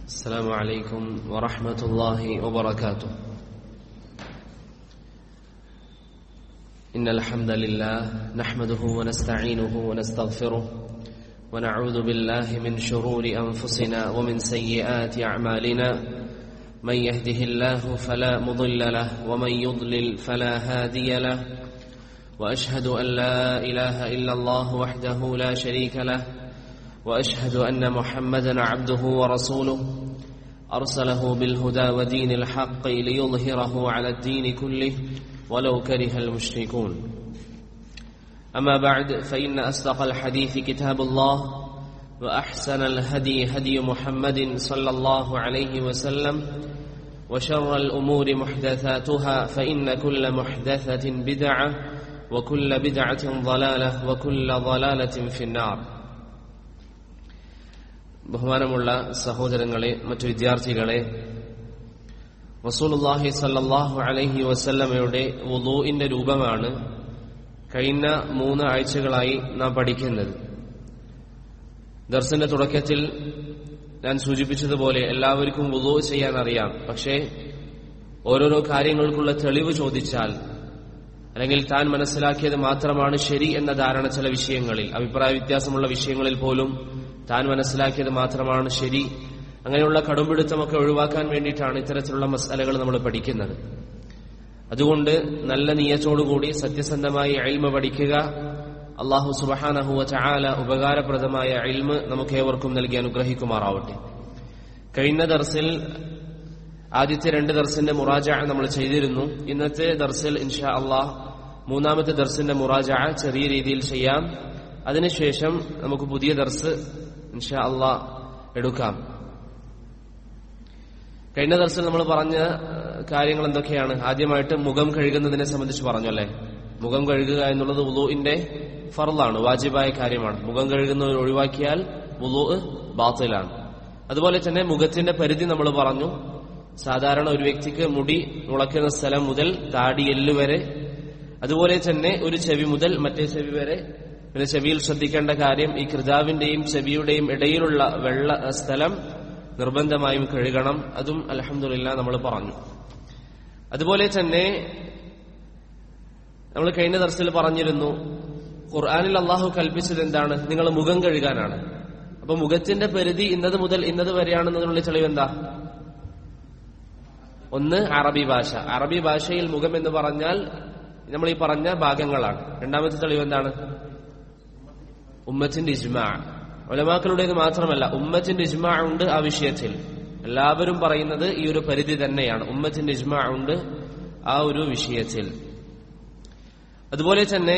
السلام عليكم ورحمة الله وبركاته إن الحمد لله نحمده ونستعينه ونستغفره ونعوذ بالله من شرور أنفسنا ومن سيئات أعمالنا من يهده الله فلا مضل له ومن يضلل فلا هادي له وأشهد أن لا إله إلا الله وحده لا شريك له واشهد ان محمدا عبده ورسوله ارسله بالهدى ودين الحق ليظهره على الدين كله ولو كره المشركون اما بعد فان اصدق الحديث كتاب الله واحسن الهدي هدي محمد صلى الله عليه وسلم وشر الامور محدثاتها فان كل محدثه بدعه وكل بدعه ضلاله وكل ضلاله في النار ബഹുമാനമുള്ള സഹോദരങ്ങളെ മറ്റു വിദ്യാർത്ഥികളെ വസൂലുല്ലാഹി സല്ലാഹു അലഹി വസല്ലമയുടെ വുലൂഇന്റെ രൂപമാണ് കഴിഞ്ഞ മൂന്ന് ആഴ്ചകളായി നാം പഠിക്കുന്നത് ദർശന്റെ തുടക്കത്തിൽ ഞാൻ സൂചിപ്പിച്ചതുപോലെ എല്ലാവർക്കും വുലൂ ചെയ്യാൻ അറിയാം പക്ഷേ ഓരോരോ കാര്യങ്ങൾക്കുള്ള തെളിവ് ചോദിച്ചാൽ അല്ലെങ്കിൽ താൻ മനസ്സിലാക്കിയത് മാത്രമാണ് ശരി എന്ന ധാരണ ചില വിഷയങ്ങളിൽ അഭിപ്രായ വ്യത്യാസമുള്ള വിഷയങ്ങളിൽ പോലും താൻ മനസ്സിലാക്കിയത് മാത്രമാണ് ശരി അങ്ങനെയുള്ള കടുംപിടുത്തമൊക്കെ ഒഴിവാക്കാൻ വേണ്ടിയിട്ടാണ് ഇത്തരത്തിലുള്ള മസാലകൾ നമ്മൾ പഠിക്കുന്നത് അതുകൊണ്ട് നല്ല നീയത്തോടുകൂടി സത്യസന്ധമായി അയിൽമ പഠിക്കുക അള്ളാഹു സുബഹാനഹുവ ചാല ഉപകാരപ്രദമായ അയിൽമ് നമുക്കേവർക്കും നൽകി അനുഗ്രഹിക്കുമാറാവട്ടെ കഴിഞ്ഞ ദർസിൽ ആദ്യത്തെ രണ്ട് ദർസിന്റെ മുറാജ നമ്മൾ ചെയ്തിരുന്നു ഇന്നത്തെ ദർസിൽ ഇൻഷാ അള്ളാഹ് മൂന്നാമത്തെ ദർസിന്റെ മുറാജ ചെറിയ രീതിയിൽ ചെയ്യാം അതിനുശേഷം നമുക്ക് പുതിയ ദർസ് ഇൻഷാ അള്ളാ എടുക്കാം കഴിഞ്ഞ ദർശനം നമ്മൾ പറഞ്ഞ കാര്യങ്ങൾ എന്തൊക്കെയാണ് ആദ്യമായിട്ട് മുഖം കഴുകുന്നതിനെ സംബന്ധിച്ച് പറഞ്ഞു അല്ലേ മുഖം കഴുകുക എന്നുള്ളത് ഉലുവിന്റെ ഫറലാണ് വാജിബായ കാര്യമാണ് മുഖം കഴുകുന്നത് ഒഴിവാക്കിയാൽ ഉലു ബാത്തിലാണ് അതുപോലെ തന്നെ മുഖത്തിന്റെ പരിധി നമ്മൾ പറഞ്ഞു സാധാരണ ഒരു വ്യക്തിക്ക് മുടി മുളയ്ക്കുന്ന സ്ഥലം മുതൽ താടിയെല്ല് വരെ അതുപോലെ തന്നെ ഒരു ചെവി മുതൽ മറ്റേ ചെവി വരെ പിന്നെ ചെവിയിൽ ശ്രദ്ധിക്കേണ്ട കാര്യം ഈ കൃതാവിന്റെയും ചെവിയുടെയും ഇടയിലുള്ള വെള്ള സ്ഥലം നിർബന്ധമായും കഴുകണം അതും അലഹമില്ല നമ്മൾ പറഞ്ഞു അതുപോലെ തന്നെ നമ്മൾ കഴിഞ്ഞ ദർശത്തിൽ പറഞ്ഞിരുന്നു ഖുർആാനിൽ അള്ളാഹു കൽപ്പിച്ചത് എന്താണ് നിങ്ങൾ മുഖം കഴുകാനാണ് അപ്പൊ മുഖത്തിന്റെ പരിധി ഇന്നത് മുതൽ ഇന്നത് വരെയാണെന്നതിനുള്ള തെളിവ് എന്താ ഒന്ന് അറബി ഭാഷ അറബി ഭാഷയിൽ മുഖം എന്ന് പറഞ്ഞാൽ നമ്മൾ ഈ പറഞ്ഞ ഭാഗങ്ങളാണ് രണ്ടാമത്തെ തെളിവ് എന്താണ് ഉമ്മത്തിന്റെ ഇജ്മാ ഒലമാക്കളുടേത് മാത്രമല്ല ഉമ്മത്തിന്റെ ഇജ്മാ ഉണ്ട് ആ വിഷയത്തിൽ എല്ലാവരും പറയുന്നത് ഈ ഒരു പരിധി തന്നെയാണ് ഉമ്മത്തിന്റെ ഇജ്മാ ഉണ്ട് ആ ഒരു വിഷയത്തിൽ അതുപോലെ തന്നെ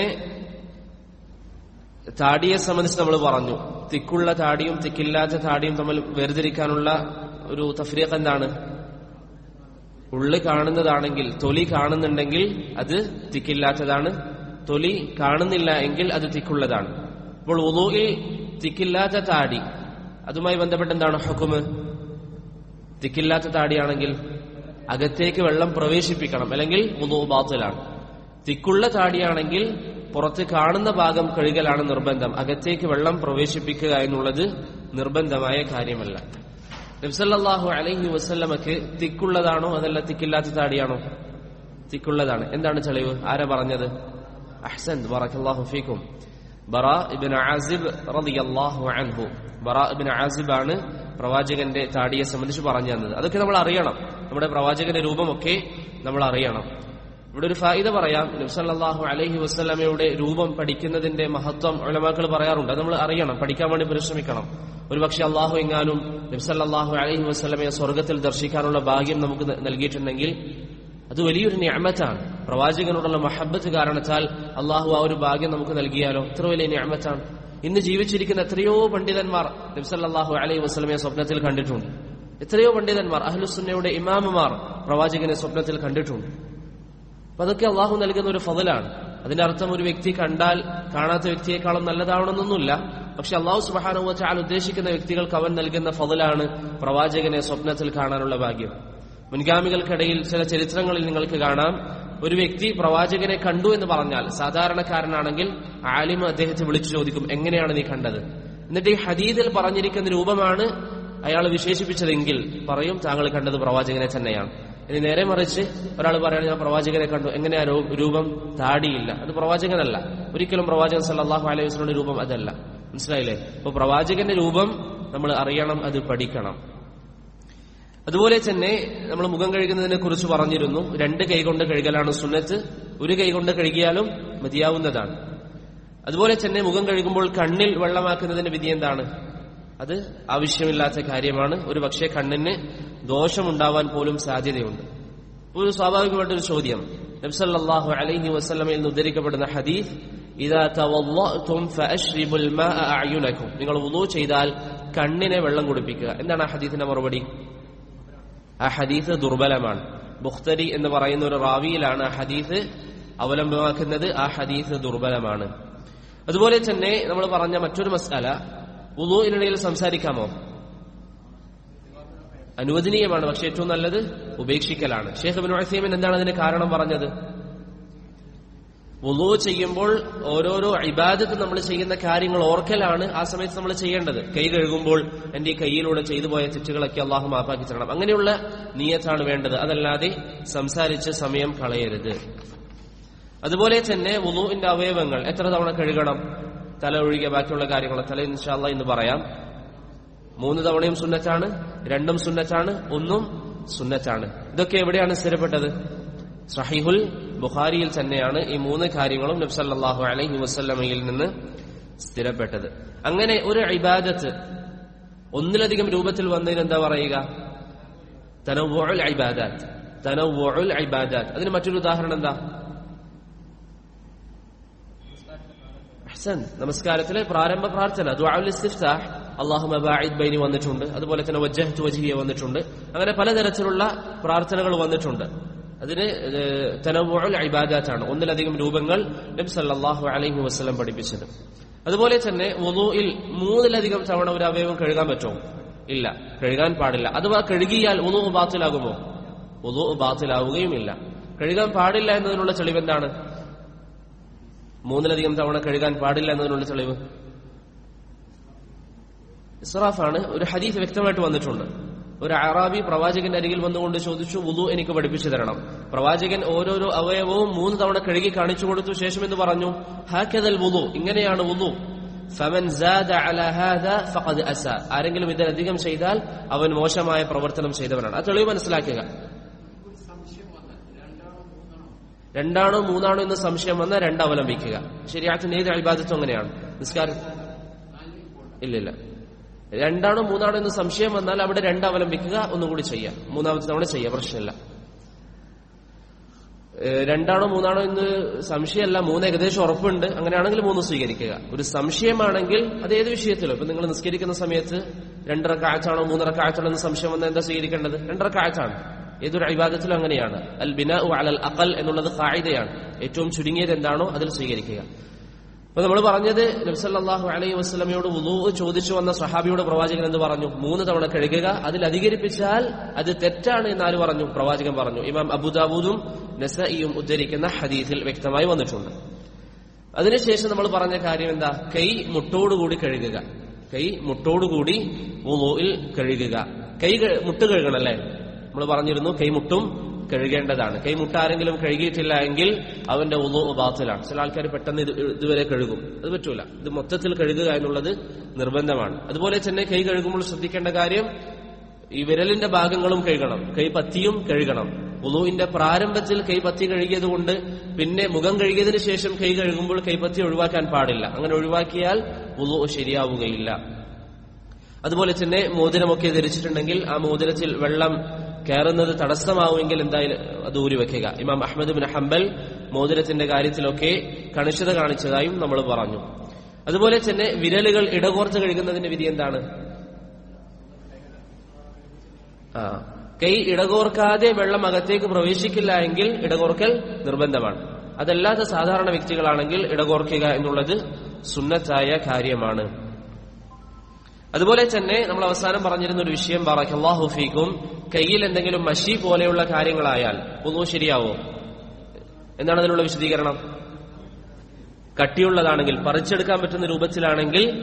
താടിയെ സംബന്ധിച്ച് നമ്മൾ പറഞ്ഞു തിക്കുള്ള താടിയും തിക്കില്ലാത്ത താടിയും തമ്മിൽ വേർതിരിക്കാനുള്ള ഒരു തഫ്രീഖ് എന്താണ് ഉള്ളു കാണുന്നതാണെങ്കിൽ തൊലി കാണുന്നുണ്ടെങ്കിൽ അത് തിക്കില്ലാത്തതാണ് തൊലി കാണുന്നില്ല എങ്കിൽ അത് തിക്കുള്ളതാണ് അപ്പോൾ ഉദൂയിൽ തിക്കില്ലാത്ത താടി അതുമായി ബന്ധപ്പെട്ട് എന്താണ് ഹുക്കുമ് തിക്കില്ലാത്ത താടിയാണെങ്കിൽ അകത്തേക്ക് വെള്ളം പ്രവേശിപ്പിക്കണം അല്ലെങ്കിൽ ഉദൂ ബാത്തിലാണ് തിക്കുള്ള താടിയാണെങ്കിൽ പുറത്ത് കാണുന്ന ഭാഗം കഴുകലാണ് നിർബന്ധം അകത്തേക്ക് വെള്ളം പ്രവേശിപ്പിക്കുക എന്നുള്ളത് നിർബന്ധമായ കാര്യമല്ല നബ്സല്ലാഹു അലൈഹി വസ്ല്ലമക്ക് തിക്കുള്ളതാണോ അതല്ല തിക്കില്ലാത്ത താടിയാണോ തിക്കുള്ളതാണ് എന്താണ് തെളിവ് ആരാ പറഞ്ഞത് അഹ്സൻ ബറക്കല്ലാഹു ഫീക്കും ബറ ഇബിൻ ആസിബ് റളിയല്ലാഹു അൻഹു ബറ ഇബിൻ ആസിബ് ആണ് പ്രവാചകന്റെ താടിയെ സംബന്ധിച്ച് പറഞ്ഞു തന്നത് അതൊക്കെ നമ്മൾ അറിയണം നമ്മുടെ പ്രവാചകന്റെ രൂപമൊക്കെ നമ്മൾ അറിയണം ഇവിടെ ഒരു ഫായിദ പറയാം നബ്സല്ലാഹു അലൈഹി വസ്ലമയുടെ രൂപം പഠിക്കുന്നതിന്റെ മഹത്വം ഉലമാക്കൾ പറയാറുണ്ട് അത് നമ്മൾ അറിയണം പഠിക്കാൻ വേണ്ടി പരിശ്രമിക്കണം ഒരുപക്ഷെ അള്ളാഹു എങ്ങാനും നബ്സല്ലാഹു അലൈഹി വസ്ലമയെ സ്വർഗത്തിൽ ദർശിക്കാനുള്ള ഭാഗ്യം നമുക്ക് നൽകിയിട്ടുണ്ടെങ്കിൽ അത് വലിയൊരു ഞാമത്താണ് പ്രവാചകനോടുള്ള മഹബത്ത് കാരണത്താൽ അള്ളാഹു ആ ഒരു ഭാഗ്യം നമുക്ക് നൽകിയാലോ എത്ര വലിയ ഞാമത്താണ് ഇന്ന് ജീവിച്ചിരിക്കുന്ന എത്രയോ പണ്ഡിതന്മാർ നബ്സല്ലാഹു അലൈഹി വസ്ലമയെ സ്വപ്നത്തിൽ കണ്ടിട്ടുണ്ട് എത്രയോ പണ്ഡിതന്മാർ അഹ്ലുസുന്നയുടെ ഇമാമുമാർ പ്രവാചകനെ സ്വപ്നത്തിൽ കണ്ടിട്ടുണ്ട് അപ്പൊ അതൊക്കെ അള്ളാഹു നൽകുന്ന ഒരു ഫതലാണ് അതിന്റെ അർത്ഥം ഒരു വ്യക്തി കണ്ടാൽ കാണാത്ത വ്യക്തിയെക്കാളും നല്ലതാവണമെന്നൊന്നുമില്ല പക്ഷെ അള്ളാഹു സുബാനുവ ചാൽ ഉദ്ദേശിക്കുന്ന വ്യക്തികൾക്ക് അവൻ നൽകുന്ന ഫതലാണ് പ്രവാചകനെ സ്വപ്നത്തിൽ കാണാനുള്ള ഭാഗ്യം മുൻഗാമികൾക്കിടയിൽ ചില ചരിത്രങ്ങളിൽ നിങ്ങൾക്ക് കാണാം ഒരു വ്യക്തി പ്രവാചകനെ കണ്ടു എന്ന് പറഞ്ഞാൽ സാധാരണക്കാരനാണെങ്കിൽ ആലിമ അദ്ദേഹത്തെ വിളിച്ചു ചോദിക്കും എങ്ങനെയാണ് നീ കണ്ടത് എന്നിട്ട് ഈ ഹദീദിൽ പറഞ്ഞിരിക്കുന്ന രൂപമാണ് അയാൾ വിശേഷിപ്പിച്ചതെങ്കിൽ പറയും താങ്കൾ കണ്ടത് പ്രവാചകനെ തന്നെയാണ് ഇനി നേരെ മറിച്ച് ഒരാൾ പറയുകയാണ് ഞാൻ പ്രവാചകനെ കണ്ടു എങ്ങനെയാ രൂ- രൂപം താടിയില്ല അത് പ്രവാചകനല്ല ഒരിക്കലും പ്രവാചകൻ സല്ലല്ലാഹു അലൈഹി വസല്ലമയുടെ രൂപം അതല്ല മനസ്സിലായില്ലേ അപ്പൊ പ്രവാചകന്റെ രൂപം നമ്മൾ അറിയണം അത് പഠിക്കണം അതുപോലെ തന്നെ നമ്മൾ മുഖം കഴുകുന്നതിനെ കുറിച്ച് പറഞ്ഞിരുന്നു രണ്ട് കൈ കൊണ്ട് കഴുകലാണ് സുന്നത്ത് ഒരു കൈ കൊണ്ട് കഴുകിയാലും മതിയാവുന്നതാണ് അതുപോലെ തന്നെ മുഖം കഴുകുമ്പോൾ കണ്ണിൽ വെള്ളമാക്കുന്നതിന്റെ വിധി എന്താണ് അത് ആവശ്യമില്ലാത്ത കാര്യമാണ് ഒരു പക്ഷേ കണ്ണിന് ദോഷമുണ്ടാവാൻ പോലും സാധ്യതയുണ്ട് ഒരു സ്വാഭാവികമായിട്ടൊരു ചോദ്യം നബ്സല്ലാഹു അലൈഹി വസ്ലമയിൽ നിന്ന് ഉദ്ധരിക്കപ്പെടുന്ന ഹദീഫ് ഇതാ തവല്ലഅ്തും ഫഅശ്രിബുൽ മാഅ അഅ്യുനകും നിങ്ങൾ വുളൂ ചെയ്താൽ കണ്ണിനെ വെള്ളം കുടിപ്പിക്കുക എന്താണ് ആ ഹദീസിന്റെ മറുപടി ആ ഹദീസ് ദുർബലമാണ് ബുഖ്തരി എന്ന് പറയുന്ന ഒരു റാവിയിലാണ് ആ ഹദീസ് അവലംബമാക്കുന്നത് ആ ഹദീസ് ദുർബലമാണ് അതുപോലെ തന്നെ നമ്മൾ പറഞ്ഞ മറ്റൊരു മസാല ഉദുവിനിടയിൽ സംസാരിക്കാമോ അനുവദനീയമാണ് പക്ഷെ ഏറ്റവും നല്ലത് ഉപേക്ഷിക്കലാണ് ഷേഖ് ബിൻ ഉസൈമിൻ എന്താണ് അതിന് കാരണം പറഞ്ഞത് വുളു ചെയ്യുമ്പോൾ ഓരോരോ ഇബാദത്ത് നമ്മൾ ചെയ്യുന്ന കാര്യങ്ങൾ ഓർക്കലാണ് ആ സമയത്ത് നമ്മൾ ചെയ്യേണ്ടത് കൈ കഴുകുമ്പോൾ എന്റെ ഈ കൈയിലൂടെ ചെയ്തു പോയ തെറ്റുകളൊക്കെ അള്ളാഹു മാപ്പാക്കി തരണം അങ്ങനെയുള്ള നീയത്താണ് വേണ്ടത് അതല്ലാതെ സംസാരിച്ച് സമയം കളയരുത് അതുപോലെ തന്നെ വുളുവിന്റെ അവയവങ്ങൾ എത്ര തവണ കഴുകണം തല ഒഴികെ ബാക്കിയുള്ള കാര്യങ്ങൾ തല ഇൻഷാല്ല എന്ന് പറയാം മൂന്ന് തവണയും സുന്നറ്റാണ് രണ്ടും സുന്നറ്റാണ് ഒന്നും സുന്നറ്റാണ് ഇതൊക്കെ എവിടെയാണ് സ്ഥിരപ്പെട്ടത് സഹിഹുൽ ബുഖാരിയിൽ തന്നെയാണ് ഈ മൂന്ന് കാര്യങ്ങളും നബ്സല്ലാഹു അലൈഹി വസ്ല്ലമയിൽ നിന്ന് സ്ഥിരപ്പെട്ടത് അങ്ങനെ ഒരു ഇബാദത്ത് ഒന്നിലധികം രൂപത്തിൽ വന്നതിന് എന്താ പറയുക തനവുൽ ഇബാദാത്ത് തനവുൽ ഇബാദാത്ത് അതിന് മറ്റൊരു ഉദാഹരണം എന്താ അഹ്സൻ നമസ്കാരത്തിലെ പ്രാരംഭ പ്രാർത്ഥന ദുആഉൽ ഇസ്തിഫ്താഹ് അല്ലാഹുമ്മ ബാഇദ് ബൈനി വന്നിട്ടുണ്ട് അതുപോലെ തന്നെ വജ്ജഹ്തു വജ്ഹിയ വന്നിട്ടുണ്ട് അങ്ങനെ പലതരത്തിലുള്ള പ്രാർത്ഥനകൾ വന്നിട്ടുണ്ട് അതിന് തനവുൽ ഇബാദാത്താണ് ഒന്നിലധികം രൂപങ്ങൾ നബി സല്ലല്ലാഹു അലൈഹി വസല്ലം പഠിപ്പിച്ചത് അതുപോലെ തന്നെ വുളൂഇൽ മൂന്നിലധികം തവണ ഒരു അവയവം കഴുകാൻ പറ്റുമോ ഇല്ല കഴുകാൻ പാടില്ല അഥവാ കഴുകിയാൽ വുളൂ ബാത്തിലാകുമോ വുളൂ ബാത്തിലാവുകയുമില്ല കഴുകാൻ പാടില്ല എന്നതിനുള്ള തെളിവെന്താണ് മൂന്നിലധികം തവണ കഴുകാൻ പാടില്ല എന്നതിനുള്ള തെളിവ് ഇസ്രാഫാണ് ഒരു ഹദീസ് വ്യക്തമായിട്ട് വന്നിട്ടുണ്ട് ഒരു അറാബി പ്രവാചകന്റെ അരികിൽ വന്നുകൊണ്ട് ചോദിച്ചു വുളു എനിക്ക് പഠിപ്പിച്ചു തരണം പ്രവാചകൻ ഓരോരോ അവയവവും മൂന്ന് തവണ കഴുകി കാണിച്ചു കൊടുത്തു ശേഷം എന്ന് പറഞ്ഞു ഹാക്കതൽ വുളു ഇങ്ങനെയാണ് വുളു ഫമൻ സാദ അല ഹാദ ഫഖദ് അസ ആരെങ്കിലും ഇതിലധികം ചെയ്താൽ അവൻ മോശമായ പ്രവർത്തനം ചെയ്തവനാണ് ആ തെളിവ് മനസ്സിലാക്കുക രണ്ടാണോ മൂന്നാണോ എന്ന് സംശയം വന്നാൽ രണ്ട് അവലംബിക്കുക ശരിയാത്തിന് ഏത് അഭിബാധത്തും അങ്ങനെയാണ് നിസ്കാരം ഇല്ലില്ല രണ്ടാണോ മൂന്നാണോ എന്ന് സംശയം വന്നാൽ അവിടെ രണ്ട് അവലംബിക്കുക ഒന്നുകൂടി ചെയ്യാം മൂന്നാമത്തെ തവണ ചെയ്യാം പ്രശ്നമില്ല ഏഹ് രണ്ടാണോ മൂന്നാണോ എന്ന് സംശയമല്ല മൂന്ന് ഏകദേശം ഉറപ്പുണ്ട് അങ്ങനെയാണെങ്കിൽ മൂന്ന് സ്വീകരിക്കുക ഒരു സംശയമാണെങ്കിൽ അത് ഏത് വിഷയത്തിലും ഇപ്പൊ നിങ്ങൾ നിസ്കരിക്കുന്ന സമയത്ത് രണ്ടര കാഴ്ചാണോ മൂന്നര കാഴ്ചാണോ എന്ന് സംശയം വന്നാൽ എന്താ സ്വീകരിക്കേണ്ടത് രണ്ടര കാഴ്ചാണ് ഏതൊരു അഭിവാദത്തിലും അങ്ങനെയാണ് അൽ ബിന അലൽ അഖൽ എന്നുള്ളത് ഖായിദയാണ് ഏറ്റവും ചുരുങ്ങിയത് എന്താണോ അതിൽ സ്വീകരിക്കുക അപ്പൊ നമ്മൾ പറഞ്ഞത് നബ്സല്ലാഹു അലൈഹി വസ്ലമയോട് വുളൂ ചോദിച്ചു വന്ന സഹാബിയുടെ പ്രവാചകൻ എന്ന് പറഞ്ഞു മൂന്ന് തവണ കഴുകുക അതിൽ അധികരിപ്പിച്ചാൽ അത് തെറ്റാണ് എന്ന് ആര് പറഞ്ഞു പ്രവാചകൻ പറഞ്ഞു ഇമാം അബുദാബൂദും നസഇയും ഉദ്ധരിക്കുന്ന ഹദീസിൽ വ്യക്തമായി വന്നിട്ടുണ്ട് അതിനുശേഷം നമ്മൾ പറഞ്ഞ കാര്യം എന്താ കൈ മുട്ടോടുകൂടി കഴുകുക കൈ മുട്ടോടുകൂടി വുളൂയിൽ കഴുകുക കൈ ക- മുട്ട് കഴുകണല്ലേ നമ്മൾ പറഞ്ഞിരുന്നു കൈമുട്ടും കഴുകേണ്ടതാണ് കൈമുട്ട ആരെങ്കിലും കഴുകിയിട്ടില്ല എങ്കിൽ അവന്റെ ഉളു ബാത്തിലാണ് ചില ആൾക്കാർ പെട്ടെന്ന് ഇത് ഇതുവരെ കഴുകും അത് പറ്റൂല ഇത് മൊത്തത്തിൽ കഴുകുക എന്നുള്ളത് നിർബന്ധമാണ് അതുപോലെ തന്നെ കൈ കഴുകുമ്പോൾ ശ്രദ്ധിക്കേണ്ട കാര്യം ഈ വിരലിന്റെ ഭാഗങ്ങളും കഴുകണം കൈപത്തിയും കഴുകണം ഉളുവിന്റെ പ്രാരംഭത്തിൽ കൈപത്തി കഴുകിയത് കൊണ്ട് പിന്നെ മുഖം കഴുകിയതിനു ശേഷം കൈ കഴുകുമ്പോൾ കൈപത്തി ഒഴിവാക്കാൻ പാടില്ല അങ്ങനെ ഒഴിവാക്കിയാൽ ഉളു ശരിയാവുകയില്ല അതുപോലെ തന്നെ മോതിരമൊക്കെ ധരിച്ചിട്ടുണ്ടെങ്കിൽ ആ മോതിരത്തിൽ വെള്ളം കയറുന്നത് തടസ്സമാവുമെങ്കിൽ എന്തായാലും അത് ഊരി വെക്കുക ഇമാം അഹമ്മദ് ബിൻ ഹംബൽ മോതിരത്തിന്റെ കാര്യത്തിലൊക്കെ കണിശത കാണിച്ചതായും നമ്മൾ പറഞ്ഞു അതുപോലെ തന്നെ വിരലുകൾ ഇടകോർത്ത് കഴുകുന്നതിന്റെ വിധി എന്താണ് ആ കൈ ഇടകോർക്കാതെ വെള്ളം അകത്തേക്ക് പ്രവേശിക്കില്ല എങ്കിൽ ഇടകോർക്കൽ നിർബന്ധമാണ് അതല്ലാത്ത സാധാരണ വ്യക്തികളാണെങ്കിൽ ഇടകോർക്കുക എന്നുള്ളത് സുന്നത്തായ കാര്യമാണ് അതുപോലെ തന്നെ നമ്മൾ അവസാനം പറഞ്ഞിരുന്ന ഒരു വിഷയം ബാറക്കല്ലാഹു ഫീക്കും കയ്യിൽ എന്തെങ്കിലും മഷി പോലെയുള്ള കാര്യങ്ങളായാൽ ഒന്നും ശരിയാവോ എന്താണ് അതിനുള്ള വിശദീകരണം കട്ടിയുള്ളതാണെങ്കിൽ പറിച്ചെടുക്കാൻ പറ്റുന്ന രൂപത്തിലാണെങ്കിൽ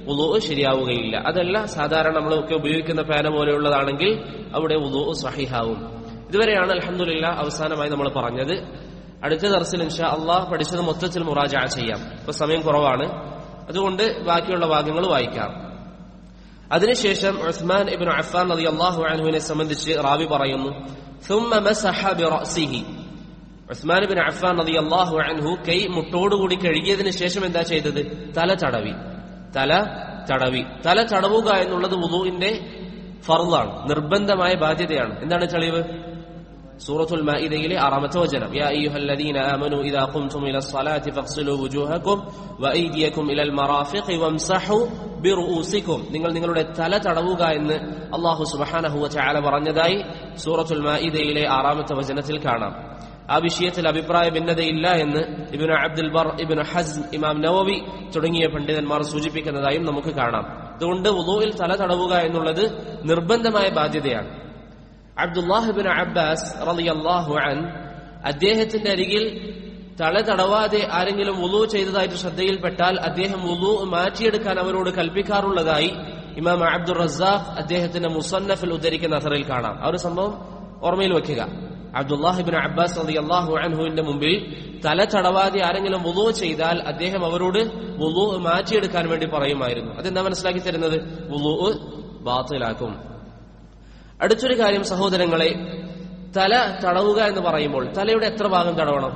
ഉലു ശരിയാവുകയില്ല അതല്ല സാധാരണ നമ്മളൊക്കെ ഉപയോഗിക്കുന്ന പേന പോലെയുള്ളതാണെങ്കിൽ അവിടെ ഉലു സഹിഹാവും ഇതുവരെയാണ് അലഹമുല്ല അവസാനമായി നമ്മൾ പറഞ്ഞത് അടുത്ത ദർസിൽ ഇൻഷാ അള്ളാഹ് പഠിച്ചത് മൊത്തത്തിൽ മുറാജ ചെയ്യാം ഇപ്പൊ സമയം കുറവാണ് അതുകൊണ്ട് ബാക്കിയുള്ള ഭാഗങ്ങൾ വായിക്കാം അതിനുശേഷം ഉസ്മാൻ ഇബിൻ അഫാൻ നദി അള്ളാഹു അൻഹുവിനെ സംബന്ധിച്ച് റാവി പറയുന്നു ثم مسح برأسه ഉസ്മാൻ ബിൻ അഫാൻ നദി അള്ളാഹു അൻഹു കൈ മുട്ടോടുകൂടി കഴുകിയതിനു ശേഷം എന്താ ചെയ്തത് തല തടവി തല തടവി തല തടവുക എന്നുള്ളത് വുളുവിന്റെ ഫർളാണ് നിർബന്ധമായ ബാധ്യതയാണ് എന്താണ് തെളിവ് സൂറത്തുൽ മാഇദയിലെ ആറാമത്തെ വചനം യാ അയ്യുഹല്ലദീന ആമനു ഇദാ ഖുംതും ഇല സ്വലാത്തി ഫഗ്സിലു വുജൂഹക്കും വഅയ്ദിയക്കും ഇലൽ മറാഫിഖി വംസഹു ബിറുഊസിക്കും നിങ്ങൾ നിങ്ങളുടെ തല തടവുക എന്ന് അല്ലാഹു സുബ്ഹാനഹു വതആല പറഞ്ഞതായി സൂറത്തുൽ മാഇദയിലെ ആറാമത്തെ വചനത്തിൽ കാണാം ആ വിഷയത്തിൽ അഭിപ്രായ ഭിന്നതയില്ല എന്ന് ഇബിന് അബ്ദുൽ ബർ ഇബിന് ഹസ് ഇമാം നവവി തുടങ്ങിയ പണ്ഡിതന്മാർ സൂചിപ്പിക്കുന്നതായും നമുക്ക് കാണാം അതുകൊണ്ട് വുളുവിൽ തല തടവുക എന്നുള്ളത് നിർബന്ധമായ ബാധ്യതയാണ് അബ്ദുല്ലാഹിബിൻ അബ്ബാസ് റളിയല്ലാഹു അൻ അദ്ദേഹത്തിന്റെ അരികിൽ തല തടവാതെ ആരെങ്കിലും വുളു ചെയ്തതായിട്ട് ശ്രദ്ധയിൽപ്പെട്ടാൽ അദ്ദേഹം വുളു മാറ്റിയെടുക്കാൻ അവരോട് കൽപ്പിക്കാറുള്ളതായി ഇമാം അബ്ദുൾ റസാഖ് അദ്ദേഹത്തിന്റെ മുസന്നഫിൽ ഉദ്ധരിക്കുന്ന അസറിൽ കാണാം ആ ഒരു സംഭവം ഓർമ്മയിൽ വെക്കുക അബ്ദുല്ലാഹിബിൻ അബ്ബാസ് റളിയല്ലാഹു അൻഹുവിന്റെ മുമ്പിൽ തല തടവാതെ ആരെങ്കിലും വുളു ചെയ്താൽ അദ്ദേഹം അവരോട് വുളു മാറ്റിയെടുക്കാൻ വേണ്ടി പറയുമായിരുന്നു അതെന്താ മനസ്സിലാക്കി തരുന്നത് വുളു ബാത്തിലാക്കും അടുത്തൊരു കാര്യം സഹോദരങ്ങളെ തല തടവുക എന്ന് പറയുമ്പോൾ തലയുടെ എത്ര ഭാഗം തടവണം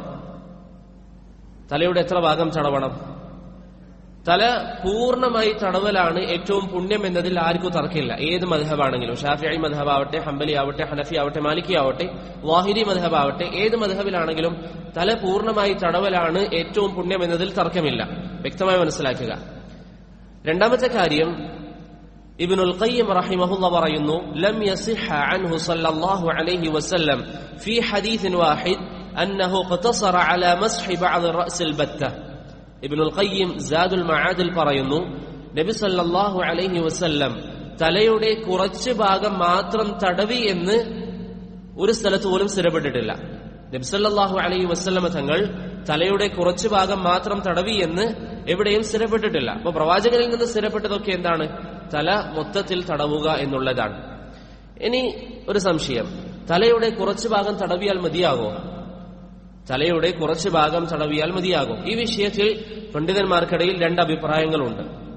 തലയുടെ എത്ര ഭാഗം തടവണം തല പൂർണ്ണമായി തടവലാണ് ഏറ്റവും പുണ്യം എന്നതിൽ ആർക്കും തർക്കമില്ല ഏത് മധബാണെങ്കിലും ഷാഫിഐ മധബാവട്ടെ ഹംബലി ആവട്ടെ ഹനഫി ആവട്ടെ മാലിക്കി ആവട്ടെ വാഹിരി മധബാവട്ടെ ഏത് മധബിലാണെങ്കിലും തല പൂർണ്ണമായി തടവലാണ് ഏറ്റവും പുണ്യം എന്നതിൽ തർക്കമില്ല വ്യക്തമായി മനസ്സിലാക്കുക രണ്ടാമത്തെ കാര്യം ഇബ്നുൽ ഖയ്യിം റഹിമഹുള്ള പറയുന്നു ലം യസിഹ അൻഹു സല്ലല്ലാഹു അലൈഹി വസല്ലം ഫീ ഹദീസിൻ വാഹിദ് അന്നഹു ഖതസറ അലാ മസ്ഹി ബഅദ് റഅസിൽ ബത്ത ഇബ്നുൽ ഖയ്യിം സാദുൽ മആദിൽ പറയുന്നു നബി സല്ലല്ലാഹു അലൈഹി വസല്ലം തലയുടെ കുറച്ച് ഭാഗം മാത്രം തടവി എന്ന് ഒരു സ്ഥലത്ത് പോലും സ്ഥിരപ്പെട്ടിട്ടില്ല നബി സല്ലല്ലാഹു അലൈഹി വസല്ലമ തങ്ങൾ തലയുടെ കുറച്ച് ഭാഗം മാത്രം തടവി എന്ന് എവിടെയും സ്ഥിരപ്പെട്ടിട്ടില്ല അപ്പൊ പ്രവാചകനിൽ നിന്ന് സ്ഥിരപ്പെട്ടതൊക്കെ എന്താണ് തല മൊത്തത്തിൽ തടവുക എന്നുള്ളതാണ് ഇനി ഒരു സംശയം തലയുടെ കുറച്ച് ഭാഗം തടവിയാൽ മതിയാകോ തലയുടെ കുറച്ച് ഭാഗം തടവിയാൽ മതിയാകും ഈ വിഷയത്തിൽ പണ്ഡിതന്മാർക്കിടയിൽ രണ്ട് അഭിപ്രായങ്ങളുണ്ട്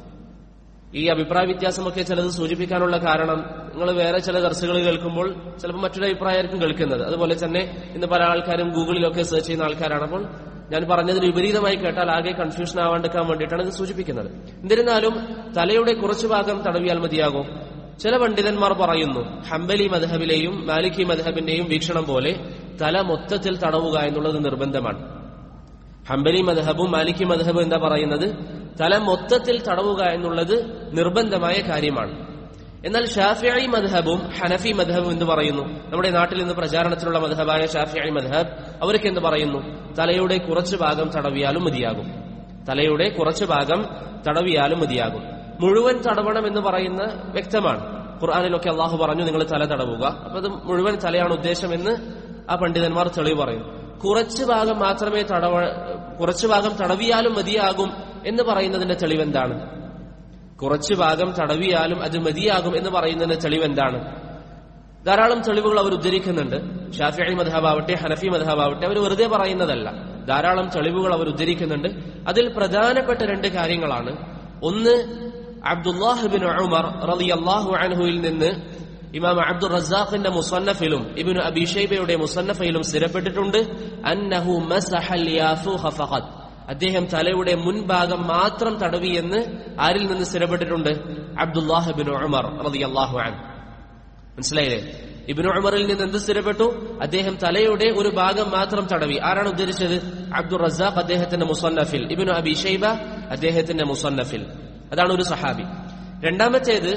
ഈ അഭിപ്രായ വ്യത്യാസമൊക്കെ ചിലത് സൂചിപ്പിക്കാനുള്ള കാരണം നിങ്ങൾ വേറെ ചില ദർസുകൾ കേൾക്കുമ്പോൾ ചിലപ്പോൾ മറ്റൊരു അഭിപ്രായമായിരിക്കും കേൾക്കുന്നത് അതുപോലെ തന്നെ ഇന്ന് പല ആൾക്കാരും ഗൂഗിളിലൊക്കെ സെർച്ച് ചെയ്യുന്ന ആൾക്കാരാണ് അപ്പോൾ ഞാൻ പറഞ്ഞതിന് വിപരീതമായി കേട്ടാൽ ആകെ കൺഫ്യൂഷൻ ആവാണ്ടിരിക്കാൻ വേണ്ടിയിട്ടാണ് ഇത് സൂചിപ്പിക്കുന്നത് എന്നിരുന്നാലും തലയുടെ കുറച്ചു ഭാഗം തടവിയാൽ മതിയാകും ചില പണ്ഡിതന്മാർ പറയുന്നു ഹംബലി മധഹബിലെയും മാലിക്കി മധഹബിന്റെയും വീക്ഷണം പോലെ തല മൊത്തത്തിൽ തടവുക എന്നുള്ളത് നിർബന്ധമാണ് ഹംബലി മധഹബും മാലിക്കി മധഹബും എന്താ പറയുന്നത് തല മൊത്തത്തിൽ തടവുക എന്നുള്ളത് നിർബന്ധമായ കാര്യമാണ് എന്നാൽ ഷാഫിഐ മധഹബും ഹനഫി മധഹബും എന്ന് പറയുന്നു നമ്മുടെ നാട്ടിൽ നിന്ന് പ്രചാരണത്തിലുള്ള മധഹബായ ഷാഫിഐ മധഹബ് അവർക്ക് എന്ത് പറയുന്നു തലയുടെ കുറച്ച് ഭാഗം തടവിയാലും മതിയാകും തലയുടെ കുറച്ച് ഭാഗം തടവിയാലും മതിയാകും മുഴുവൻ തടവണം എന്ന് പറയുന്ന വ്യക്തമാണ് ഖുർആാനിലൊക്കെ അള്ളാഹു പറഞ്ഞു നിങ്ങൾ തല തടവുക അപ്പൊ അത് മുഴുവൻ തലയാണ് ഉദ്ദേശമെന്ന് ആ പണ്ഡിതന്മാർ തെളിവ് പറയുന്നു കുറച്ച് ഭാഗം മാത്രമേ തടവ കുറച്ച് ഭാഗം തടവിയാലും മതിയാകും എന്ന് പറയുന്നതിന്റെ തെളിവെന്താണ് കുറച്ച് ഭാഗം തടവിയാലും അത് മതിയാകും എന്ന് പറയുന്നതിന്റെ തെളിവെന്താണ് ധാരാളം തെളിവുകൾ അവർ ഉദ്ധരിക്കുന്നുണ്ട് ഷാഫിഐ മധബാവട്ടെ ഹനഫി മധബാവട്ടെ അവർ വെറുതെ പറയുന്നതല്ല ധാരാളം തെളിവുകൾ അവർ ഉദ്ധരിക്കുന്നുണ്ട് അതിൽ പ്രധാനപ്പെട്ട രണ്ട് കാര്യങ്ങളാണ് ഒന്ന് അബ്ദുല്ലാഹിബിൻ ഉമർ റളിയല്ലാഹു അൻഹുവിൽ നിന്ന് ഇമാം അബ്ദുൾ റസാഖിന്റെ മുസന്നഫിലും ഇബ്നു അബി ഷൈബയുടെ മുസന്നഫയിലും സ്ഥിരപ്പെട്ടിട്ടുണ്ട് അന്നഹു മസഹൽ യാഫൂഹ ഫഖത്ത് അദ്ദേഹം തലയുടെ മുൻഭാഗം മാത്രം തടവി എന്ന് ആരിൽ നിന്ന് സ്ഥിരപ്പെട്ടിട്ടുണ്ട് അബ്ദുല്ലാഹിബിൻ ഉമർ റളിയല്ലാഹു അൻഹു മനസ്സിലായില്ലേ ഇബിനു ഉമറിൽ നിന്ന് എന്ത് സ്ഥിരപ്പെട്ടു അദ്ദേഹം തലയുടെ ഒരു ഭാഗം മാത്രം തടവി ആരാണ് ഉദ്ധരിച്ചത് അബ്ദുൾ റസാഖ് അദ്ദേഹത്തിന്റെ മുസന്നഫിൽ ഇബിനു അബി ഷൈബ അദ്ദേഹത്തിന്റെ മുസന്നഫിൽ അതാണ് ഒരു സഹാബി രണ്ടാമത്തേത്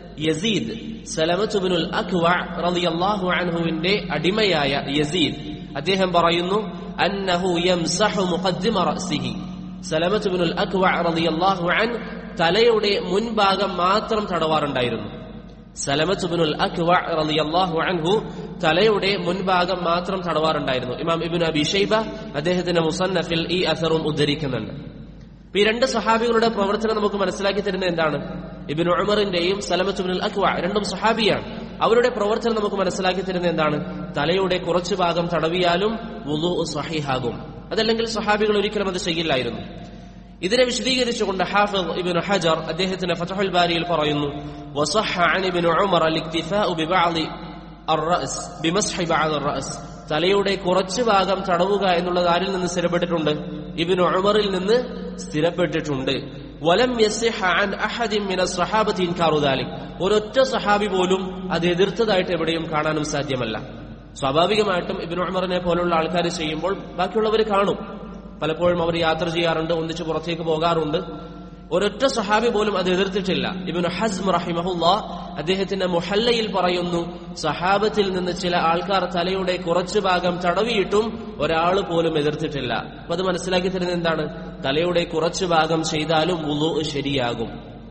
യസീദ് സലമത്തുബിനുൽ അഖ്വ റളിയല്ലാഹു അൻഹുവിന്റെ അടിമയായ യസീദ് അദ്ദേഹം പറയുന്നു അന്നഹു യംസഹു മുഖദ്ദിമ റഅസിഹി സലമത്തുബിനുൽ അഖ്വ റളിയല്ലാഹു അൻ തലയുടെ മുൻഭാഗം മാത്രം തടവാറുണ്ടായിരുന്നു സലമത്തുബിനുൽ അഖ്വ റളിയല്ലാഹു അൻഹു തലയുടെ മുൻഭാഗം മാത്രം തടവാറുണ്ടായിരുന്നു ഇമാം ഇബ്നു അബി ഷൈബ അദ്ദേഹത്തിന്റെ മുസന്നഫിൽ ഈ അസറും ഉദ്ധരിക്കുന്നുണ്ട് ഈ രണ്ട് സഹാബികളുടെ പ്രവർത്തനം നമുക്ക് മനസ്സിലാക്കി തരുന്നത് എന്താണ് ഇബിൻ ഉമറിന്റെയും സലമത്തുബിൻ അക്വ രണ്ടും സഹാബിയാണ് അവരുടെ പ്രവർത്തനം നമുക്ക് മനസ്സിലാക്കി തരുന്നത് എന്താണ് തലയുടെ കുറച്ചു ഭാഗം തടവിയാലും വുളു സഹിഹാകും അതല്ലെങ്കിൽ സഹാബികൾ ഒരിക്കലും അത് ചെയ്യില്ലായിരുന്നു ഇതിനെ വിശദീകരിച്ചുകൊണ്ട് ഹാഫിദ് ഇബ്നു ഹജർ അദ്ദേഹത്തിന്റെ ഫതഹുൽ ബാരിയിൽ പറയുന്നു വസഹ അൻ ഇബ്നു ഉമർ അൽ-ഇക്തിഫാഉ ബിബഅദി الرأس بمسح بعض الرأس തലയുടെ കുറച്ചു ഭാഗം തടവുക എന്നുള്ളത് ആരിൽ നിന്ന് സ്ഥിരപ്പെട്ടിട്ടുണ്ട് ഇബ്നു ഉമറിൽ നിന്ന് സ്ഥിരപ്പെട്ടിട്ടുണ്ട് വലം യസിഹ അൻ അഹദിൻ മിന സ്വഹാബത്തി ഇൻകാറു ദാലിക് ഒരൊറ്റ സഹാബി പോലും അത് എതിർത്തതായിട്ട് എവിടെയും കാണാനും സാധ്യമല്ല സ്വാഭാവികമായിട്ടും ഇബ്നു ഉമറിനെ പോലുള്ള ആൾക്കാർ ചെയ്യുമ്പോൾ ബാക്കിയുള്ളവർ കാണും പലപ്പോഴും അവർ യാത്ര ചെയ്യാറുണ്ട് ഒന്നിച്ച് പുറത്തേക്ക് പോകാറുണ്ട് ഒരൊറ്റ സഹാബി പോലും അത് എതിർത്തിട്ടില്ല ഇബിന് ഹസ്ം റഹിമഹുല്ല അദ്ദേഹത്തിന്റെ മുഹല്ലയിൽ പറയുന്നു സഹാബത്തിൽ നിന്ന് ചില ആൾക്കാർ തലയുടെ കുറച്ചു ഭാഗം തടവിയിട്ടും ഒരാൾ പോലും എതിർത്തിട്ടില്ല അപ്പൊ അത് മനസ്സിലാക്കി തരുന്നത് എന്താണ് തലയുടെ കുറച്ചു ഭാഗം ചെയ്താലും ഉളു ശരിയാകും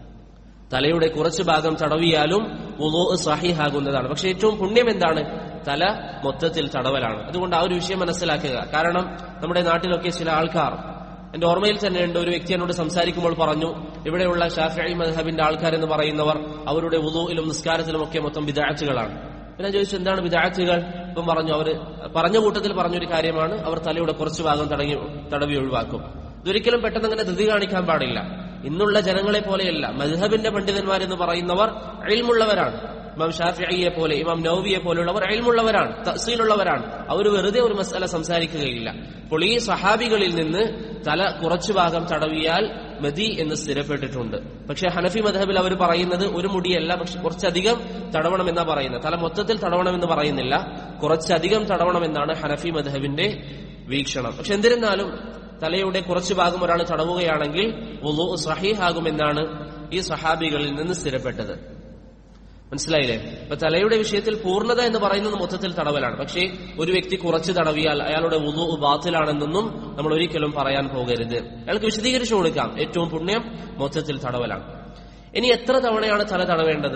തലയുടെ കുറച്ചു ഭാഗം തടവിയാലും ഉളു സഹിഹാകുന്നതാണ് പക്ഷെ ഏറ്റവും പുണ്യം എന്താണ് തല മൊത്തത്തിൽ തടവലാണ് അതുകൊണ്ട് ആ ഒരു വിഷയം മനസ്സിലാക്കുക കാരണം നമ്മുടെ നാട്ടിലൊക്കെ ചില ആൾക്കാർ എന്റെ ഓർമ്മയിൽ തന്നെയുണ്ട് ഒരു വ്യക്തി എന്നോട് സംസാരിക്കുമ്പോൾ പറഞ്ഞു ഇവിടെയുള്ള ഷാഫി മദ്ഹബിന്റെ ആൾക്കാരെന്ന് പറയുന്നവർ അവരുടെ ഉദുവിലും നിസ്കാരത്തിലും ഒക്കെ മൊത്തം വിദാഴ്ചകളാണ് പിന്നെ ഞാൻ ചോദിച്ചു എന്താണ് വിദാഴ്ചകൾ ഇപ്പം പറഞ്ഞു അവര് പറഞ്ഞ കൂട്ടത്തിൽ പറഞ്ഞൊരു കാര്യമാണ് അവർ തലയുടെ കുറച്ചു ഭാഗം തടങ്ങി തടവി ഒഴിവാക്കും ഇതൊരിക്കലും പെട്ടെന്ന് അങ്ങനെ ധൃതി കാണിക്കാൻ പാടില്ല ഇന്നുള്ള ജനങ്ങളെ പോലെയല്ല മദ്ഹബിന്റെ പണ്ഡിതന്മാരെന്ന് പറയുന്നവർ അഴിമുള്ളവരാണ് ഇമാം ഷാഫിയെ പോലെ ഇമാം നൌവിയെ പോലുള്ളവർ അയൽമുള്ളവരാണ് തസീലുള്ളവരാണ് അവർ വെറുതെ ഒരു മസാല സംസാരിക്കുകയില്ല അപ്പോൾ ഈ സഹാബികളിൽ നിന്ന് തല കുറച്ചു ഭാഗം തടവിയാൽ മതി എന്ന് സ്ഥിരപ്പെട്ടിട്ടുണ്ട് പക്ഷെ ഹനഫി മധബിൽ അവർ പറയുന്നത് ഒരു മുടിയല്ല പക്ഷെ കുറച്ചധികം തടവണമെന്നാ പറയുന്നത് തല മൊത്തത്തിൽ തടവണമെന്ന് പറയുന്നില്ല കുറച്ചധികം തടവണമെന്നാണ് ഹനഫി മധബിന്റെ വീക്ഷണം പക്ഷെ എന്നിരുന്നാലും തലയുടെ കുറച്ചു ഭാഗം ഒരാൾ തടവുകയാണെങ്കിൽ വുളു സഹീഹാകുമെന്നാണ് ഈ സഹാബികളിൽ നിന്ന് സ്ഥിരപ്പെട്ടത് മനസ്സിലായില്ലേ അപ്പൊ തലയുടെ വിഷയത്തിൽ പൂർണ്ണത എന്ന് പറയുന്നത് മൊത്തത്തിൽ തടവലാണ് പക്ഷേ ഒരു വ്യക്തി കുറച്ച് തടവിയാൽ അയാളുടെ ഉദു ബാത്തിലാണെന്നൊന്നും നമ്മൾ ഒരിക്കലും പറയാൻ പോകരുത് അയാൾക്ക് വിശദീകരിച്ചു കൊടുക്കാം ഏറ്റവും പുണ്യം മൊത്തത്തിൽ തടവലാണ് ഇനി എത്ര തവണയാണ് തല തടവേണ്ടത്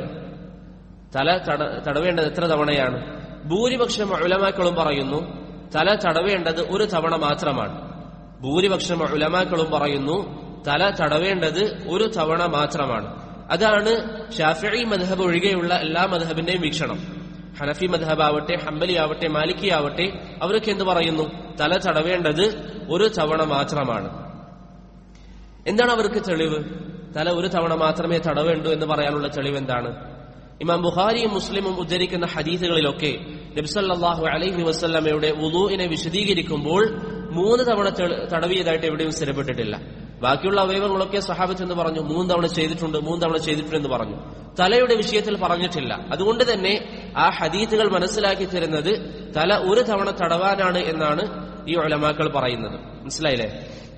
തല തട- തടവേണ്ടത് എത്ര തവണയാണ് ഭൂരിപക്ഷം ഉലമാക്കളും പറയുന്നു തല തടവേണ്ടത് ഒരു തവണ മാത്രമാണ് ഭൂരിപക്ഷം ഉലമാക്കളും പറയുന്നു തല തടവേണ്ടത് ഒരു തവണ മാത്രമാണ് അതാണ് ഷാഫി മധബ് ഒഴികെയുള്ള എല്ലാ മധബിന്റെയും വീക്ഷണം ഹനഫി മധബ് ആവട്ടെ ഹംബലി ആവട്ടെ മാലിക്കി ആവട്ടെ അവരൊക്കെ എന്ത് പറയുന്നു തല തടവേണ്ടത് ഒരു തവണ മാത്രമാണ് എന്താണ് അവർക്ക് തെളിവ് തല ഒരു തവണ മാത്രമേ തടവേണ്ടൂ എന്ന് പറയാനുള്ള തെളിവ് എന്താണ് ഇമാം ബുഖാരിയും മുസ്ലിമും ഉദ്ധരിക്കുന്ന ഹദീസുകളിലൊക്കെ നബ്സല്ലാഹു അലൈഹി വസ്ല്ലമയുടെ ഉലൂഇനെ വിശദീകരിക്കുമ്പോൾ മൂന്ന് തവണ തെള- തടവിയതായിട്ട് എവിടെയും സ്ഥിരപ്പെട്ടിട്ടില്ല ബാക്കിയുള്ള അവയവങ്ങളൊക്കെ സഹാബത്ത് എന്ന് പറഞ്ഞു മൂന്ന് തവണ ചെയ്തിട്ടുണ്ട് മൂന്ന് തവണ ചെയ്തിട്ടുണ്ട് എന്ന് പറഞ്ഞു തലയുടെ വിഷയത്തിൽ പറഞ്ഞിട്ടില്ല അതുകൊണ്ട് തന്നെ ആ ഹദീത്തുകൾ മനസ്സിലാക്കി തരുന്നത് തല ഒരു തവണ തടവാനാണ് എന്നാണ് ഈ ഒലമാക്കൾ പറയുന്നത് മനസ്സിലായില്ലേ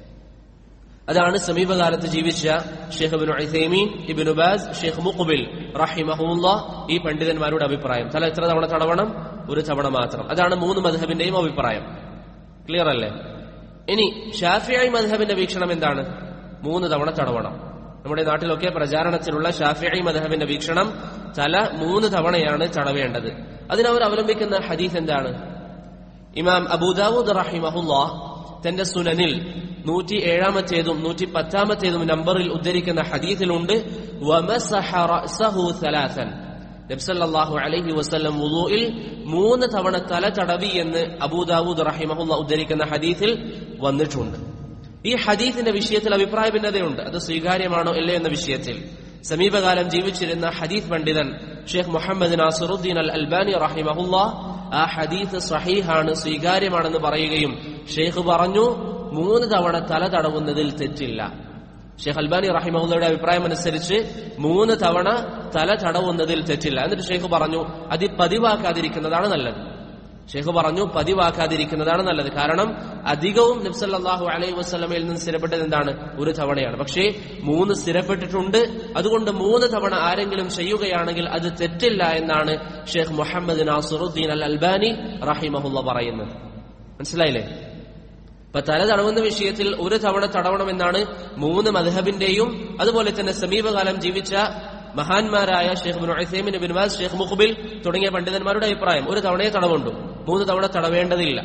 അതാണ് സമീപകാലത്ത് ജീവിച്ച Sheikh Ibn Uthaymeen Ibn Baz Sheikh Muqbil റഹിമഹുല്ല ഈ പണ്ഡിതന്മാരുടെ അഭിപ്രായം തല എത്ര തവണ തടവണം ഒരു തവണ മാത്രം അതാണ് മൂന്ന് മധബിന്റെയും അഭിപ്രായം ക്ലിയർ അല്ലേ ഇനി ഷാഫിയായി മധബിന്റെ വീക്ഷണം എന്താണ് മൂന്ന് തവണ തടവണം നമ്മുടെ നാട്ടിലൊക്കെ പ്രചാരണത്തിലുള്ള ഷാഫിയായി മധബിന്റെ വീക്ഷണം തല മൂന്ന് തവണയാണ് തടവേണ്ടത് അതിനവർ അവലംബിക്കുന്ന ഹദീസ് എന്താണ് ഇമാം അബൂദാവൂദ് റഹിമഹുല്ല തന്റെ സുനനിൽ നൂറ്റി ഏഴാമത്തേതും നൂറ്റി പത്താമത്തേതും നമ്പറിൽ ഉദ്ധരിക്കുന്ന ഹദീസിലുണ്ട് വമസഹ റഅസഹു സലാസൻ നബ്സല്ലാഹു അലൈഹി വസല്ലം വുളൂഇൽ മൂന്ന് തവണ തല തടവി എന്ന് അബൂദാവൂദ് റഹിമഹുല്ല ഉദ്ധരിക്കുന്ന ഹദീസിൽ വന്നിട്ടുണ്ട് ഈ ഹദീസിന്റെ വിഷയത്തിൽ അഭിപ്രായ ഭിന്നതയുണ്ട് അത് സ്വീകാര്യമാണോ ഇല്ലേ എന്ന വിഷയത്തിൽ സമീപകാലം ജീവിച്ചിരുന്ന ഹദീസ് പണ്ഡിതൻ Sheikh Muhammad Nasiruddin al Albani റഹിമഹുല്ല ആ ഹദീസ് സഹീഹാണ് സ്വീകാര്യമാണെന്ന് പറയുകയും ഷെയ്ഖ് പറഞ്ഞു മൂന്ന് തവണ തല തടവുന്നതിൽ തെറ്റില്ല ഷെയ്ഖ് അൽബാനി റഹിമഹുല്ലയുടെ അഭിപ്രായം അനുസരിച്ച് മൂന്ന് തവണ തല തടവുന്നതിൽ തെറ്റില്ല എന്നിട്ട് ഷെയ്ഖ് പറഞ്ഞു അത് പതിവാക്കാതിരിക്കുന്നതാണ് നല്ലത് ഷെയ്ഖ് പറഞ്ഞു പതിവാക്കാതിരിക്കുന്നതാണ് നല്ലത് കാരണം അധികവും നബ്സല്ലാഹു അലൈഹി വസ്ലമയിൽ നിന്ന് സ്ഥിരപ്പെട്ടത് എന്താണ് ഒരു തവണയാണ് പക്ഷേ മൂന്ന് സ്ഥിരപ്പെട്ടിട്ടുണ്ട് അതുകൊണ്ട് മൂന്ന് തവണ ആരെങ്കിലും ചെയ്യുകയാണെങ്കിൽ അത് തെറ്റില്ല എന്നാണ് Sheikh Muhammad Nasiruddin al Albani റഹിമഹുല്ല പറയുന്നത് മനസ്സിലായില്ലേ ഇപ്പൊ തല തടവുന്ന വിഷയത്തിൽ ഒരു തവണ തടവണമെന്നാണ് മൂന്ന് മധബിന്റെയും അതുപോലെ തന്നെ സമീപകാലം ജീവിച്ച മഹാന്മാരായ Sheikh bin Uthaymeen bin Baz Sheikh Muqbil തുടങ്ങിയ പണ്ഡിതന്മാരുടെ അഭിപ്രായം ഒരു തവണയെ തടവുണ്ടു മൂന്ന് തവണ തടവേണ്ടതില്ല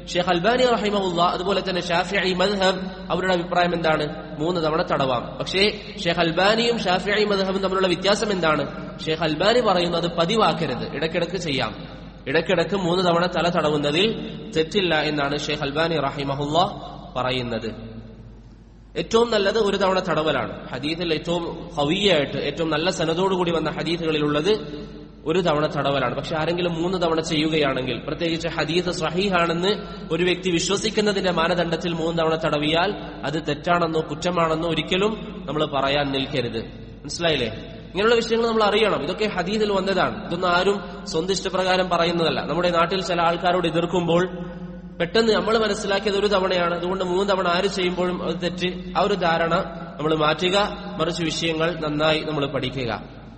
ഷെയ്ഖ് അൽബാനി റഹിമഹുല്ല അതുപോലെ തന്നെ ഷാഫിഇ മദ്ഹബ് അവരുടെ അഭിപ്രായം എന്താണ് മൂന്ന് തവണ തടവാം പക്ഷേ ഷെയ്ഖ് അൽബാനിയും ഷാഫിഇ മദ്ഹബും തമ്മിലുള്ള വ്യത്യാസം എന്താണ് ഷെയ്ഖ് അൽബാനി പറയുന്നത് പതിവാക്കരുത് ഇടയ്ക്കിടയ്ക്ക് ചെയ്യാം ഇടയ്ക്കിടയ്ക്ക് മൂന്ന് തവണ തല തടവുന്നതിൽ തെറ്റില്ല എന്നാണ് ഷെയ്ഖ് അൽബാനി റഹിമഹുല്ല പറയുന്നത് ഏറ്റവും നല്ലത് ഒരു തവണ തടവലാണ് ഹദീസിൽ ഏറ്റവും ഹവിയായിട്ട് ഏറ്റവും നല്ല സനതോടുകൂടി വന്ന ഹദീസുകളിലുള്ളത് ഒരു തവണ തടവലാണ് പക്ഷെ ആരെങ്കിലും മൂന്ന് തവണ ചെയ്യുകയാണെങ്കിൽ പ്രത്യേകിച്ച് ഹദീസ് സഹീഹാണെന്ന് ഒരു വ്യക്തി വിശ്വസിക്കുന്നതിന്റെ മാനദണ്ഡത്തിൽ മൂന്ന് തവണ തടവിയാൽ അത് തെറ്റാണെന്നോ കുറ്റമാണെന്നോ ഒരിക്കലും നമ്മൾ പറയാൻ നിൽക്കരുത് മനസ്സിലായില്ലേ ഇങ്ങനെയുള്ള വിഷയങ്ങൾ നമ്മൾ അറിയണം ഇതൊക്കെ ഹദീസിൽ വന്നതാണ് ഇതൊന്നും ആരും സ്വന്തം ഇഷ്ടപ്രകാരം പറയുന്നതല്ല നമ്മുടെ നാട്ടിൽ ചില ആൾക്കാരോട് എതിർക്കുമ്പോൾ പെട്ടെന്ന് നമ്മൾ മനസ്സിലാക്കിയത് ഒരു തവണയാണ് അതുകൊണ്ട് മൂന്ന് തവണ ആര് ചെയ്യുമ്പോഴും അത് തെറ്റ് ആ ഒരു ധാരണ നമ്മൾ മാറ്റുക മറിച്ച് വിഷയങ്ങൾ നന്നായി നമ്മൾ പഠിക്കുക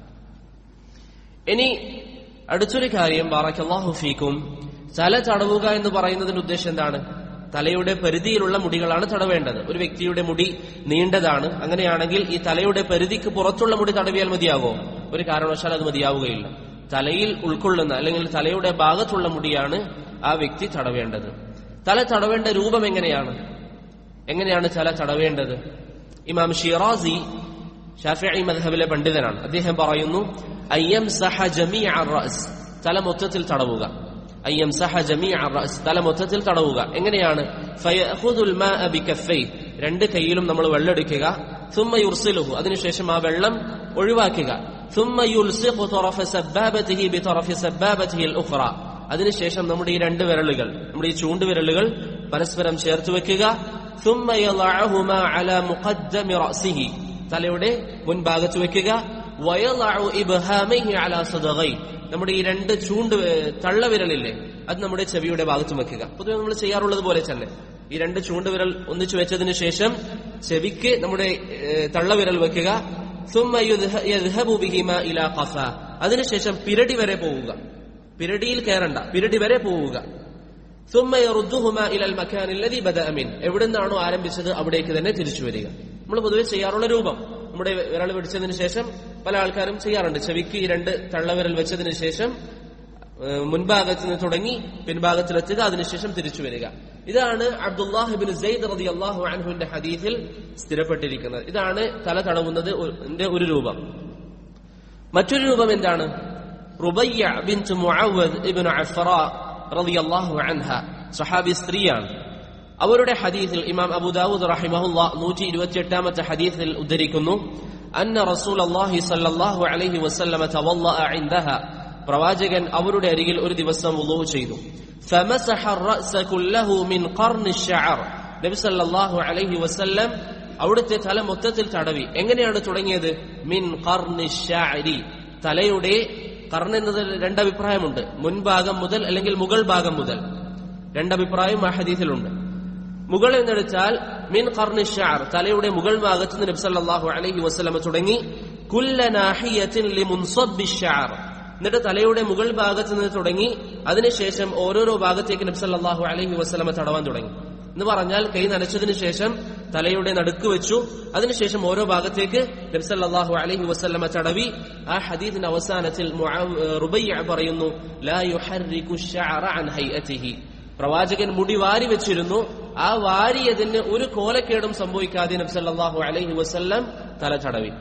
ഇനി അടുത്തൊരു കാര്യം ബാറക്കല്ലാഹു ഫീക്കും തല തടവുക എന്ന് പറയുന്നതിന്റെ ഉദ്ദേശം എന്താണ് തലയുടെ പരിധിയിലുള്ള മുടികളാണ് തടവേണ്ടത് ഒരു വ്യക്തിയുടെ മുടി നീണ്ടതാണ് അങ്ങനെയാണെങ്കിൽ ഈ തലയുടെ പരിധിക്ക് പുറത്തുള്ള മുടി തടവിയാൽ മതിയാകോ ഒരു കാരണവശാൽ അത് മതിയാവുകയില്ല തലയിൽ ഉൾക്കൊള്ളുന്ന അല്ലെങ്കിൽ തലയുടെ ഭാഗത്തുള്ള മുടിയാണ് ആ വ്യക്തി തടവേണ്ടത് തല തടവേണ്ട രൂപം എങ്ങനെയാണ് എങ്ങനെയാണ് തല തടവേണ്ടത് ഇമാം ഷിറാസി ഷാഫിഇ മദ്ഹബിലെ പണ്ഡിതനാണ് അദ്ദേഹം പറയുന്നു അയ്യം സഹ ജമീ റഅസ് തല മൊത്തത്തിൽ തടവുക അയ്യം സഹ ജമീ റഅസ് തല മൊത്തത്തിൽ തടവുക എങ്ങനെയാണ് ഫയഖുദുൽ മാഅ ബികഫൈ രണ്ട് കൈയിലും നമ്മൾ വെള്ളം എടുക്കുക ثم يرسله അതിനുശേഷം ആ വെള്ളം ഒഴിവാക്കുക ثم يلصق طرف سبابته بطرف سبابته الاخرى അതിനുശേഷം നമ്മുടെ ഈ രണ്ട് വിരലുകൾ നമ്മുടെ ഈ ചൂണ്ട് വിരലുകൾ പരസ്പരം ചേർത്ത് വെക്കുക ثم يضعهما على مقدم رأسه തലയുടെ മുൻഭാഗത്ത് വെക്കുക ويضع إبهاميه على صدغيه നമ്മുടെ ഈ രണ്ട് ചൂണ്ട് വേ- തള്ളവിരലില്ലേ അത് നമ്മുടെ ചെവിയുടെ ഭാഗത്തും വെക്കുക പൊതുവെ നമ്മൾ ചെയ്യാറുള്ളത് പോലെ തന്നെ ഈ രണ്ട് ചൂണ്ടുവിരൽ ഒന്നിച്ചു വെച്ചതിന് ശേഷം ചെവിക്ക് നമ്മുടെ ഏഹ്, തള്ളവിരൽ വെക്കുക ثم يذه- يذهب بهما إلى قفا അതിനുശേഷം പിരടി വരെ പോവുക പിരടിയിൽ കയറണ്ട പിരടി വരെ പോവുക ثم يردهما الى المكان الذي بدا منه എവിടുന്നാണോ ആരംഭിച്ചത് അവിടേക്ക് തന്നെ തിരിച്ചു വരിക നമ്മൾ പൊതുവെ ചെയ്യാറുള്ള രൂപം നമ്മുടെ വിരൽ പിടിച്ചതിന് ശേഷം പല ആൾക്കാരും ചെയ്യാറുണ്ട് ചെവിക്ക് ഈ രണ്ട് തള്ളവിരൽ വെച്ചതിന് ശേഷം ഏഹ്, മുൻഭാഗത്ത് നിന്ന് തുടങ്ങി പിൻഭാഗത്തിലെത്തുക അതിനുശേഷം തിരിച്ചു വരിക ഇതാണ് അബ്ദുല്ലാഹിബിൻ സെയ്ദ് റതി അള്ളാഹു അൻഹുവിന്റെ ഹദീസിൽ സ്ഥിരപ്പെട്ടിരിക്കുന്നത് ഇതാണ് തല തടവുന്നത് ഒരു- ഒരു രൂപം മറ്റൊരു രൂപം എന്താണ് റുബയ്യ ബിൻത് മുഅവദ് ഇബ്നു അഫ്റ റളിയല്ലാഹു അൻഹ സഹാബി സ്ത്രീയാണ് അവരുടെ ഹദീസിൽ ഇമാം അബൂദാവൂദ് റഹിമഹുല്ല നൂറ്റി ഇരുപത്തിയെട്ടാമത്തെ ഹദീസിൽ ഉദ്ധരിക്കുന്നു അന്ന റസൂൽ അള്ളാഹി സല്ലല്ലാഹു അലൈഹി വസല്ലമ തവല്ലഅ ഇൻദഹ പ്രവാചകൻ അവരുടെ അരികിൽ ഒരു ദിവസം വുളൂ ചെയ്തു ഫമസഹ الرأس كله من قرن الشعر നബി സല്ലല്ലാഹു അലൈഹി വസല്ലം അവിടുത്തെ തല മൊത്തത്തിൽ തടവി എങ്ങനെയാണ് തുടങ്ങിയത് മിൻ ഖർനി ഷാരി തലയുടെ കർൺ എന്നതിൽ രണ്ടഭിപ്രായമുണ്ട് മുൻഭാഗം മുതൽ അല്ലെങ്കിൽ മുകൾ ഭാഗം മുതൽ രണ്ടഭിപ്രായം ആ ഹദീസിലുണ്ട് മുകൾ എന്നെടുത്താൽ മിൻ ഖർനി ഷാർ തലയുടെ മുകൾ ഭാഗത്ത് നിന്ന് നബി സല്ലല്ലാഹു അലൈഹി വസല്ലമ തുടങ്ങി കുല്ല നാഹിയത്തിൻ ലിമുൻസബ്ബി ഷാർ എന്നിട്ട് തലയുടെ മുകൾ ഭാഗത്ത് നിന്ന് തുടങ്ങി അതിനുശേഷം ഓരോരോ ഭാഗത്തേക്ക് നബി സല്ലല്ലാഹു അലൈഹി വസല്ലമ തടവാൻ തുടങ്ങി എന്ന് പറഞ്ഞാൽ കൈ നനച്ചതിന് ശേഷം തലയുടെ നടുക്ക് വെച്ചു അതിനുശേഷം ഓരോ ഭാഗത്തേക്ക് നബി സല്ലല്ലാഹു അലൈഹി വസല്ലമ തടവി ആ ഹദീദിന്റെ അവസാനത്തിൽ മുആവ്- റുബയ്യ പറയുന്നു ലാ യുഹർരികു الشعر عن هيئته പ്രവാചകൻ മുടി വാരി വെച്ചിരുന്നു ആ വാരിയതിന് ഒരു കോലക്കേടും സംഭവിക്കാതെ നബി സല്ലല്ലാഹു അലൈഹി വസല്ലം തല തടവി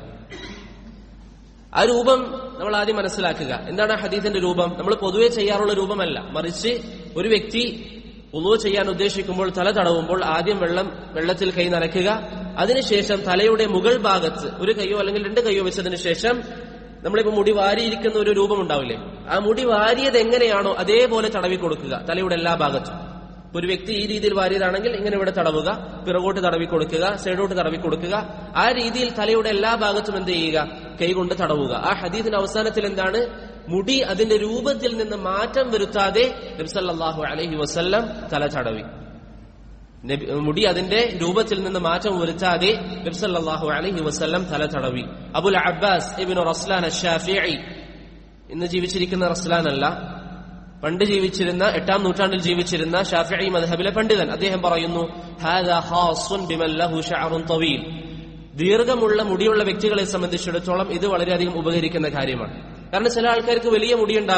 ആ രൂപം നമ്മൾ ആദ്യം മനസ്സിലാക്കുക എന്താണ് ആ ഹദീസിന്റെ രൂപം നമ്മൾ പൊതുവെ ചെയ്യാറുള്ള രൂപമല്ല മറിച്ച് ഒരു വ്യക്തി ഉളു ചെയ്യാൻ ഉദ്ദേശിക്കുമ്പോൾ തല തടവുമ്പോൾ ആദ്യം വെള്ളം വെള്ളത്തിൽ കൈ നനയ്ക്കുക അതിനുശേഷം തലയുടെ മുകൾ ഭാഗത്ത് ഒരു കൈയോ അല്ലെങ്കിൽ രണ്ട് കൈയോ വെച്ചതിന് ശേഷം നമ്മളിപ്പോ മുടി വാരിയിരിക്കുന്ന ഒരു രൂപം ഉണ്ടാവില്ലേ ആ മുടി വാരിയത് എങ്ങനെയാണോ അതേപോലെ തടവി കൊടുക്കുക തലയുടെ എല്ലാ ഭാഗത്തും ഇപ്പൊ ഒരു വ്യക്തി ഈ രീതിയിൽ വാരിയതാണെങ്കിൽ ഇങ്ങനെ ഇവിടെ തടവുക പിറകോട്ട് തടവി കൊടുക്കുക സൈഡോട്ട് തടവി കൊടുക്കുക ആ രീതിയിൽ തലയുടെ എല്ലാ ഭാഗത്തും എന്ത് ചെയ്യുക കൈകൊണ്ട് തടവുക ആ ഹദീദിന്റെ അവസാനത്തിൽ എന്താണ് മുടി അതിന്റെ രൂപത്തിൽ നിന്ന് മാറ്റം വരുത്താതെ നബ്സല്ലാഹു അലൈഹി വസല്ലം തല തടവി നബി- മുടി അതിന്റെ രൂപത്തിൽ നിന്ന് മാറ്റം വരുത്താതെ നബ്സല്ലാഹു അലൈഹി വസല്ലം തല തടവി അബുൽ അബ്ബാസ് ഇബിന് റസ്ലാൻ അഷാഫിഇ ഇന്ന് ജീവിച്ചിരിക്കുന്ന റസ്ലാൻ അല്ല പണ്ട് ജീവിച്ചിരുന്ന എട്ടാം നൂറ്റാണ്ടിൽ ജീവിച്ചിരുന്ന ഷാഫിഇ മദ്ഹബിലെ പണ്ഡിതൻ അദ്ദേഹം പറയുന്നു "ഹാദാ ഖാസ്സുൻ ബിമൻ ലഹു ശഅറുൻ തവീൽ." ദീർഘമുള്ള മുടിയുള്ള വ്യക്തികളെ സംബന്ധിച്ചിടത്തോളം ഇത് വളരെയധികം ഉപകരിക്കുന്ന കാര്യമാണ് കാരണം ചില ആൾക്കാർക്ക് വലിയ മുടിയുണ്ടാകും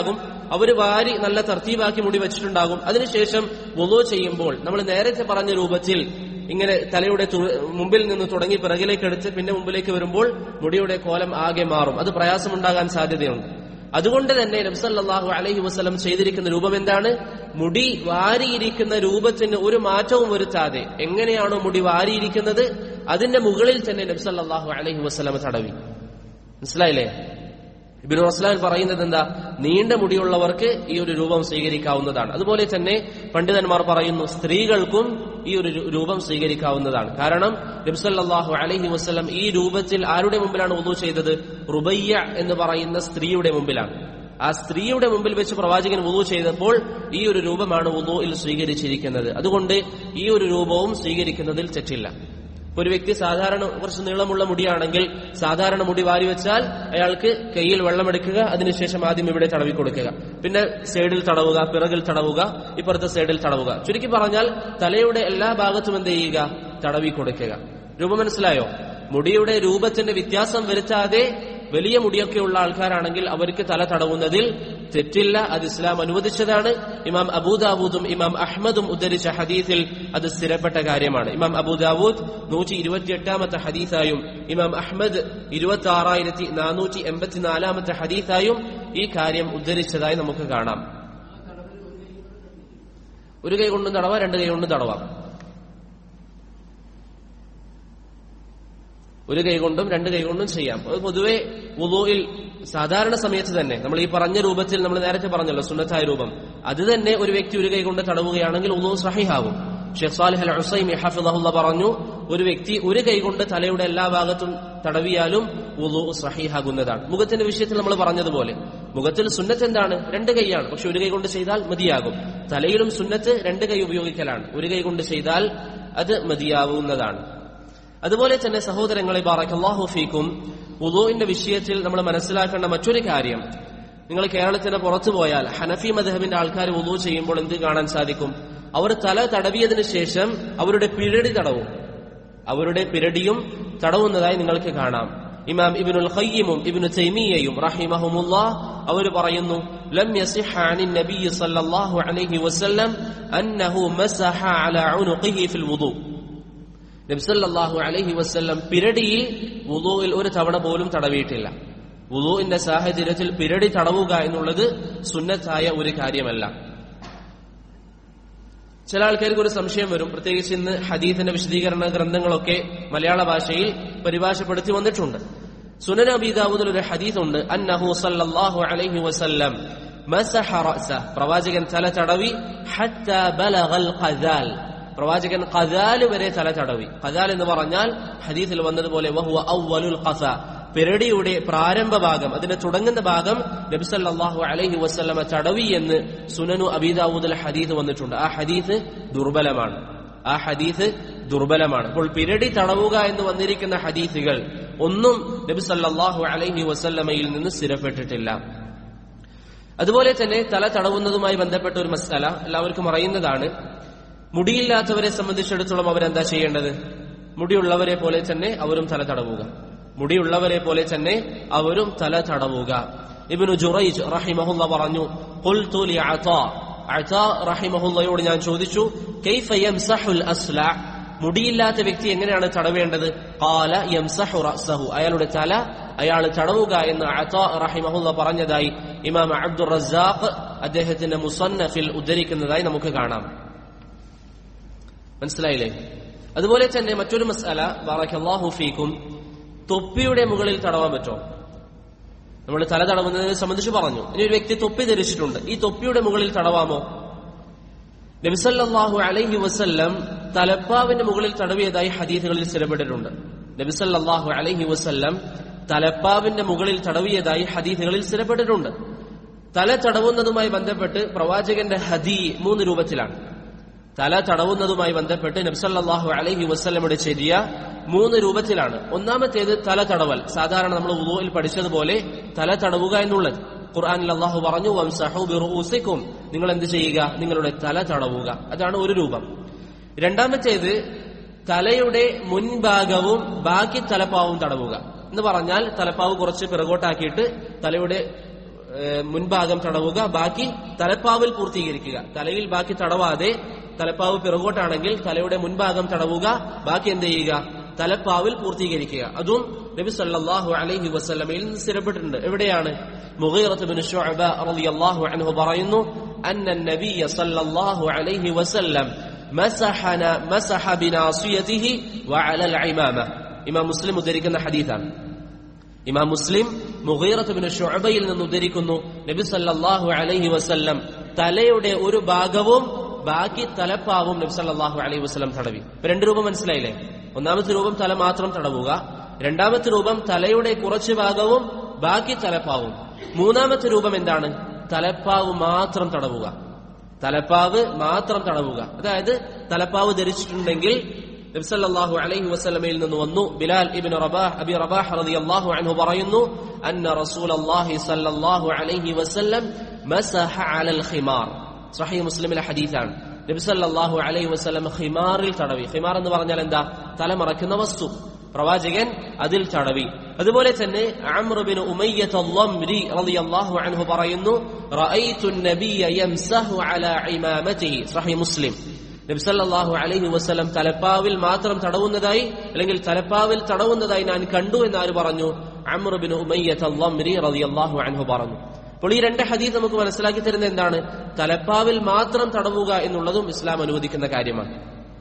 അവർ വാരി നല്ല തർത്തീവാക്കി മുടി വെച്ചിട്ടുണ്ടാകും അതിനുശേഷം വുളു ചെയ്യുമ്പോൾ നമ്മൾ നേരത്തെ പറഞ്ഞ രൂപത്തിൽ ഇങ്ങനെ തലയുടെ തു- മുമ്പിൽ നിന്ന് തുടങ്ങി പിറകിലേക്ക് എടുത്ത് പിന്നെ മുമ്പിലേക്ക് വരുമ്പോൾ മുടിയുടെ കോലം ആകെ മാറും അത് പ്രയാസമുണ്ടാകാൻ സാധ്യതയുണ്ട് അതുകൊണ്ട് തന്നെ നബ്സല്ലാഹു അലൈഹി വസ്ലം ചെയ്തിരിക്കുന്ന രൂപം എന്താണ് മുടി വാരിയിരിക്കുന്ന രൂപത്തിന് ഒരു മാറ്റവും വരുത്താതെ എങ്ങനെയാണോ മുടി വാരിയിരിക്കുന്നത് അതിന്റെ മുകളിൽ തന്നെ നബ്സല്ലാഹു അലൈഹി വസ്ലം തടവി മനസ്സിലായില്ലേ ഇബിൻ റസ്ലാൻ പറയുന്നത് എന്താ നീണ്ട മുടിയുള്ളവർക്ക് ഈ ഒരു രൂപം സ്വീകരിക്കാവുന്നതാണ് അതുപോലെ തന്നെ പണ്ഡിതന്മാർ പറയുന്നു സ്ത്രീകൾക്കും ഈ ഒരു രു- രൂപം സ്വീകരിക്കാവുന്നതാണ് കാരണം നബ്സല്ലാഹു അലൈഹി വസ്ലം ഈ രൂപത്തിൽ ആരുടെ മുമ്പിലാണ് ഉദു ചെയ്തത് റുബയ്യ എന്ന് പറയുന്ന സ്ത്രീയുടെ മുമ്പിലാണ് ആ സ്ത്രീയുടെ മുമ്പിൽ വെച്ച് പ്രവാചകൻ വുളു ചെയ്തപ്പോൾ ഈ ഒരു രൂപമാണ് വുളുയിൽ സ്വീകരിച്ചിരിക്കുന്നത് അതുകൊണ്ട് ഈ ഒരു രൂപവും സ്വീകരിക്കുന്നതിൽ തെറ്റില്ല ഇപ്പൊ ഒരു വ്യക്തി സാധാരണ കുറച്ച് നീളമുള്ള മുടിയാണെങ്കിൽ സാധാരണ മുടി വാരി വെച്ചാൽ അയാൾക്ക് കയ്യിൽ വെള്ളമെടുക്കുക അതിനുശേഷം ആദ്യം ഇവിടെ തടവി കൊടുക്കുക പിന്നെ സൈഡിൽ തടവുക പിറകിൽ തടവുക ഇപ്പുറത്തെ സൈഡിൽ തടവുക ചുരുക്കി പറഞ്ഞാൽ തലയുടെ എല്ലാ ഭാഗത്തും എന്ത് ചെയ്യുക തടവി കൊടുക്കുക രൂപം മനസ്സിലായോ മുടിയുടെ രൂപത്തിന്റെ വ്യത്യാസം വരുത്താതെ വലിയ മുടിയൊക്കെയുള്ള ആൾക്കാരാണെങ്കിൽ അവർക്ക് തല തടവുന്നതിൽ തെറ്റില്ല അത് ഇസ്ലാം അനുവദിച്ചതാണ് ഇമാം അബൂദാവൂദും ഇമാം അഹ്മദും ഉദ്ധരിച്ച ഹദീസിൽ അത് സ്ഥിരപ്പെട്ട കാര്യമാണ് ഇമാം അബൂദാവൂദ് നൂറ്റി ഇരുപത്തിയെട്ടാമത്തെ ഹദീസായും ഇമാം അഹ്മദ് ഇരുപത്തി ആറായിരത്തി നാനൂറ്റി എൺപത്തിനാലാമത്തെ ഹദീസായും ഈ കാര്യം ഉദ്ധരിച്ചതായി നമുക്ക് കാണാം ഒരു കൈ കൊണ്ടും തടവാം രണ്ട് കൈ കൊണ്ടും തടവാം ഒരു കൈ കൊണ്ടും രണ്ട് കൈ കൊണ്ടും ചെയ്യാം അത് പൊതുവെ വുളുയിൽ സാധാരണ സമയത്ത് തന്നെ നമ്മൾ ഈ പറഞ്ഞ രൂപത്തിൽ നമ്മൾ നേരത്തെ പറഞ്ഞല്ലോ സുന്നത്തായ രൂപം അത് തന്നെ ഒരു വ്യക്തി ഒരു കൈ കൊണ്ട് തടവുകയാണെങ്കിൽ ഉളു സഹിഹാകും ഷെഖ് സാലിഹ് അൽ ഹുസൈമി ഹഫിദഹുല്ല പറഞ്ഞു ഒരു വ്യക്തി ഒരു കൈ കൊണ്ട് തലയുടെ എല്ലാ ഭാഗത്തും തടവിയാലും ഉളു സഹിഹാകുന്നതാണ് മുഖത്തിന്റെ വിഷയത്തിൽ നമ്മൾ പറഞ്ഞതുപോലെ മുഖത്തിൽ സുന്നത്ത് എന്താണ് രണ്ട് കൈയാണ് പക്ഷെ ഒരു കൈ കൊണ്ട് ചെയ്താൽ മതിയാകും തലയിലും സുന്നത്ത് രണ്ട് കൈ ഉപയോഗിക്കലാണ് ഒരു കൈ കൊണ്ട് ചെയ്താൽ അത് മതിയാവുന്നതാണ് അതുപോലെ തന്നെ സഹോദരങ്ങളെ ബാറക്കല്ലാഹു ഫീക്കും ഉദുവിന്റെ വിഷയത്തിൽ നമ്മൾ മനസ്സിലാക്കേണ്ട മറ്റൊരു കാര്യം നിങ്ങൾ കേരളത്തിന് പുറത്തു പോയാൽ ഹനഫി മദഹബിന്റെ ആൾക്കാർ ഉദു ചെയ്യുമ്പോൾ എന്ത് കാണാൻ സാധിക്കും അവർ തല തടവിയതിനു ശേഷം അവരുടെ പിരടി തടവും അവരുടെ പിരടിയും തടവുന്നതായി നിങ്ങൾക്ക് കാണാം ഇമാം ഇബ്നുൽ ഖയ്യിമും ഇബ്നു തൈമിയയും റഹിമഹുമുള്ള അവർ പറയുന്നു ലം യസിഹ അനിൻ നബിയ്യി സല്ലല്ലാഹു അലൈഹി വസല്ലം അന്നഹു മസഹ അലാ ഉനുഖിഹി ഫിൽ വുദു നബ്സല്ലാഹു അലൈഹി വസ്ല്ലം പിരടിയിൽ വുളുവിൽ ഒരു തവണ പോലും തടവിയിട്ടില്ല വുളുവിന്റെ സാഹചര്യത്തിൽ പിരടി തടവുക എന്നുള്ളത് സുന്നത്തായ ഒരു കാര്യമല്ല ചില ആൾക്കാർക്ക് ഒരു സംശയം വരും പ്രത്യേകിച്ച് ഇന്ന് ഹദീത്തിന്റെ വിശദീകരണ ഗ്രന്ഥങ്ങളൊക്കെ മലയാള ഭാഷയിൽ പരിഭാഷപ്പെടുത്തി വന്നിട്ടുണ്ട് സുനൻ അബീദാവൂദിൽ ഒരു ഹദീസ് ഉണ്ട് അന്നഹു സല്ലല്ലാഹു അലൈഹി വസല്ലം മസഹ റഅസ പ്രവാചകൻ തല തടവി ഹത്ത ബലഗൽ ഖദാൽ പ്രവാചകൻ ഖദാൽ വരെ തല തടവി ഖദാൽ എന്ന് പറഞ്ഞാൽ ഹദീസിൽ വന്നതുപോലെ വഹുവ അവ്വലുൽ ഖസ പെരടിയുടെ പ്രാരംഭ ഭാഗം അതിന്റെ തുടങ്ങുന്ന ഭാഗം നബിസല്ലാഹു അലൈഹി വസ്ലമ തടവി എന്ന് സുനനു അബീദാവൂദൽ ഹദീസ് വന്നിട്ടുണ്ട് ആ ഹദീസ് ദുർബലമാണ് ആ ഹദീസ് ദുർബലമാണ് അപ്പോൾ പിരടി തടവുക എന്ന് വന്നിരിക്കുന്ന ഹദീസുകൾ ഒന്നും നബി സല്ലല്ലാഹു അലൈഹി വസല്ലമയിൽ നിന്ന് സ്ഥിരപ്പെട്ടിട്ടില്ല അതുപോലെ തന്നെ തല തടവുന്നതുമായി ബന്ധപ്പെട്ട ഒരു മസാല എല്ലാവർക്കും അറിയുന്നതാണ് മുടിയില്ലാത്തവരെ സംബന്ധിച്ചിടത്തോളം അവരെന്താ ചെയ്യേണ്ടത് മുടിയുള്ളവരെ പോലെ തന്നെ അവരും തല തടവുക മുടിയുള്ളവരെ പോലെ തന്നെ അവരും തല തടവുക ഇബ്നു ജുറൈജ് റഹിമഹുല്ല പറഞ്ഞു ഖുൽതു ലി അതാ അതാ റഹിമഹുല്ലയോട് ഞാൻ ചോദിച്ചു കൈഫ യംസഹുൽ അസ്ല മുടിയില്ലാത്ത വ്യക്തി എങ്ങനെയാണ് തടവേണ്ടത് ഖാല യംസഹു റഅസഹു അയാളുടെ തല അയാൾ തടവുക എന്ന് അതാ റഹിമഹുല്ല പറഞ്ഞതായി ഇമാം അബ്ദുർ റസാഖ് അദ്ദേഹത്തിന്റെ മുസന്നഫിൽ ഉദ്ധരിക്കുന്നതായി നമുക്ക് കാണാം മനസ്സിലായില്ലേ അതുപോലെ തന്നെ മറ്റൊരു മസാല ബാറക്കല്ലാഹു ഫീക്കും തൊപ്പിയുടെ മുകളിൽ തടവാൻ പറ്റോ നമ്മൾ തല തടവുന്നതിനെ സംബന്ധിച്ച് പറഞ്ഞു ഇനി ഒരു വ്യക്തി തൊപ്പി ധരിച്ചിട്ടുണ്ട് ഈ തൊപ്പിയുടെ മുകളിൽ തടവാമോ നബിസല്ലാഹു അലൈഹി വസല്ലം തലപ്പാവിന്റെ മുകളിൽ തടവിയതായി ഹദീസുകളിൽ സ്ഥിരപ്പെട്ടിട്ടുണ്ട് നബിസല്ലാഹു അലൈഹി വസല്ലം തലപ്പാവിന്റെ മുകളിൽ തടവിയതായി ഹദീസുകളിൽ സ്ഥിരപ്പെട്ടിട്ടുണ്ട് തല തടവുന്നതുമായി ബന്ധപ്പെട്ട് പ്രവാചകന്റെ ഹദി മൂന്ന് രൂപത്തിലാണ് തല തടവുന്നതുമായി ബന്ധപ്പെട്ട് നബ്സല്ലാഹു അലൈഹി വസ്ലമയുടെ ചര്യ മൂന്ന് രൂപത്തിലാണ് ഒന്നാമത്തേത് തല തടവൽ സാധാരണ നമ്മൾ ഉദുവിൽ പഠിച്ചതുപോലെ തല തടവുക എന്നുള്ളത് ഖുർആാനിൽ അള്ളാഹു പറഞ്ഞു വംസഹു ബിറുസിക്കും നിങ്ങൾ എന്ത് ചെയ്യുക നിങ്ങളുടെ തല തടവുക അതാണ് ഒരു രൂപം രണ്ടാമത്തേത് തലയുടെ മുൻഭാഗവും ബാക്കി തലപ്പാവും തടവുക എന്ന് പറഞ്ഞാൽ തലപ്പാവ് കുറച്ച് പിറകോട്ടാക്കിയിട്ട് തലയുടെ ഏഹ്, മുൻഭാഗം തടവുക ബാക്കി തലപ്പാവിൽ പൂർത്തീകരിക്കുക തലയിൽ ബാക്കി തടവാതെ തലപ്പാവ് പിറകോട്ടാണെങ്കിൽ തലയുടെ മുൻഭാഗം തടവുക ബാക്കി എന്ത് ചെയ്യുക തലപ്പാവിൽ പൂർത്തീകരിക്കുക അതും നബി സല്ലല്ലാഹു അലൈഹി വസല്ലമയിൽ നിന്ന് സ്ഥിരപ്പെട്ടിട്ടുണ്ട് എവിടെയാണ് മുഗീറത്ത് ബിൻ ശുഅബ റളിയല്ലാഹു അൻഹു പറയുന്നു അന്ന നബിയ സല്ലല്ലാഹു അലൈഹി വസല്ലം മസഹന മസഹ ബിനാസിയതിഹി വഅലൽ ഇമാമ ഇമാം മുസ്ലിം ഉദ്ധരിക്കുന്ന ഹദീസാണ് ഇമാം മുസ്ലിം മുഗീറത്ത് ബിൻ ഷുഅബയിൽ നിന്ന് ഉദ്ധരിക്കുന്നു നബി സല്ലല്ലാഹു അലൈഹി വസല്ലം തലയുടെ ഒരു ഭാഗവും ബാക്കി തലപ്പാവും നബി സല്ലല്ലാഹു അലൈഹി വസല്ലം തടവി ഇപ്പൊ രണ്ട് രൂപം മനസ്സിലായില്ലേ ഒന്നാമത്തെ രൂപം തല മാത്രം തടവുക രണ്ടാമത്തെ രൂപം തലയുടെ കുറച്ച് ഭാഗവും ബാക്കി തലപ്പാവും മൂന്നാമത്തെ രൂപം എന്താണ് തലപ്പാവ് മാത്രം തടവുക തലപ്പാവ് മാത്രം തടവുക അതായത് തലപ്പാവ് ധരിച്ചിട്ടുണ്ടെങ്കിൽ നബ്സല്ലാഹു അലൈഹി വസല്ലമയിൽ നിന്ന് വന്നു ബിലാൽ ഇബ്നു റബാഹ് അബി റബാഹ് റളിയല്ലാഹു അൻഹു പറയുന്നു അന്ന റസൂലല്ലാഹി സല്ലല്ലാഹു അലൈഹി വസല്ലം മസഹ അലൽ ഖിമാർ സഹീഹ് മുസ്ലിമിലെ ഹദീസാണ് നബി സല്ലല്ലാഹു അലൈഹി വസല്ലം ഖിമാറിൽ തടവി ഖിമാർ എന്ന് പറഞ്ഞാൽ എന്താ തല മറക്കുന്ന വസ്തു പ്രവാചകൻ അതിൽ തടവി അതുപോലെ തന്നെ അമ്രുബിൻ ഉമയ്യത്ത് അള്ളംരി റളിയല്ലാഹു അൻഹു പറയുന്നു റഅയ്തു നബിയ യംസഹു അലാ ഇമാമതിഹി സഹീഹ് മുസ്ലിം നബി സല്ലല്ലാഹു അലൈഹി വസല്ലം തലപ്പാവിൽ മാത്രം തടവുന്നതായി അല്ലെങ്കിൽ തലപ്പാവിൽ തടവുന്നതായി ഞാൻ കണ്ടു എന്ന് ആര് പറഞ്ഞു അമ്രുബിൻ ഉമയ്യത്ത് അള്ളംരി റളിയല്ലാഹു അൻഹു പറഞ്ഞു അപ്പോൾ ഈ രണ്ട് ഹദീസ് നമുക്ക് മനസ്സിലാക്കി തരുന്നത് എന്താണ് തലപ്പാവിൽ മാത്രം തടവുക എന്നുള്ളതും ഇസ്ലാം അനുവദിക്കുന്ന കാര്യമാണ്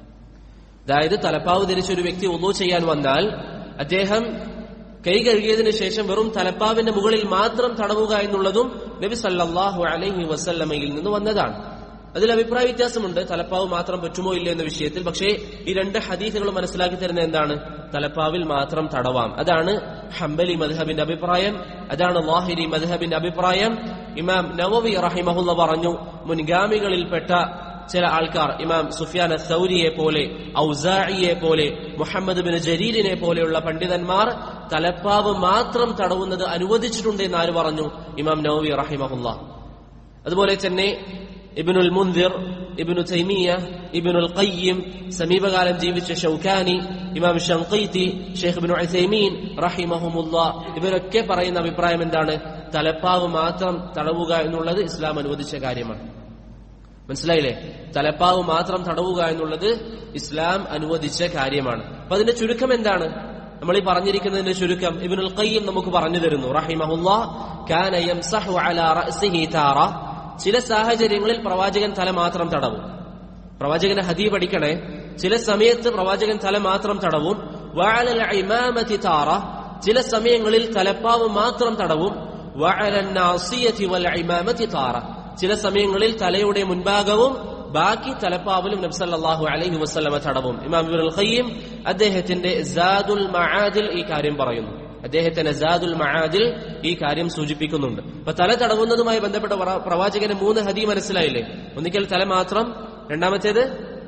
അതായത് തലപ്പാവ് ധരിച്ച ഒരു വ്യക്തി ഒന്നു ചെയ്യാൻ വന്നാൽ അദ്ദേഹം കൈ കഴുകിയതിനു ശേഷം വെറും തലപ്പാവിന്റെ മുകളിൽ മാത്രം തടവുക എന്നുള്ളതും നബി സല്ലല്ലാഹു അലൈഹി വസല്ലമയിൽ നിന്ന് വന്നതാണ് അതിൽ അഭിപ്രായ വ്യത്യാസമുണ്ട് തലപ്പാവ് മാത്രം പറ്റുമോ ഇല്ല എന്ന വിഷയത്തിൽ പക്ഷേ ഈ രണ്ട് ഹദീസുകൾ മനസ്സിലാക്കി തരുന്നത് എന്താണ് തലപ്പാവിൽ മാത്രം തടവാം അതാണ് ഹംബലി മദ്ഹബിന്റെ അഭിപ്രായം അതാണ് വാഹിരി മദ്ഹബിന്റെ അഭിപ്രായം ഇമാം നവവി റഹിമഹുല്ല പറഞ്ഞു മുൻഗാമികളിൽപ്പെട്ട ചില ആൾക്കാർ ഇമാം സുഫിയാൻ സൗരിയെ പോലെ ഔസായിയെ പോലെ മുഹമ്മദ് ബിൻ ജരീലിനെ പോലെയുള്ള പണ്ഡിതന്മാർ തലപ്പാവ് മാത്രം തടവുന്നത് അനുവദിച്ചിട്ടുണ്ട് എന്ന് ആര് പറഞ്ഞു ഇമാം നവവി റഹിമഹുല്ല അതുപോലെ തന്നെ ഇബിനുൽ മുന്തിർ ഇബിനു തൈമിയ ഇബിനുൽ ഖയ്യിം സമീപകാലം ജീവിച്ച ഷൗക്കാനി ഇമാം ഷങ്കൈത്തി ഷെയ്ഖ് ബിൻ ഉസൈമീൻ റഹിമഹുമുല്ല ഇവരൊക്കെ പറയുന്ന അഭിപ്രായം എന്താണ് തലപ്പാവ് മാത്രം തടവുക എന്നുള്ളത് ഇസ്ലാം അനുവദിച്ച കാര്യമാണ് മനസ്സിലായില്ലേ തലപ്പാവ് മാത്രം തടവുക എന്നുള്ളത് ഇസ്ലാം അനുവദിച്ച കാര്യമാണ് അപ്പൊ അതിന്റെ ചുരുക്കം എന്താണ് നമ്മൾ ഈ പറഞ്ഞിരിക്കുന്നതിന്റെ ചുരുക്കം ഇബിനുൽ ഖയ്യിം നമുക്ക് പറഞ്ഞു തരുന്നു റഹിമഹുല്ലാ കാന യംസഹു അലാ റഅസിഹി താറ ചില സാഹചര്യങ്ങളിൽ പ്രവാചകൻ തല മാത്രം തടവും പ്രവാചകന്റെ ഹദീ പഠിക്കണേ ചില സമയത്ത് പ്രവാചകൻ തല മാത്രം തടവും വഅലൽ ഇമാമതി താറ ചില സമയങ്ങളിൽ തലപ്പാവ് മാത്രം തടവും വഅലൻ നാസിയതി വൽ ഇമാമതി താറ ചില സമയങ്ങളിൽ തലയുടെ മുൻഭാഗവും ബാക്കി തലപ്പാവിലും നബ്സല്ലാഹു അലൈഹി വസ്ലമ തടവും ഇമാം ഇബ്നുൽ ഖയ്യിം അദ്ദേഹത്തിന്റെ സാദുൽ മആദിൽ ഈ കാര്യം പറയുന്നു അദ്ദേഹത്തിന്റെ സാദുൽ മആദിൽ ഈ കാര്യം സൂചിപ്പിക്കുന്നുണ്ട് അപ്പൊ തല തടവുന്നതുമായി ബന്ധപ്പെട്ട പ്ര- പ്രവാചകന് മൂന്ന് ഹദി മനസ്സിലായില്ലേ ഒന്നിക്കൽ തല മാത്രം രണ്ടാമത്തേത്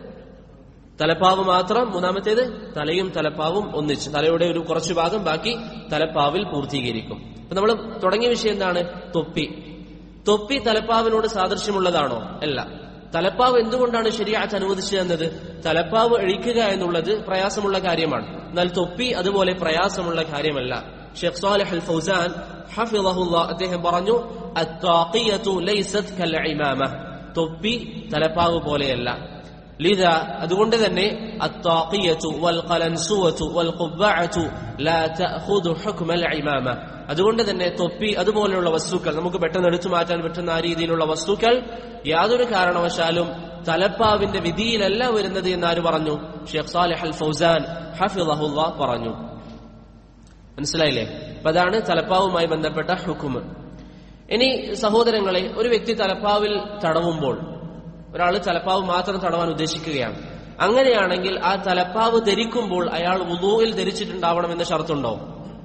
തലപ്പാവ് മാത്രം മൂന്നാമത്തേത് തലയും തലപ്പാവും ഒന്നിച്ച് തലയുടെ ഒരു കുറച്ചു ഭാഗം ബാക്കി തലപ്പാവിൽ പൂർത്തീകരിക്കും അപ്പൊ നമ്മൾ തുടങ്ങിയ വിഷയം എന്താണ് തൊപ്പി തൊപ്പി തലപ്പാവിനോട് സാദൃശ്യമുള്ളതാണോ അല്ല തലപ്പാവ് എന്തുകൊണ്ടാണ് ശരിയാറ്റ് അനുവദിച്ചു തന്നത് തലപ്പാവ് അഴിക്കുക എന്നുള്ളത് പ്രയാസമുള്ള കാര്യമാണ് എന്നാൽ തൊപ്പി അതുപോലെ പ്രയാസമുള്ള കാര്യമല്ല ഷെഖ് സാലിഹ് അൽ ഫൗസാൻ ഹഫിളഹുല്ല അദ്ദേഹം പറഞ്ഞു "അത്താഖിയതു ലൈസത് കൽ ഇമാമ." തൊപ്പി തലപ്പാവ് പോലെയല്ല ലിത അതുകൊണ്ട് തന്നെ അത്താഖിയതു വൽ ഖലൻസുവതു വൽ ഖുബ്ബഅതു ലാ തഅഖുദു ഹുക്മൽ ഇമാമ അതുകൊണ്ട് തന്നെ തൊപ്പി അതുപോലെയുള്ള വസ്തുക്കൾ നമുക്ക് പെട്ടെന്ന് എടുത്തു മാറ്റാൻ പറ്റുന്ന ആ രീതിയിലുള്ള വസ്തുക്കൾ യാതൊരു കാരണവശാലും തലപ്പാവിന്റെ വിധിയിലല്ല വരുന്നത് എന്ന് ആര് പറഞ്ഞു ഷെയ്ഖ് സാലിഹ് അൽ ഫൗസാൻ ഹഫിളഹുല്ല പറഞ്ഞു മനസ്സിലായില്ലേ അപ്പൊ അതാണ് തലപ്പാവുമായി ബന്ധപ്പെട്ട ഹുക്കുമ് ഇനി സഹോദരങ്ങളെ ഒരു വ്യക്തി തലപ്പാവിൽ തടവുമ്പോൾ ഒരാൾ തലപ്പാവ് മാത്രം തടവാൻ ഉദ്ദേശിക്കുകയാണ് അങ്ങനെയാണെങ്കിൽ ആ തലപ്പാവ് ധരിക്കുമ്പോൾ അയാൾ വുദൂയിൽ ധരിച്ചിട്ടുണ്ടാവണം എന്ന ഷർത്തുണ്ടോ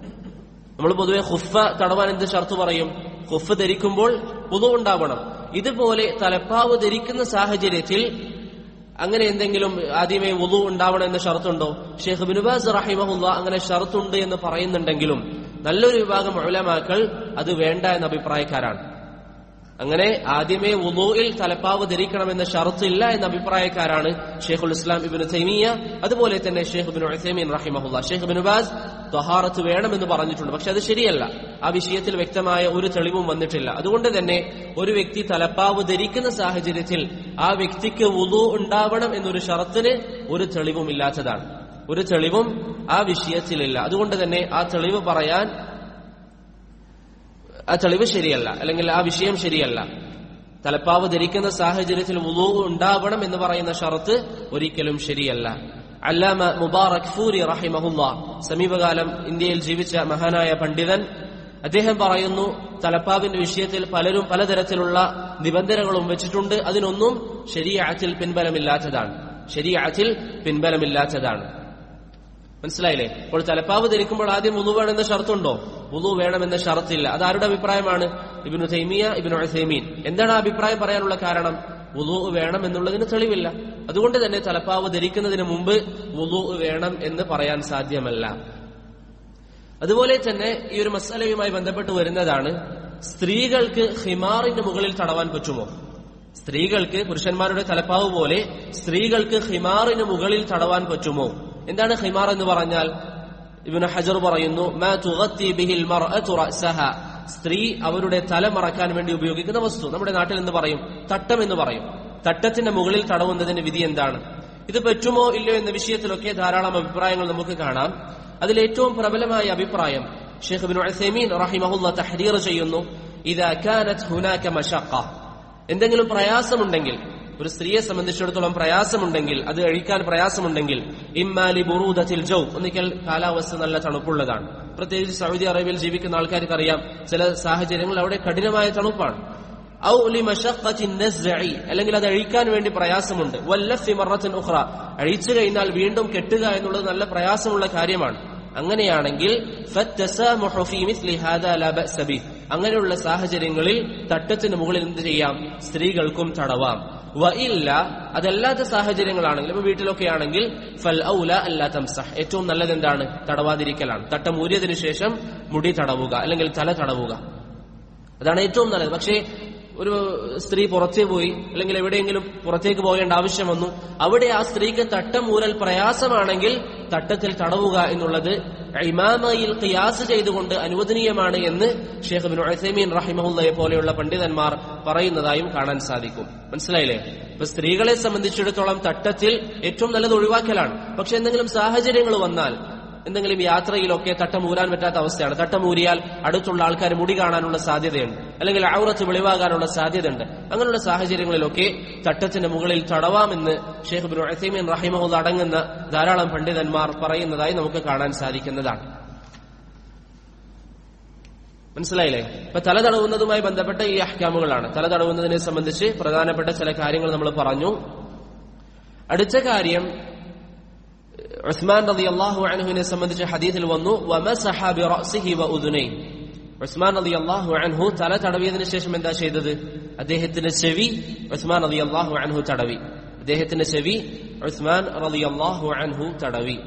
നമ്മൾ പൊതുവെ ഹുഫ തടവാൻ എന്ത് ഷർത്ത് പറയും ഹുഫ് ധരിക്കുമ്പോൾ വുദു ഉണ്ടാവണം ഇതുപോലെ തലപ്പാവ് ധരിക്കുന്ന സാഹചര്യത്തിൽ അങ്ങനെ എന്തെങ്കിലും ആദ്യമേ വുദു ഉണ്ടാവണം എന്ന ഷർത്തുണ്ടോ ഷെയ്ഖ് ബിനുബാസ് റഹിമഹുല്ല അങ്ങനെ ഷർത്തുണ്ട് എന്ന് പറയുന്നുണ്ടെങ്കിലും നല്ലൊരു വിഭാഗം ഉലമാക്കൾ അത് വേണ്ട എന്ന അഭിപ്രായക്കാരാണ് അങ്ങനെ ആദ്യമേ വുദൂയിൽ തലപ്പാവ് ധരിക്കണമെന്ന ഷർത്തില്ല എന്ന അഭിപ്രായക്കാരാണ് ഷെയ്ഖുൽ ഇസ്ലാം ഇബിന് തൈമിയ അതുപോലെ തന്നെ ഷെയ്ഖ് ബിൻ ഉസൈമീൻ റഹിമഹുല്ല ഷെയ്ഖ് ബിൻ ബാസ് ത്വഹാറത്ത് വേണമെന്ന് പറഞ്ഞിട്ടുണ്ട് പക്ഷെ അത് ശരിയല്ല ആ വിഷയത്തിൽ വ്യക്തമായ ഒരു തെളിവും വന്നിട്ടില്ല അതുകൊണ്ട് തന്നെ ഒരു വ്യക്തി തലപ്പാവ് ധരിക്കുന്ന സാഹചര്യത്തിൽ ആ വ്യക്തിക്ക് വുളു ഉണ്ടാവണം എന്നൊരു ഷറത്തിന് ഒരു തെളിവും ഇല്ലാത്തതാണ് ഒരു തെളിവും ആ വിഷയത്തിലില്ല അതുകൊണ്ട് തന്നെ ആ തെളിവ് പറയാൻ ആ തെളിവ് ശരിയല്ല അല്ലെങ്കിൽ ആ വിഷയം ശരിയല്ല തലപ്പാവ് ധരിക്കുന്ന സാഹചര്യത്തിൽ വുളു ഉണ്ടാവണം എന്ന് പറയുന്ന ഷറത്ത് ഒരിക്കലും ശരിയല്ല അല്ലാമ മുബാറക് ഫൂരി റഹിമഹുല്ല സമീപകാലം ഇന്ത്യയിൽ ജീവിച്ച മഹാനായ പണ്ഡിതൻ അദ്ദേഹം പറയുന്നു തലപ്പാവിന്റെ വിഷയത്തിൽ പലരും പലതരത്തിലുള്ള നിബന്ധനകളും വെച്ചിട്ടുണ്ട് അതിനൊന്നും ശരിയാറ്റിൽ പിൻബലമില്ലാത്തതാണ് ശരിയാറ്റിൽ പിൻബലമില്ലാത്തതാണ് മനസ്സിലായില്ലേ അപ്പോൾ തലപ്പാവ് ധരിക്കുമ്പോൾ ആദ്യം വുളു വേണമെന്ന ഷർത്തുണ്ടോ വുളു വേണമെന്ന ഷർത്തില്ല അത് ആരുടെ അഭിപ്രായമാണ് ഇബിനു തൈമിയ ഇബിനു ഉസൈമീൻ എന്താണ് ആ അഭിപ്രായം പറയാനുള്ള കാരണം വുളു വേണം എന്നുള്ളതിന് തെളിവില്ല അതുകൊണ്ട് തന്നെ തലപ്പാവ് ധരിക്കുന്നതിന് മുമ്പ് വുളു വേണം എന്ന് പറയാൻ സാധ്യമല്ല അതുപോലെ തന്നെ ഈ ഒരു മസാലയുമായി ബന്ധപ്പെട്ട് വരുന്നതാണ് സ്ത്രീകൾക്ക് ഹിമാറിന്റെ മുകളിൽ തടവാൻ പറ്റുമോ സ്ത്രീകൾക്ക് പുരുഷന്മാരുടെ തലപ്പാവ് പോലെ സ്ത്രീകൾക്ക് ഹിമാറിന് മുകളിൽ തടവാൻ പറ്റുമോ എന്താണ് ഹിമാർ എന്ന് പറഞ്ഞാൽ ഇബിന് ഹജർ പറയുന്നു മാ തുഗത്തി ബിഹിൽ മർഅതു റഅസഹ സ്ത്രീ അവരുടെ തല മറക്കാൻ വേണ്ടി ഉപയോഗിക്കുന്ന വസ്തു നമ്മുടെ നാട്ടിൽ എന്ന് പറയും തട്ടം എന്ന് പറയും തട്ടത്തിന്റെ മുകളിൽ തടവുന്നതിന് വിധി എന്താണ് ഇത് പറ്റുമോ ഇല്ലയോ എന്ന വിഷയത്തിലൊക്കെ ധാരാളം അഭിപ്രായങ്ങൾ നമുക്ക് കാണാം അതിൽ ഏറ്റവും പ്രബലമായ അഭിപ്രായം ഷെയ്ഖ് ബിൻ ഉസൈമീൻ റഹിമഹുല്ല തഹ്ദീർ ചെയ്യുന്നു ഇദാ കാനത് ഹുനാക മശഖ എന്തെങ്കിലും പ്രയാസമുണ്ടെങ്കിൽ ഒരു സ്ത്രീയെ സംബന്ധിച്ചിടത്തോളം പ്രയാസമുണ്ടെങ്കിൽ അത് അഴിക്കാൻ പ്രയാസമുണ്ടെങ്കിൽ ഇമ്മാലി ബുറൂദത്തിൽ ജൗ ഒന്നിക്കൽ കാലാവസ്ഥ നല്ല തണുപ്പുള്ളതാണ് പ്രത്യേകിച്ച് സൗദി അറേബ്യയിൽ ജീവിക്കുന്ന ആൾക്കാർക്ക് അറിയാം ചില സാഹചര്യങ്ങൾ അവിടെ കഠിനമായ തണുപ്പാണ് ഔ ലി മശഖത്തിൻ നസ്ഇ അല്ലെങ്കിൽ അത് അഴിക്കാൻ വേണ്ടി പ്രയാസമുണ്ട് വല്ലഫി മറത്തിൻ ഉഖ്റ അഴിച്ചു കഴിഞ്ഞാൽ വീണ്ടും കെട്ടുക എന്നുള്ളത് നല്ല പ്രയാസമുള്ള കാര്യമാണ് അങ്ങനെയാണെങ്കിൽ ഫത്തസാമുഹു ഫീ മിസ്ലി ഹാദാ ലാ ബഅസ ബിഹ് അങ്ങനെയുള്ള സാഹചര്യങ്ങളിൽ തട്ടത്തിന് മുകളിൽ എന്ത് ചെയ്യാം സ്ത്രീകൾക്കും തടവാം വ ഇല്ല അതല്ലാത്ത സാഹചര്യങ്ങളാണെങ്കിൽ ഇപ്പൊ വീട്ടിലൊക്കെ ആണെങ്കിൽ ഫൽ ഔല അല്ലാ തംസഹ് ഏറ്റവും നല്ലത് എന്താണ് തടവാതിരിക്കലാണ് തട്ടം ഊരിയതിനു ശേഷം മുടി തടവുക അല്ലെങ്കിൽ തല തടവുക അതാണ് ഏറ്റവും നല്ലത് പക്ഷേ ഒരു സ്ത്രീ പുറത്തേ പോയി അല്ലെങ്കിൽ എവിടെയെങ്കിലും പുറത്തേക്ക് പോകേണ്ട ആവശ്യം വന്നു അവിടെ ആ സ്ത്രീക്ക് തട്ടം ഊരൽ പ്രയാസമാണെങ്കിൽ തട്ടത്തിൽ തടവുക എന്നുള്ളത് ഇമാമയിൽ ഖിയാസ് ചെയ്തുകൊണ്ട് അനുവദനീയമാണ് എന്ന് ഷേഖ് ബിൻ ഉസൈമീൻ റഹിമഹുല്ലയെ പോലെയുള്ള പണ്ഡിതന്മാർ പറയുന്നതായും കാണാൻ സാധിക്കും മനസ്സിലായില്ലേ ഇപ്പൊ സ്ത്രീകളെ സംബന്ധിച്ചിടത്തോളം തട്ടത്തിൽ ഏറ്റവും നല്ലത് ഒഴിവാക്കലാണ് പക്ഷെ എന്തെങ്കിലും സാഹചര്യങ്ങൾ വന്നാൽ എന്തെങ്കിലും യാത്രയിലൊക്കെ തട്ടമൂരാൻ പറ്റാത്ത അവസ്ഥയാണ് തട്ടമൂരിയാൽ അടുത്തുള്ള ആൾക്കാർ മുടി കാണാനുള്ള സാധ്യതയുണ്ട് അല്ലെങ്കിൽ ഔറത്ത് വെളിവാകാനുള്ള സാധ്യതയുണ്ട് അങ്ങനെയുള്ള സാഹചര്യങ്ങളിലൊക്കെ തട്ടത്തിന്റെ മുകളിൽ തടവാമെന്ന് ഷെയ്ഖ് ബിൻ ഉസൈമീൻ റഹിമഹുൽ അടങ്ങുന്ന ധാരാളം പണ്ഡിതന്മാർ പറയുന്നതായി നമുക്ക് കാണാൻ സാധിക്കുന്നതാണ് മനസ്സിലായില്ലേ ഇപ്പൊ തല തടവുന്നതുമായി ബന്ധപ്പെട്ട ഈ അഹ്കാമുകളാണ് തല തടവുന്നതിനെ സംബന്ധിച്ച് പ്രധാനപ്പെട്ട ചില കാര്യങ്ങൾ നമ്മൾ പറഞ്ഞു അടുത്ത കാര്യം ഉസ്മാൻ റതി അള്ളാഹു അൻഹുവിനെ സംബന്ധിച്ച് ഹദീസിൽ വന്നു വമസഹ ബിറഅസിഹി വഉദുനൈ ഉസ്മാൻ റതി അള്ളാഹു അൻഹു തല തടവിയതിനു ശേഷം എന്താ ചെയ്തത് അദ്ദേഹത്തിന്റെ ചെവി ഉസ്മാൻ റതി അള്ളാഹു അൻഹു തടവി അദ്ദേഹത്തിന്റെ ചെവി ഉസ്മാൻ റതി അള്ളാഹു അൻഹു തടവി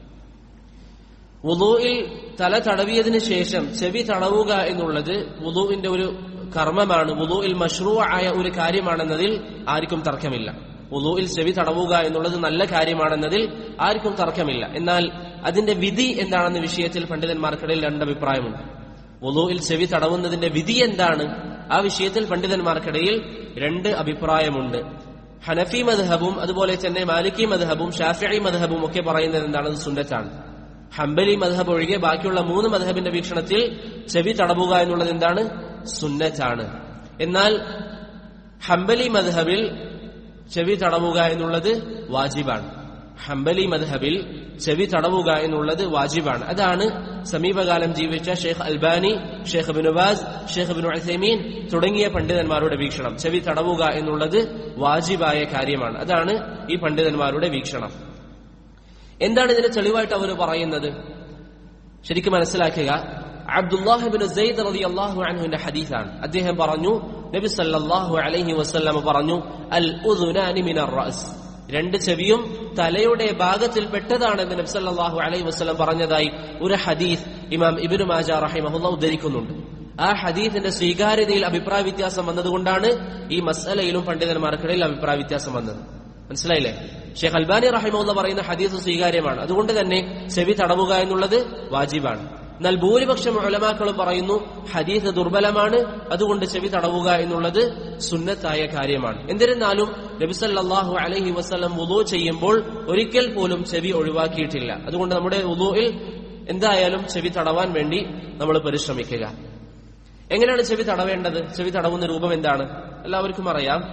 വുളൂയിൽ തല തടവിയതിനു ശേഷം ചെവി തടവുക എന്നുള്ളത് വുളൂവിന്റെ ഒരു കർമ്മമാണ് വുളൂയിൽ മഷ്റൂ ആയ ഒരു കാര്യമാണെന്നതിൽ ആർക്കും തർക്കമില്ല വുളൂയിൽ ചെവി തടവുക എന്നുള്ളത് നല്ല കാര്യമാണെന്നതിൽ ആർക്കും തർക്കമില്ല എന്നാൽ അതിന്റെ വിധി എന്താണെന്ന വിഷയത്തിൽ പണ്ഡിതന്മാർക്കിടയിൽ രണ്ട് അഭിപ്രായമുണ്ട് വുളൂയിൽ ചെവി തടവുന്നതിന്റെ വിധി എന്താണ് ആ വിഷയത്തിൽ പണ്ഡിതന്മാർക്കിടയിൽ രണ്ട് അഭിപ്രായമുണ്ട് ഹനഫി മദ്ഹബും അതുപോലെ തന്നെ മാലിക്കി മദ്ഹബും ഷാഫിഇ മദ്ഹബും ഒക്കെ പറയുന്നത് എന്താണ് അത് സുന്നത്താണ് ഹംബലി മദ്ഹബ് ഒഴികെ ബാക്കിയുള്ള മൂന്ന് മദ്ഹബിന്റെ വീക്ഷണത്തിൽ ചെവി തടവുക എന്നുള്ളത് എന്താണ് സുന്നത്താണ് എന്നാൽ ഹംബലി മദ്ഹബിൽ ചെവി തടവുക എന്നുള്ളത് വാജിബാണ് ഹംബലി മദ്ഹബിൽ ചെവി തടവുക എന്നുള്ളത് വാജിബാണ് അതാണ് സമീപകാലം ജീവിച്ച Sheikh Albani Sheikh bin Baz Sheikh bin Uthaymeen തുടങ്ങിയ പണ്ഡിതന്മാരുടെ വീക്ഷണം ചെവി തടവുക എന്നുള്ളത് വാജിബായ കാര്യമാണ് അതാണ് ഈ പണ്ഡിതന്മാരുടെ വീക്ഷണം എന്താണ് ഇതിന് തെളിവായിട്ട് അവർ പറയുന്നത് ശരിക്കും മനസ്സിലാക്കുക അബ്ദുല്ലാഹിബിൻ സെയ്ദ് റതി അള്ളാഹു അൻഹുവിന്റെ ഹദീസാണ് അദ്ദേഹം പറഞ്ഞു നബി സല്ലല്ലാഹു അലൈഹി വസല്ലം പറഞ്ഞു അൽ ഉദുനാനി മിനർ റഅസ് രണ്ട് ചെവിയും തലയുടെ ഭാഗത്തിൽ പെട്ടതാണെന്ന് നബി സല്ലല്ലാഹു അലൈഹി വസല്ലം പറഞ്ഞതായി ഒരു ഹദീസ് ഇമാം ഇബ്നു മാജ റഹിമഹുല്ല ഉദ്ധരിക്കുന്നുണ്ട് ആ ഹദീസിന്റെ സ്വീകാര്യതയിൽ അഭിപ്രായ വ്യത്യാസം വന്നതുകൊണ്ടാണ് ഈ മസലയിലും പണ്ഡിതന്മാർക്കിടയിൽ അഭിപ്രായ വ്യത്യാസം വന്നത് മനസ്സിലായില്ലേ ഷെയ്ഖ് അൽബാനി റഹിമുള്ള പറയുന്ന ഹദീസ് സ്വീകാര്യമാണ് അതുകൊണ്ട് തന്നെ ചെവി തടവുക എന്നുള്ളത് വാജിബാണ് എന്നാൽ ഭൂരിപക്ഷം ഉലമാക്കളും പറയുന്നു ഹദീസ് ദുർബലമാണ് അതുകൊണ്ട് ചെവി തടവുക എന്നുള്ളത് സുന്നത്തായ കാര്യമാണ് എന്നിരുന്നാലും നബിസല്ലാഹു അലഹി വസ്ലം വുളു ചെയ്യുമ്പോൾ ഒരിക്കൽ പോലും ചെവി ഒഴിവാക്കിയിട്ടില്ല അതുകൊണ്ട് നമ്മുടെ വുളുവിൽ എന്തായാലും ചെവി തടവാൻ വേണ്ടി നമ്മൾ പരിശ്രമിക്കുക എങ്ങനെയാണ് ചെവി തടവേണ്ടത് ചെവി തടവുന്ന രൂപം എന്താണ് എല്ലാവർക്കും അറിയാം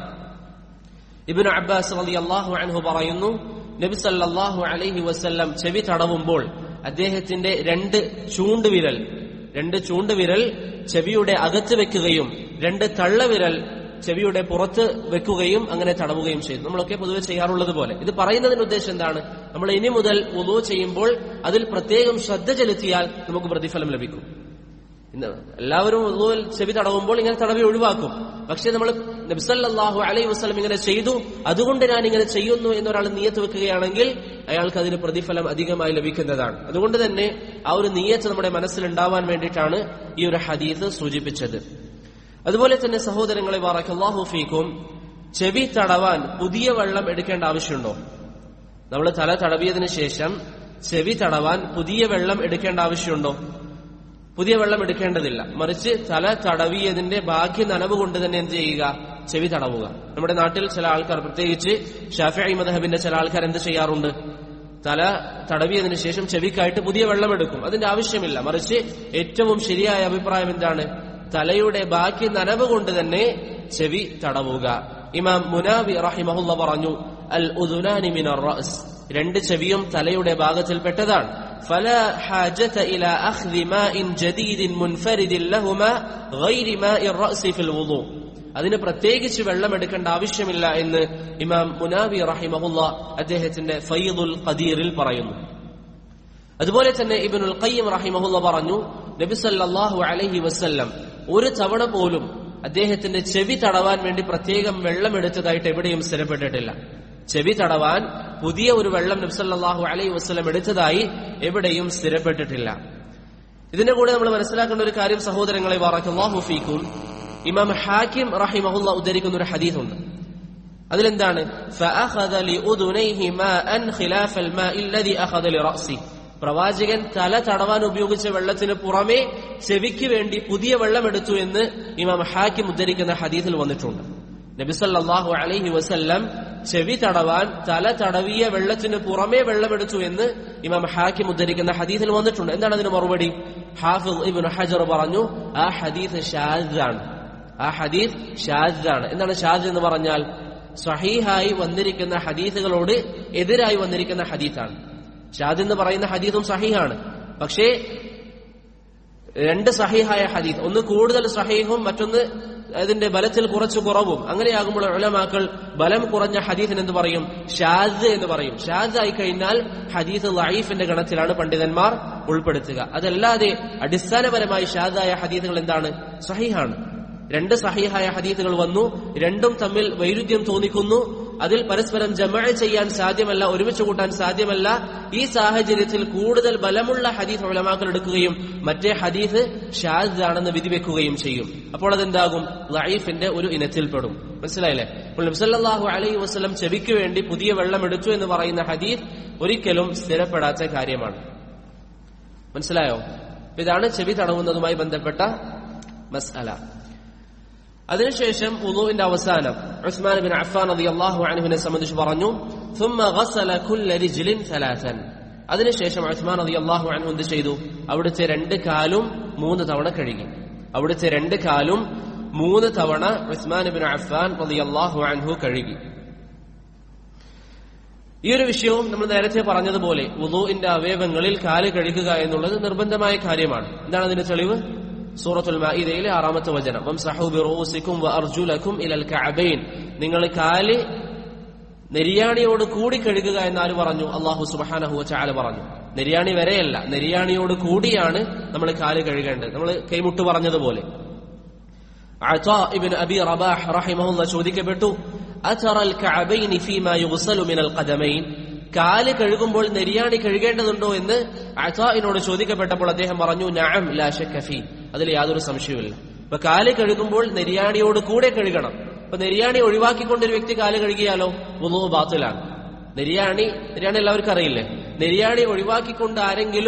ഇബിന് അബ്ബാസ് റളി അള്ളാഹു അൻഹു പറയുന്നു നബി സല്ലല്ലാഹു അലൈഹി വസല്ലം ചെവി തടവുമ്പോൾ അദ്ദേഹത്തിന്റെ രണ്ട് ചൂണ്ടുവിരൽ രണ്ട് ചൂണ്ടുവിരൽ ചെവിയുടെ അകത്ത് വെക്കുകയും രണ്ട് തള്ളവിരൽ ചെവിയുടെ പുറത്ത് വെക്കുകയും അങ്ങനെ തടവുകയും ചെയ്തു നമ്മളൊക്കെ പൊതുവെ ചെയ്യാറുള്ളത് പോലെ ഇത് പറയുന്നതിന്റെ ഉദ്ദേശം എന്താണ് നമ്മൾ ഇനി മുതൽ ഉദു ചെയ്യുമ്പോൾ അതിൽ പ്രത്യേകം ശ്രദ്ധ ചെലുത്തിയാൽ നമുക്ക് പ്രതിഫലം ലഭിക്കും ഇന്ന് എല്ലാവരും ഉദുവിൽ ചെവി തടവുമ്പോൾ ഇങ്ങനെ തടവി ഒഴിവാക്കും പക്ഷെ നമ്മൾ നബ്സല്ലാഹു അലൈഹി വസ്ലം ഇങ്ങനെ ചെയ്തു അതുകൊണ്ട് ഞാൻ ഇങ്ങനെ ചെയ്യുന്നു എന്നൊരാൾ നീയത്ത് വെക്കുകയാണെങ്കിൽ അയാൾക്ക് അതിന് പ്രതിഫലം അധികമായി ലഭിക്കുന്നതാണ് അതുകൊണ്ട് തന്നെ ആ ഒരു നീയത്ത് നമ്മുടെ മനസ്സിൽ ഉണ്ടാവാൻ വേണ്ടിയിട്ടാണ് ഈ ഒരു ഹദീസ് സൂചിപ്പിച്ചത് അതുപോലെ തന്നെ സഹോദരങ്ങളെ വാറക്കല്ലാഹു ഫീക്കും ചെവി തടവാൻ പുതിയ വെള്ളം എടുക്കേണ്ട ആവശ്യമുണ്ടോ നമ്മൾ തല തടവിയതിനു ശേഷം ചെവി തടവാൻ പുതിയ വെള്ളം എടുക്കേണ്ട ആവശ്യമുണ്ടോ പുതിയ വെള്ളം എടുക്കേണ്ടതില്ല മറിച്ച് തല തടവിയതിന്റെ ബാക്കി നനവ് കൊണ്ട് തന്നെ എന്ത് ചെയ്യുക ചെവി തടവുക നമ്മുടെ നാട്ടിൽ ചില ആൾക്കാർ പ്രത്യേകിച്ച് ഷാഫി മദഹബിന്റെ ചില ആൾക്കാർ എന്ത് ചെയ്യാറുണ്ട് തല തടവിയതിനു ശേഷം ചെവിക്കായിട്ട് പുതിയ വെള്ളം എടുക്കും അതിന്റെ ആവശ്യമില്ല മറിച്ച് ഏറ്റവും ശരിയായ അഭിപ്രായം എന്താണ് തലയുടെ ബാക്കി നനവ് കൊണ്ട് തന്നെ ചെവി തടവുക ഇമാം മുനാബി റഹിമഹുല്ല പറഞ്ഞു അൽ ഉദുനാനി മിനർ റഅസ് രണ്ട് ചെവിയും തലയുടെ ഭാഗത്തിൽപ്പെട്ടതാണ് فلا حاجة إلى أخذ ماء جديد منفرد لهما غير ماء الرأس في الوضوء അതിന് പ്രത്യേകിച്ച് വെള്ളം എടുക്കേണ്ട ആവശ്യമില്ല എന്ന് ഇമാം മുനാബി റഹിമഹുല്ല അദ്ദേഹത്തിന്റെ ഫൈദുൽ ഖദീറിൽ പറയുന്നു അതുപോലെ തന്നെ ഇബിനുൽ ഖയ്യം റഹിമഹുല്ല പറഞ്ഞു നബി സല്ലല്ലാഹു അലൈഹി വസല്ലം ഒരു തവണ പോലും അദ്ദേഹത്തിന്റെ ചെവി തടവാൻ വേണ്ടി പ്രത്യേകം വെള്ളം എടുത്തതായിട്ട് എവിടെയും സ്ഥിരപ്പെട്ടിട്ടില്ല ചെവി തടവാൻ പുതിയ ഒരു വെള്ളം നബ്സല്ലാഹു അലൈഹി വസ്ലം എടുത്തതായി എവിടെയും സ്ഥിരപ്പെട്ടിട്ടില്ല ഇതിന്റെ കൂടെ നമ്മൾ മനസ്സിലാക്കേണ്ട ഒരു കാര്യം സഹോദരങ്ങളെ വാറക്കല്ലാഹു ഫീക്കും ഇമാം ഹാക്കിം റഹിമഹുല്ല ഉദ്ധരിക്കുന്ന ഒരു ഹദീസ് ഉണ്ട് അതിലെന്താണ് فأخذ لأذنيه ماء خلاف الماء الذي أخذ لرأسه പ്രവാചകൻ തല തടവാൻ ഉപയോഗിച്ച വെള്ളത്തിന് പുറമെ ചെവിക്ക് വേണ്ടി പുതിയ വെള്ളം എടുത്തു എന്ന് ഇമാം ഹാക്കിം ഉദ്ധരിക്കുന്ന ഹദീസിൽ വന്നിട്ടുണ്ട് നബിസല്ലാഹു അലൈഹി വസല്ലം ചെവി തടവാൻ തല തടവിയ വെള്ളത്തിന് പുറമേ വെള്ളമെടുത്തു എന്ന് ഇമാം ഹാക്കിം ഉദ്ധരിക്കുന്ന ഹദീസിൽ വന്നിട്ടുണ്ട് എന്താണ് അതിന് മറുപടി ഹാഫിദ് ഇബിൻ ഹജർ പറഞ്ഞു ആ ഹദീസ് ഷാദാണ് ആ ഹദീസ് ഷാദാണ് എന്താണ് ഷാദ് എന്ന് പറഞ്ഞാൽ സഹീഹായി വന്നിരിക്കുന്ന ഹദീസുകളോട് എതിരായി വന്നിരിക്കുന്ന ഹദീസാണ് ഷാദ് എന്ന് പറയുന്ന ഹദീസും സഹീഹാണ് പക്ഷേ രണ്ട് സഹീഹായ ഹദീസ് ഒന്ന് കൂടുതൽ സഹീഹും മറ്റൊന്ന് അതിന്റെ ബലത്തിൽ കുറച്ച് കുറവും അങ്ങനെയാകുമ്പോൾ ഉലമാക്കൾ ബലം കുറഞ്ഞ ഹദീസിന് എന്ത് പറയും ഷാദ് എന്ന് പറയും ഷാദ് ആയി കഴിഞ്ഞാൽ ഹദീസ് ലൈഫിന്റെ ഗണത്തിലാണ് പണ്ഡിതന്മാർ ഉൾപ്പെടുത്തുക അതല്ലാതെ അടിസ്ഥാനപരമായി ഷാദായ ഹദീസുകൾ എന്താണ് സഹിഹാണ് രണ്ട് സഹിഹായ ഹദീസുകൾ വന്നു രണ്ടും തമ്മിൽ വൈരുദ്ധ്യം തോന്നിക്കുന്നു അതിൽ പരസ്പരം ജമഴ ചെയ്യാൻ സാധ്യമല്ല ഒരുമിച്ച് കൂട്ടാൻ സാധ്യമല്ല ഈ സാഹചര്യത്തിൽ കൂടുതൽ ബലമുള്ള ഹദീസ് ഉലമാക്കൾ എടുക്കുകയും മറ്റേ ഹദീസ് ഷാദ് ആണെന്ന് വിധിവെക്കുകയും ചെയ്യും അപ്പോൾ അതെന്താകും ലൈഫിന്റെ ഒരു ഇനത്തിൽപ്പെടും മനസ്സിലായില്ലേ അപ്പോൾ നബ്സല്ലാഹു അലൈഹി വസ്ലം ചെവിക്ക് വേണ്ടി പുതിയ വെള്ളം എടുത്തു എന്ന് പറയുന്ന ഹദീസ് ഒരിക്കലും സ്ഥിരപ്പെടാത്ത കാര്യമാണ് മനസ്സിലായോ ഇതാണ് ചെവി തടവുന്നതുമായി ബന്ധപ്പെട്ട മസ്അല അതിനുശേഷം ഉളുവിന്റെ അവസാനം ഉസ്മാൻ ബിൻ അഫ്ഫാൻ റളിയല്ലാഹു അൻഹുവിനെ സംബന്ധിച്ച് പറഞ്ഞു ثم غسل كل رجل ثلاثا അതിനുശേഷം ഉസ്മാൻ റളിയല്ലാഹു അൻഹു എന്ത് ചെയ്തു അവിടുത്തെ രണ്ട് കാലും മൂന്ന് തവണ കഴുകി അവിടുത്തെ രണ്ട് കാലും മൂന്ന് തവണ ഉസ്മാൻ ബിൻ അഫ്ഫാൻ റളിയല്ലാഹു അൻഹു കഴുകി ഈ ഒരു വിഷയവും നമ്മൾ നേരത്തെ പറഞ്ഞതുപോലെ വുളുവിന്റെ അവയവങ്ങളിൽ കാല് കഴുകുക എന്നുള്ളത് നിർബന്ധമായ കാര്യമാണ് എന്താണ് അതിന്റെ തെളിവ് സൂറത്തുൽ മാഇദയിലെ ആറാമത്തെ വചനം വംസഹു ബിറൂസിക്കും വഅർജുലക്കും ഇലൽ കഅബൈൻ നിങ്ങൾ കാല് നെരിയാണിയോട് കൂടി കഴുകുക എന്നാല് പറഞ്ഞു അള്ളാഹു സുബ്ഹാനഹു വതആല പറഞ്ഞു നെരിയാണി വരെയല്ല നെരിയാണിയോട് കൂടിയാണ് നമ്മൾ കാല് കഴുകേണ്ടത് നമ്മൾ കൈമുട്ട് പറഞ്ഞതുപോലെ അതാ ഇബ്നു അബി റബാഹ് റഹിമഹുല്ല ചോദിക്കപ്പെട്ടു അതറൽ കഅബൈൻ ഫീമാ യുഗ്സലു മിനൽ ഖദമൈൻ കാല് കഴുകുമ്പോൾ നെരിയാണി കഴുകേണ്ടതുണ്ടോ എന്ന് അതാഇനോട് ചോദിക്കപ്പെട്ടപ്പോൾ അദ്ദേഹം പറഞ്ഞു നഅം ലാ ശക്ക ഫീ അതിൽ യാതൊരു സംശയവുമില്ല അപ്പൊ കാല് കഴുകുമ്പോൾ നെരിയാണിയോട് കൂടെ കഴുകണം അപ്പൊ നെരിയാണി ഒഴിവാക്കിക്കൊണ്ട് ഒരു വ്യക്തി കാല് കഴുകിയാലോ വുളു ബാത്തിലാണ് നെരിയാണി നെരിയാണി എല്ലാവർക്കും അറിയില്ലേ നെരിയാണി ഒഴിവാക്കിക്കൊണ്ട് ആരെങ്കിലും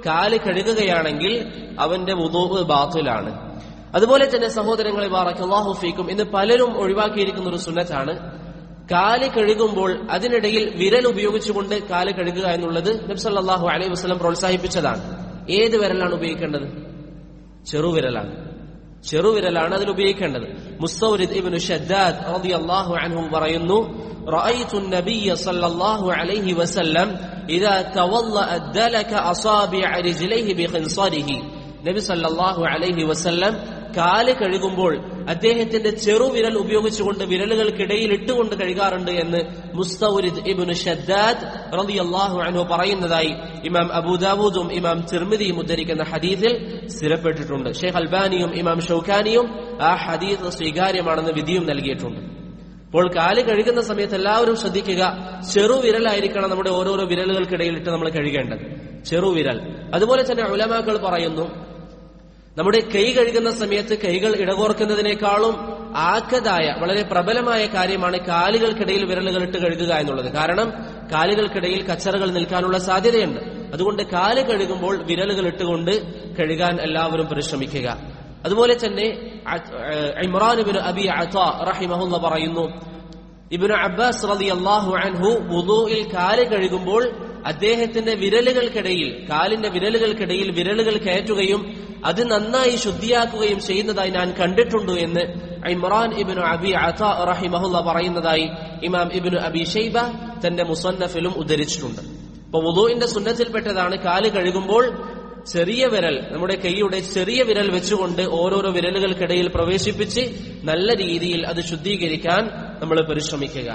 കാല് കഴുകുകയാണെങ്കിൽ അവന്റെ വുദൂ ബാത്തിലാണ് അതുപോലെ തന്നെ സഹോദരങ്ങളെ ബാറക്കല്ലാഹു ഫീക്കും ഇന്ന് പലരും ഒഴിവാക്കിയിരിക്കുന്ന ഒരു സുന്നത്താണ് കാല് കഴുകുമ്പോൾ അതിനിടയിൽ വിരൽ ഉപയോഗിച്ചുകൊണ്ട് കാല് കഴുകുക എന്നുള്ളത് നബ്സല്ലാഹു അലൈഹി വസ്ലം പ്രോത്സാഹിപ്പിച്ചതാണ് ഏത് വിരലാണ് ഉപയോഗിക്കേണ്ടത് ചെറുവിരലാണ് ചെറുവിരലാണ് അതിൽ ഉപയോഗിക്കേണ്ടത് മുസ്തൗരിദ് ഇബ്നു ഷദ്ദാദ് റളിയല്ലാഹു അൻഹു പറയുന്നു رأيت النبي صلى الله عليه وسلم إذا توضأ دلك أصابع رجليه بخنصره നബി സല്ലല്ലാഹു അലൈഹി വസല്ലം കാല് കഴുകുമ്പോൾ അദ്ദേഹത്തിന്റെ ചെറുവിരൽ ഉപയോഗിച്ചുകൊണ്ട് വിരലുകൾക്കിടയിൽ ഇട്ടുകൊണ്ട് കഴുകാറുണ്ട് എന്ന് മുസ്തൗരിദ് ഇബ്നു ഷദ്ദാദ് റളിയല്ലാഹു അൻഹു പറയുന്നതായി ഇമാം അബൂദാവൂദും ഇമാം തിർമിദിയും ഉദ്ധരിക്കുന്ന ഹദീസിൽ സ്ഥിരപ്പെട്ടിട്ടുണ്ട് ഷെയ്ഖ് അൽബാനിയും ഇമാം ഷൗക്കാനിയും ആ ഹദീസ് സ്വീകാര്യമാണെന്ന് വിധിയും നൽകിയിട്ടുണ്ട് അപ്പോൾ കാല് കഴുകുന്ന സമയത്ത് എല്ലാവരും ശ്രദ്ധിക്കുക ചെറുവിരലായിരിക്കണം നമ്മുടെ ഓരോരോ വിരലുകൾക്കിടയിൽ ഇട്ട് നമ്മൾ കഴുകേണ്ടത് ചെറുവിരൽ അതുപോലെ തന്നെ ഉലമാക്കൾ പറയുന്നു നമ്മുടെ കൈ കഴുകുന്ന സമയത്ത് കൈകൾ ഇടകോർക്കുന്നതിനേക്കാളും ആക്കതായ വളരെ പ്രബലമായ കാര്യമാണ് കാലുകൾക്കിടയിൽ വിരലുകൾ ഇട്ട് കഴുകുക എന്നുള്ളത് കാരണം കാലുകൾക്കിടയിൽ കച്ചറകൾ നിൽക്കാനുള്ള സാധ്യതയുണ്ട് അതുകൊണ്ട് കാല് കഴുകുമ്പോൾ വിരലുകൾ ഇട്ടുകൊണ്ട് കഴുകാൻ എല്ലാവരും പരിശ്രമിക്കുക അതുപോലെ തന്നെ ഇമ്രാൻ ഇബ്നു അബി അതാ റഹിമഹുല്ല പറയുന്നു ഇബ്നു അബ്ബാസ് റളിയല്ലാഹു അൻഹു വുദൂഇൽ കാല് കഴുകുമ്പോൾ അദ്ദേഹത്തിന്റെ വിരലുകൾക്കിടയിൽ കാലിന്റെ വിരലുകൾക്കിടയിൽ വിരലുകൾ കയറ്റുകയും അത് നന്നായി ശുദ്ധിയാക്കുകയും ചെയ്യുന്നതായി ഞാൻ കണ്ടിട്ടുണ്ട് എന്ന് ഇമ്രാൻ ഇബിനു അബി അത റഹിമഹുല്ല പറയുന്നതായി ഇമാം ഇബിനു അബി ഷൈബ തന്റെ മുസന്നഫിലും ഉദ്ധരിച്ചിട്ടുണ്ട് അപ്പൊ വുദുവിന്റെ സുന്നത്തിൽപ്പെട്ടതാണ് കാല് കഴുകുമ്പോൾ ചെറിയ വിരൽ നമ്മുടെ കൈയുടെ ചെറിയ വിരൽ വെച്ചുകൊണ്ട് ഓരോരോ വിരലുകൾക്കിടയിൽ പ്രവേശിപ്പിച്ച് നല്ല രീതിയിൽ അത് ശുദ്ധീകരിക്കാൻ നമ്മൾ പരിശ്രമിക്കുക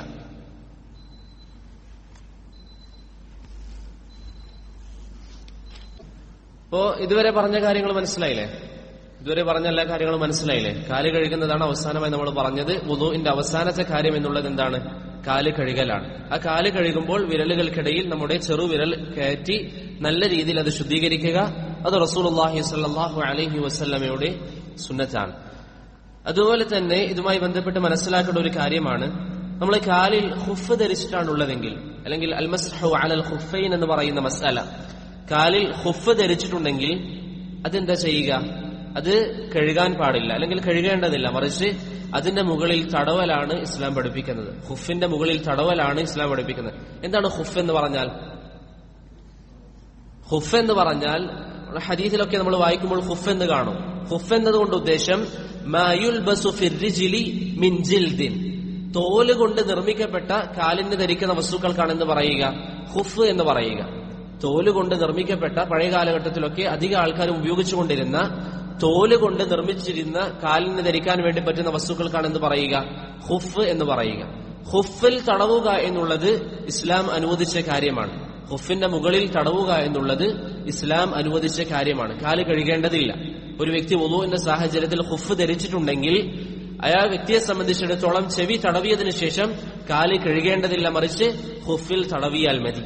ഇപ്പോ ഇതുവരെ പറഞ്ഞ കാര്യങ്ങൾ മനസ്സിലായില്ലേ ഇതുവരെ പറഞ്ഞ എല്ലാ കാര്യങ്ങളും മനസ്സിലായില്ലേ കാല് കഴുകുന്നതാണ് അവസാനമായി നമ്മൾ പറഞ്ഞത് വുദുവിന്റെ അവസാനത്തെ കാര്യം എന്നുള്ളത് എന്താണ് കാല് കഴുകലാണ് ആ കാല് കഴുകുമ്പോൾ വിരലുകൾക്കിടയിൽ നമ്മുടെ ചെറുവിരൽ കയറ്റി നല്ല രീതിയിൽ അത് ശുദ്ധീകരിക്കുക അത് റസൂലുള്ളാഹി സ്വല്ലല്ലാഹു അലൈഹി വസല്ലമയുടെ സുന്നത്താണ് അതുപോലെ തന്നെ ഇതുമായി ബന്ധപ്പെട്ട് മനസ്സിലാക്കേണ്ട ഒരു കാര്യമാണ് നമ്മൾ കാലിൽ ഹുഫ് ധരിച്ചിട്ടാണുള്ളതെങ്കിൽ അല്ലെങ്കിൽ അൽമസ്ഹു അലൽ ഹുഫൈൻ എന്ന് പറയുന്ന മസാല കാലിൽ ഹുഫ് ധരിച്ചിട്ടുണ്ടെങ്കിൽ അതെന്താ ചെയ്യുക അത് കഴുകാൻ പാടില്ല അല്ലെങ്കിൽ കഴുകേണ്ടതില്ല മറിച്ച് അതിന്റെ മുകളിൽ തടവലാണ് ഇസ്ലാം പഠിപ്പിക്കുന്നത് ഹുഫിന്റെ മുകളിൽ തടവലാണ് ഇസ്ലാം പഠിപ്പിക്കുന്നത് എന്താണ് ഹുഫ് എന്ന് പറഞ്ഞാൽ ഹുഫ് എന്ന് പറഞ്ഞാൽ ഹദീസിലൊക്കെ നമ്മൾ വായിക്കുമ്പോൾ ഹുഫ് എന്ന് കാണും ഹുഫ് എന്നതുകൊണ്ട് ഉദ്ദേശം മായുൽബസു ഫിർജിലി മിൻ ജിൽദിൻ തോല് കൊണ്ട് നിർമ്മിക്കപ്പെട്ട കാലിന് ധരിക്കുന്ന വസ്തുക്കൾക്കാണെന്ന് പറയുക ഹുഫ് എന്ന് പറയുക തോല് കൊണ്ട് നിർമ്മിക്കപ്പെട്ട പഴയ കാലഘട്ടത്തിലൊക്കെ അധിക ആൾക്കാരും ഉപയോഗിച്ചുകൊണ്ടിരുന്ന തോല് കൊണ്ട് നിർമ്മിച്ചിരുന്ന കാലിന് ധരിക്കാൻ വേണ്ടി പറ്റുന്ന വസ്തുക്കൾക്കാണെന്ന് പറയുക ഹുഫ് എന്ന് പറയുക ഹുഫിൽ തടവുക എന്നുള്ളത് ഇസ്ലാം അനുവദിച്ച കാര്യമാണ് ഹുഫിന്റെ മുകളിൽ തടവുക എന്നുള്ളത് ഇസ്ലാം അനുവദിച്ച കാര്യമാണ് കാല് കഴുകേണ്ടതില്ല ഒരു വ്യക്തി വുളുവിന്റെ സാഹചര്യത്തിൽ ഹുഫ് ധരിച്ചിട്ടുണ്ടെങ്കിൽ അയാൾ വ്യക്തിയെ സംബന്ധിച്ചിടത്തോളം ചെവി തടവിയതിനു ശേഷം കാല് കഴുകേണ്ടതില്ല മറിച്ച് ഹുഫിൽ തടവിയാൽ മതി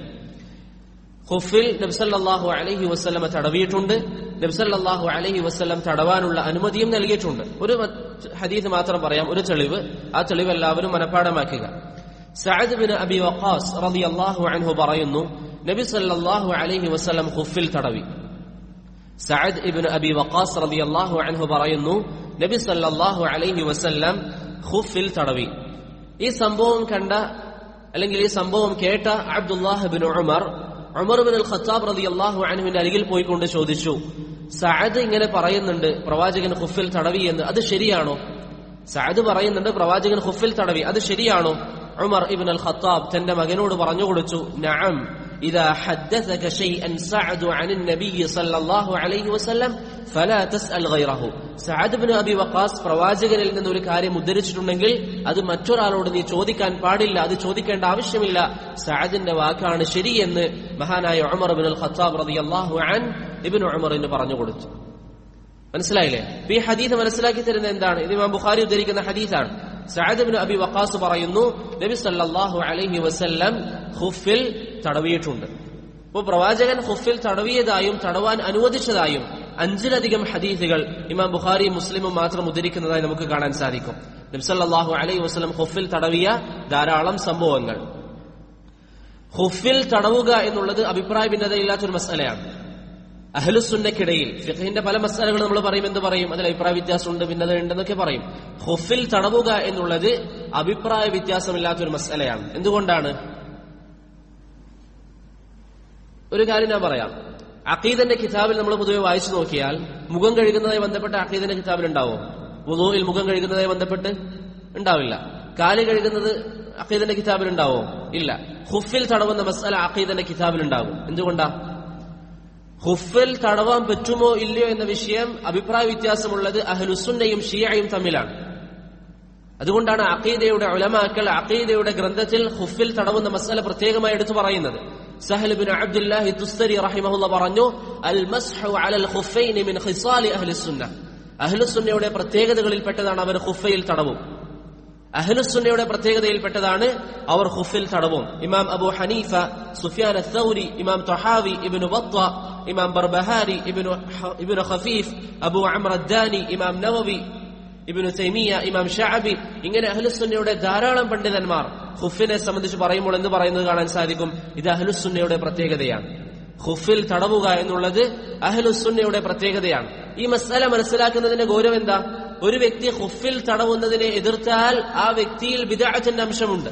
ഹുഫിൽ നബ്സല്ലാഹു അലഹി വസ്ലമ തടവിയിട്ടുണ്ട് നബ്സല്ലാഹു അലഹി വസ്ലം തടവാനുള്ള അനുമതിയും നൽകിയിട്ടുണ്ട് ഒരു ഹദീസ് മാത്രം പറയാം ഒരു തെളിവ് ആ തെളിവ് എല്ലാവരും മനഃപ്പാടമാക്കുക സഅദ് ബിൻ അബി വഖാസ് റളിയല്ലാഹു അൻഹു പറയുന്നു നബി സല്ലല്ലാഹു അലൈഹി വസല്ലം ഖുഫിൽ തടവി സഅദ് ഇബ്നു അബി വഖാസ് റളിയല്ലാഹു അൻഹു പറയുന്നു നബി സല്ലല്ലാഹു അലൈഹി വസല്ലം ഖുഫിൽ തടവി ഈ സംഭവം കണ്ട അല്ലെങ്കിൽ ഈ സംഭവം കേട്ട Abdullah bin Umar Umar bin al Khattab റളിയല്ലാഹു അൻഹുവിന്റെ അരികിൽ പോയിക്കൊണ്ട് ചോദിച്ചു സഅദ് ഇങ്ങനെ പറയുന്നുണ്ട് പ്രവാചകൻ ഖുഫിൽ തടവി എന്ന് അത് ശരിയാണോ സഅദ് പറയുന്നുണ്ട് പ്രവാചകൻ ഖുഫിൽ തടവി അത് ശരിയാണോ ഉമർ ഇബിൻ അൽ ഖത്താബ് തന്റെ മകനോട് പറഞ്ഞു കൊടുത്തു നഅം إذا حدثك شيئا سعد عن النبي صلى الله عليه وسلم فلا تسأل غيره സഅദ് ബിൻ അബി വഖാസ് പ്രവാചകനിൽ നിന്ന് ഒരു കാര്യം ഉദ്ധരിച്ചിട്ടുണ്ടെങ്കിൽ അത് മറ്റൊരാളോട് നീ ചോദിക്കാൻ പാടില്ല അത് ചോദിക്കേണ്ട ആവശ്യമില്ല സഅദിന്റെ വാക്കാണ് ശരിയെന്ന് മഹാനായ ഉമർ ബിൻ അൽ ഖത്താബ് റളിയല്ലാഹു അൻ ഇബ്നു ഉമറിന് പറഞ്ഞു കൊടുത്തു മനസ്സിലായില്ലേ ഈ ഹദീസ് മനസ്സിലാക്കി തരുന്ന എന്താണ് ഇത് ഇമാം ബുഖാരി ഉദ്ധരിക്കുന്ന ഹദീസാണ് സഅദ് ബിൻ അബി വഖാസ് പറയുന്നു നബി സല്ലല്ലാഹു അലൈഹി വസല്ലം ഖുഫിൽ തടവിയിട്ടുണ്ട് അപ്പോൾ പ്രവാചകൻ ഖുഫിൽ തടവിയതായും തടവാൻ അനുവദിച്ചതായും അഞ്ചിലധികം ഹദീസുകൾ ഇമാം ബുഖാരിയും മുസ്ലിമും മാത്രം ഉദ്ധരിക്കുന്നതായി നമുക്ക് കാണാൻ സാധിക്കും നബി സല്ലല്ലാഹു അലൈഹി വസല്ലം ഖുഫിൽ തടവിയ ധാരാളം സംഭവങ്ങൾ ഖുഫിൽ തടവുക എന്നുള്ളത് അഭിപ്രായ ഭിന്നതയില്ലാത്തൊരു മസലയാണ് അഹ്ലുസുന്നക്കിടയിൽ ഫിഖഹിന്റെ പല മസാലകൾ നമ്മൾ പറയും എന്ത് പറയും അതിൽ അഭിപ്രായ വ്യത്യാസമുണ്ട് ഭിന്നത ഉണ്ടെന്നൊക്കെ പറയും ഹുഫിൽ തടവുക എന്നുള്ളത് അഭിപ്രായ വ്യത്യാസമില്ലാത്തൊരു മസലയാണ് എന്തുകൊണ്ടാണ് ഒരു കാര്യം ഞാൻ പറയാം അഖീദന്റെ കിതാബിൽ നമ്മൾ പൊതുവെ വായിച്ചു നോക്കിയാൽ മുഖം കഴുകുന്നതായി ബന്ധപ്പെട്ട് അഖീദന്റെ കിതാബിൽ ഉണ്ടാവോ വുളുവിൽ മുഖം കഴുകുന്നതായി ബന്ധപ്പെട്ട് ഉണ്ടാവില്ല കാല് കഴുകുന്നത് അഖീദന്റെ കിതാബിൽ ഉണ്ടാവോ ഇല്ല ഹുഫിൽ തടവുന്ന മസാല അഖീദന്റെ കിതാബിൽ ഉണ്ടാകും എന്തുകൊണ്ടാ ഹുഫിൽ തടവാൻ പറ്റുമോ ഇല്ലയോ എന്ന വിഷയം അഭിപ്രായ വ്യത്യാസമുള്ളത് അഹ്ലുസുന്നയും ഷിയയും തമ്മിലാണ് അതുകൊണ്ടാണ് അഖീദയുടെ ഉലമാക്കൾ അഖീദയുടെ ഗ്രന്ഥത്തിൽ ഹുഫിൽ തടവുന്ന മസാല പ്രത്യേകമായി എടുത്തു പറയുന്നത് സഹൽ ബിൻ അബ്ദുല്ലാഹി തുസ്തരി റഹിമഹുല്ല പറഞ്ഞു അൽ മസ്ഹു അലൽ ഖുഫൈനി മിൻ ഖിസാലി അഹ്ലിസുന്ന അഹ്ലുസുന്നയുടെ പ്രത്യേകതകളിൽപ്പെട്ടതാണ് അവർ ഖുഫയിൽ തടവും അഹ്ലുസുന്നയുടെ പ്രത്യേകതയിൽപ്പെട്ടതാണ് അവർ ഖുഫിൽ തടവും ഇമാം അബു ഹനീഫ സുഫിയാൻ അത്തൗരി ഇമാം തൊഹാവി ഇബിനു ബത്വ ഇമാം ബർബഹാരി ഇബിനു ഇബിനു ഖഫീഫ് അബു അമ്രദ്ദാനി ഇമാം നവവി ഇബിനു തൈമിയ ഇമാം ഷാബി ഇങ്ങനെ അഹ്ലുസുന്നയുടെ ധാരാളം പണ്ഡിതന്മാർ ഹുഫിനെ സംബന്ധിച്ച് പറയുമ്പോൾ എന്ത് പറയുന്നത് കാണാൻ സാധിക്കും ഇത് അഹ്ലുസുന്നയുടെ പ്രത്യേകതയാണ് ഹുഫിൽ തടവുക എന്നുള്ളത് അഹ്ലുസുന്നയുടെ പ്രത്യേകതയാണ് ഈ മസാല മനസ്സിലാക്കുന്നതിന്റെ ഗൗരവം എന്താ ഒരു വ്യക്തി ഹുഫിൽ തടവുന്നതിനെ എതിർത്താൽ ആ വ്യക്തിയിൽ വിദാഴത്തിന്റെ അംശമുണ്ട്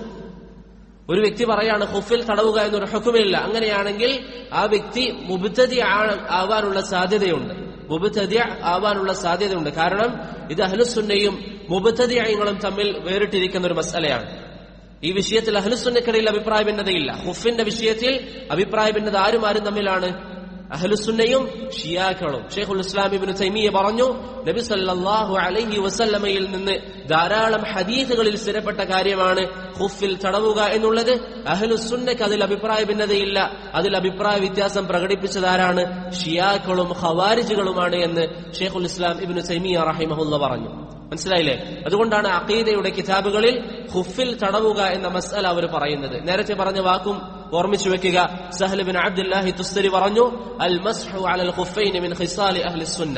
ഒരു വ്യക്തി പറയാണ് ഹുഫിൽ തടവുക എന്നൊരു ഹുക്കുമില്ല അങ്ങനെയാണെങ്കിൽ ആ വ്യക്തി മുബുദ്ധതി ആവാനുള്ള സാധ്യതയുണ്ട് മുബുദ്ധതി ആവാനുള്ള സാധ്യതയുണ്ട് കാരണം ഇത് അഹ്ലുസുന്നയും മുബുദ്ധതിയങ്ങളും തമ്മിൽ വേറിട്ടിരിക്കുന്ന ഒരു മസലയാണ് ഈ വിഷയത്തിൽ അഹ്ലുസുന്നക്കിടയിൽ അഭിപ്രായ ഭിന്നതയില്ല ഹുഫിന്റെ വിഷയത്തിൽ അഭിപ്രായ ഭിന്നത ആരും ആരും തമ്മിലാണ് അഹ്ലുസുന്നയും ഷിയാക്കളും ഷെയ്ഖുൽ ഇസ്ലാം ഇബ്നു തൈമിയ പറഞ്ഞു നബി സല്ലല്ലാഹു അലൈഹി വസല്ലമയിൽ നിന്ന് ധാരാളം ഹദീസുകളിൽ സ്ഥിരപ്പെട്ട കാര്യമാണ് ഹുഫിൽ തടവുക എന്നുള്ളത് അഹ്ലുസുന്നക്ക് അതിൽ അഭിപ്രായ ഭിന്നതയില്ല അതിൽ അഭിപ്രായ വ്യത്യാസം പ്രകടിപ്പിച്ചതാരാണ് ഷിയാക്കളും ഖവാരിജുകളുമാണ് എന്ന് ഷെയ്ഖുൽ ഇസ്ലാം ഇബ്നു തൈമിയ റഹിമഹുല്ല പറഞ്ഞു മനസ്സിലായില്ലേ അതുകൊണ്ടാണ് അഖീദയുടെ കിതാബുകളിൽ ഹുഫിൽ തടവുക എന്ന മസല അവർ പറയുന്നത് നേരത്തെ പറഞ്ഞ വാക്കും ഓർമ്മിച്ചു വെക്കുക സഹ്ലബിൻ അബ്ദുല്ലാഹി തുസ്തരി പറഞ്ഞു അൽ മസ്ഹു അലൽ ഖുഫൈൻ മിൻ ഖിസാലി അഹ്ലി സുന്ന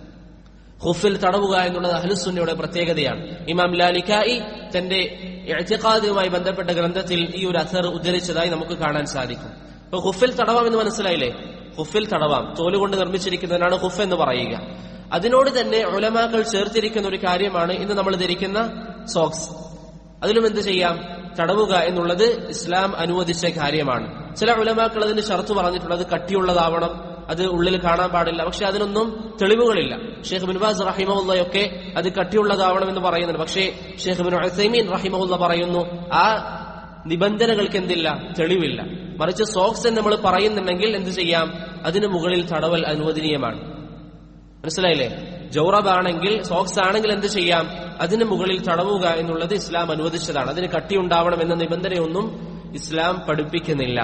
ഹുഫിൽ തടവുക എന്നുള്ളത് അഹ്ലുസുന്നയുടെ പ്രത്യേകതയാണ് ഇമാം ലാലിക്കായി തന്റെ ഇഅ്തിഖാദുമായി ബന്ധപ്പെട്ട ഗ്രന്ഥത്തിൽ ഈ ഒരു അസർ ഉദ്ധരിച്ചതായി നമുക്ക് കാണാൻ സാധിക്കും അപ്പൊ ഹുഫിൽ തടവാം എന്ന് മനസ്സിലായില്ലേ ഹുഫിൽ തടവാം തോലുകൊണ്ട് നിർമ്മിച്ചിരിക്കുന്നതിനാണ് ഹുഫ് എന്ന് പറയുക അതിനോട് തന്നെ ഉലമാക്കൾ ചേർത്തിരിക്കുന്ന ഒരു കാര്യമാണ് ഇന്ന് നമ്മൾ ധരിക്കുന്ന സോക്സ് അതിലും എന്ത് ചെയ്യാം തടവുക എന്നുള്ളത് ഇസ്ലാം അനുവദിച്ച കാര്യമാണ് ചില ഉലമാക്കൾ അതിന് ഷർത്ത് പറഞ്ഞിട്ടുണ്ട് അത് കട്ടിയുള്ളതാവണം അത് ഉള്ളിൽ കാണാൻ പാടില്ല പക്ഷെ അതിനൊന്നും തെളിവുകളില്ല ഷെയ്ഖ് ബിൻബാസ് റഹിമുള്ളയൊക്കെ അത് കട്ടിയുള്ളതാവണം എന്ന് പറയുന്നുണ്ട് പക്ഷേ ഷെയ്ഖ് ബിൻ ഉസൈമീൻ റഹിമുള്ള പറയുന്നു ആ നിബന്ധനകൾക്ക് എന്തില്ല തെളിവില്ല മറിച്ച് സോക്സ് എന്ന് നമ്മൾ പറയുന്നുണ്ടെങ്കിൽ എന്ത് ചെയ്യാം അതിന് മുകളിൽ തടവൽ അനുവദനീയമാണ് മനസ്സിലായില്ലേ ജൗറബ് ആണെങ്കിൽ സോക്സ് ആണെങ്കിൽ എന്ത് ചെയ്യാം അതിന് മുകളിൽ തടവുക എന്നുള്ളത് ഇസ്ലാം അനുവദിച്ചതാണ് അതിന് കട്ടിയുണ്ടാവണം എന്ന നിബന്ധനയൊന്നും ഇസ്ലാം പഠിപ്പിക്കുന്നില്ല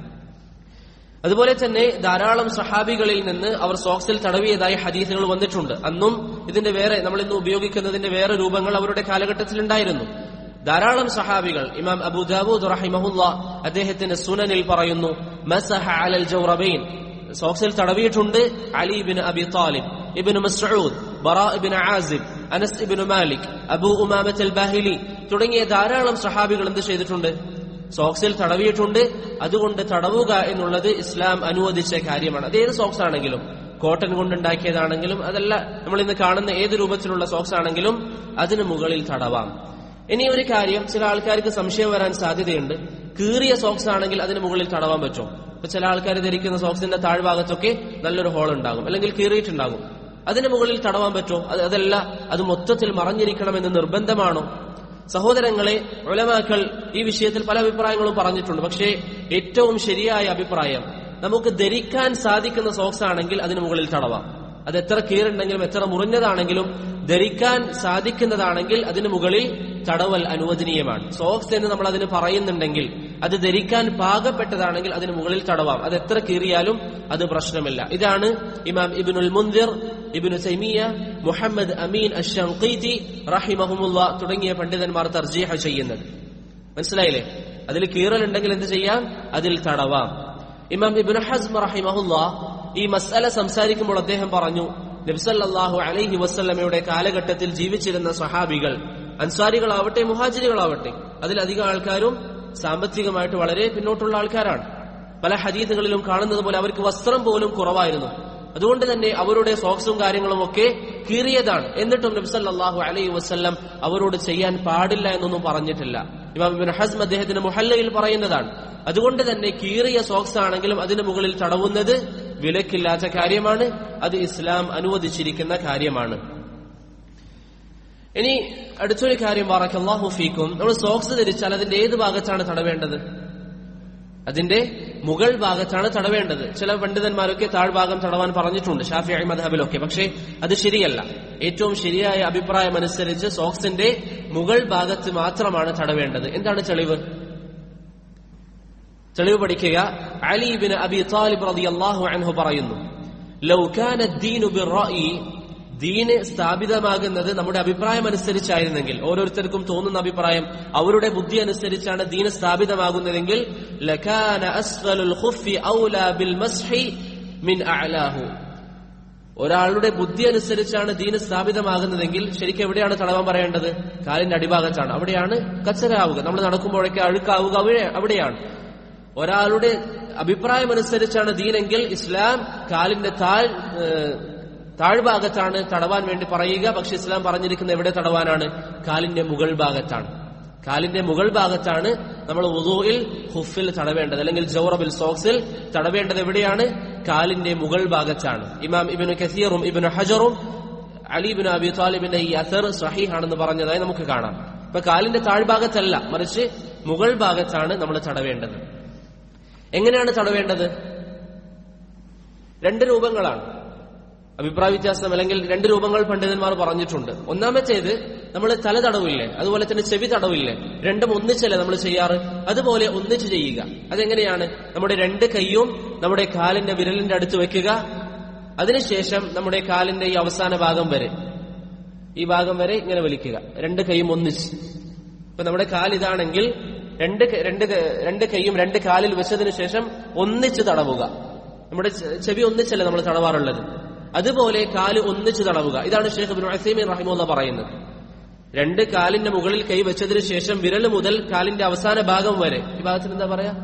അതുപോലെ തന്നെ ധാരാളം സഹാബികളിൽ നിന്ന് അവർ സോക്സിൽ തടവിയതായി ഹദീസുകൾ വന്നിട്ടുണ്ട് അന്നും ഇതിന്റെ വേറെ നമ്മൾ ഇന്ന് ഉപയോഗിക്കുന്നതിന്റെ വേറെ രൂപങ്ങൾ അവരുടെ കാലഘട്ടത്തിൽ ഉണ്ടായിരുന്നു ധാരാളം സഹാബികൾ ഇമാം അബുദാബൂദ് റഹിമഹുല്ല അദ്ദേഹത്തിന്റെ സുനനിൽ പറയുന്നു മസഹ അലൽ ജൗറബൈൻ സോക്സിൽ തടവിയിട്ടുണ്ട് Ali bin Abi Talib ibn Masud Bara ibn Azib Anas ibn Malik Abu Umamah al Bahili തുടങ്ങിയ ധാരാളം സഹാബികൾ എന്ത് ചെയ്തിട്ടുണ്ട് സോക്സിൽ തടവിയിട്ടുണ്ട് അതുകൊണ്ട് തടവുക എന്നുള്ളത് ഇസ്ലാം അനുവദിച്ച കാര്യമാണ് അത് ഏത് സോക്സ് ആണെങ്കിലും കോട്ടൺ കൊണ്ടുണ്ടാക്കിയതാണെങ്കിലും അതല്ല നമ്മൾ ഇന്ന് കാണുന്ന ഏത് രൂപത്തിലുള്ള സോക്സ് ആണെങ്കിലും അതിന് മുകളിൽ തടവാം ഇനി ഒരു കാര്യം ചില ആൾക്കാർക്ക് സംശയം വരാൻ സാധ്യതയുണ്ട് കീറിയ സോക്സ് ആണെങ്കിൽ അതിന് മുകളിൽ തടവാൻ പറ്റുമോ ഇപ്പൊ ചില ആൾക്കാർ ധരിക്കുന്ന സോക്സിന്റെ താഴ്ഭാഗത്തൊക്കെ നല്ലൊരു ഹോൾ ഉണ്ടാകും അല്ലെങ്കിൽ കീറിയിട്ടുണ്ടാകും അതിന് മുകളിൽ തടവാൻ പറ്റുമോ അത് അതല്ല അത് മൊത്തത്തിൽ മറഞ്ഞിരിക്കണമെന്ന് നിർബന്ധമാണോ സഹോദരങ്ങളെ ഉലമാക്കൾ ഈ വിഷയത്തിൽ പല അഭിപ്രായങ്ങളും പറഞ്ഞിട്ടുണ്ട് പക്ഷേ ഏറ്റവും ശരിയായ അഭിപ്രായം നമുക്ക് ധരിക്കാൻ സാധിക്കുന്ന സോക്സ് ആണെങ്കിൽ അതിന് മുകളിൽ തടവാം അത് എത്ര കീറുണ്ടെങ്കിലും എത്ര മുറിഞ്ഞതാണെങ്കിലും ധരിക്കാൻ സാധിക്കുന്നതാണെങ്കിൽ അതിന് മുകളിൽ തടവൽ അനുവദനീയമാണ് സോക്സ് എന്ന് നമ്മൾ അതിന് പറയുന്നുണ്ടെങ്കിൽ അത് ധരിക്കാൻ പാകപ്പെട്ടതാണെങ്കിൽ അതിന് മുകളിൽ തടവാം അത് എത്ര കീറിയാലും അത് പ്രശ്നമില്ല ഇതാണ് ഇമാം ഇബിനുൽ മുന്തിർ ഇബിനു സൈമിയ മുഹമ്മദ് അമീൻ അഷീതി റഹിമഹമുല്ല തുടങ്ങിയ പണ്ഡിതന്മാർ തർജീഹ ചെയ്യുന്നത് മനസ്സിലായില്ലേ അതിൽ കീറലുണ്ടെങ്കിൽ എന്ത് ചെയ്യാം അതിൽ തടവാം ഇമാം ഇബിൻ ഹസ്മ റഹിമഹുല്ല ഈ മസല സംസാരിക്കുമ്പോൾ അദ്ദേഹം പറഞ്ഞു നബ്സല്ലാഹു അലൈഹി വസ്ല്ലമയുടെ കാലഘട്ടത്തിൽ ജീവിച്ചിരുന്ന സഹാബികൾ അൻസാരികളാവട്ടെ മുഹാജിരികളാവട്ടെ അതിലധികം ആൾക്കാരും സാമ്പത്തികമായിട്ട് വളരെ പിന്നോട്ടുള്ള ആൾക്കാരാണ് പല ഹദീദുകളിലും കാണുന്നത് പോലെ അവർക്ക് വസ്ത്രം പോലും കുറവായിരുന്നു അതുകൊണ്ട് തന്നെ അവരുടെ സോക്സും കാര്യങ്ങളും ഒക്കെ കീറിയതാണ് എന്നിട്ടും നബ്സല്ലാഹു അലൈഹി വസ്ല്ലം അവരോട് ചെയ്യാൻ പാടില്ല എന്നൊന്നും പറഞ്ഞിട്ടില്ല ഇമാം ഇബ്ൻ ഹസ്ം അദ്ദേഹത്തിന്റെ മുഹല്ലയിൽ പറയുന്നതാണ് അതുകൊണ്ട് തന്നെ കീറിയ സോക്സ് ആണെങ്കിലും അതിന് മുകളിൽ തടവുന്നത് വിലക്കില്ലാത്ത കാര്യമാണ് അത് ഇസ്ലാം അനുവദിച്ചിരിക്കുന്ന കാര്യമാണ് ഇനി അടുത്തൊരു കാര്യം വാറക്കല്ലാഹു ഫീക്കും നമ്മൾ സോക്സ് ധരിച്ചാൽ അതിന്റെ ഏത് ഭാഗത്താണ് തടവേണ്ടത് അതിന്റെ മുകൾ ഭാഗത്താണ് തടവേണ്ടത് ചില പണ്ഡിതന്മാരൊക്കെ താഴ്ഭാഗം തടവാൻ പറഞ്ഞിട്ടുണ്ട് ഷാഫി മധബിലൊക്കെ പക്ഷേ അത് ശരിയല്ല ഏറ്റവും ശരിയായ അഭിപ്രായം അനുസരിച്ച് സോക്സിന്റെ മുകൾ ഭാഗത്ത് മാത്രമാണ് തടവേണ്ടത് എന്താണ് തെളിവ് തെളിവ് പഠിക്കുക അലീബിൻ അബി താലിബ് റളിയല്ലാഹു അൻഹു പറയുന്നു ലൗ കാന ദീനു ബിർറഅയി ദീന് സ്ഥാപിതമാകുന്നത് നമ്മുടെ അഭിപ്രായം അനുസരിച്ചായിരുന്നെങ്കിൽ ഓരോരുത്തർക്കും തോന്നുന്ന അഭിപ്രായം അവരുടെ ബുദ്ധി അനുസരിച്ചാണ് ദീന് സ്ഥാപിതമാകുന്നതെങ്കിൽ ലകാന അസ്ഫലുൽ ഖുഫി ഔലാ ബിൽ മസ്ഹി മിൻ അഅലാഹു ഒരാളുടെ ബുദ്ധി അനുസരിച്ചാണ് ദീന് സ്ഥാപിതമാകുന്നതെങ്കിൽ ശരിക്കും എവിടെയാണ് തടവാൻ പറയേണ്ടത് കാലിന്റെ അടിഭാഗത്താണ് അവിടെയാണ് കച്ചരാവുക നമ്മൾ നടക്കുമ്പോഴൊക്കെ അഴുക്കാവുക അവിടെ അവിടെയാണ് ഒരാളുടെ അഭിപ്രായം അനുസരിച്ചാണ് ദീനെങ്കിൽ ഇസ്ലാം കാലിന്റെ താഴ് താഴ്ഭാഗത്താണ് തടവാൻ വേണ്ടി പറയുക പക്ഷെ ഇസ്ലാം പറഞ്ഞിരിക്കുന്ന എവിടെ തടവാനാണ് കാലിന്റെ മുകൾ ഭാഗത്താണ് കാലിന്റെ മുകൾ ഭാഗത്താണ് നമ്മൾ ഉദൂയിൽ ഹുഫിൽ തടവേണ്ടത് അല്ലെങ്കിൽ ജൗറബിൽ സോക്സിൽ തടവേണ്ടത് എവിടെയാണ് കാലിന്റെ മുകൾ ഭാഗത്താണ് ഇമാം ഇബിന് കസീറും ഇബിന് ഹജറും അലിബിൻ അബി താലിബിന്റെ ഈ അസർ സഹീഹാണെന്ന് പറഞ്ഞതായി നമുക്ക് കാണാം ഇപ്പൊ കാലിന്റെ താഴ്ഭാഗത്തല്ല മറിച്ച് മുകൾ ഭാഗത്താണ് നമ്മൾ തടവേണ്ടത് എങ്ങനെയാണ് തടവേണ്ടത് രണ്ട് രൂപങ്ങളാണ് അഭിപ്രായ വ്യത്യാസം അല്ലെങ്കിൽ രണ്ട് രൂപങ്ങൾ പണ്ഡിതന്മാർ പറഞ്ഞിട്ടുണ്ട് ഒന്നാമത്തേത് നമ്മൾ തല തടവില്ലേ അതുപോലെ തന്നെ ചെവി തടവില്ലേ രണ്ടും ഒന്നിച്ചല്ലേ നമ്മൾ ചെയ്യാറ് അതുപോലെ ഒന്നിച്ച് ചെയ്യുക അതെങ്ങനെയാണ് നമ്മുടെ രണ്ട് കൈയും നമ്മുടെ കാലിന്റെ വിരലിന്റെ അടുത്ത് വെക്കുക അതിനുശേഷം നമ്മുടെ കാലിന്റെ ഈ അവസാന ഭാഗം വരെ ഈ ഭാഗം വരെ ഇങ്ങനെ വലിക്കുക രണ്ട് കൈയും ഒന്നിച്ച് ഇപ്പൊ നമ്മുടെ കാൽ ഇതാണെങ്കിൽ രണ്ട് രണ്ട് രണ്ട് കൈയും രണ്ട് കാലിൽ വെച്ചതിന് ശേഷം ഒന്നിച്ച് തടവുക നമ്മുടെ ചെവി ഒന്നിച്ചല്ലേ നമ്മൾ തടവാറുള്ളത് അതുപോലെ കാല് ഒന്നിച്ച് തടവുക ഇതാണ് ഷേഖ് ബിൻ അസീമീൻ റഹിമുള്ള പറയുന്നത് രണ്ട് കാലിന്റെ മുകളിൽ കൈ വെച്ചതിന് ശേഷം വിരൽ മുതൽ കാലിന്റെ അവസാന ഭാഗം വരെ ഈ ഭാഗത്തിന് എന്താ പറയാ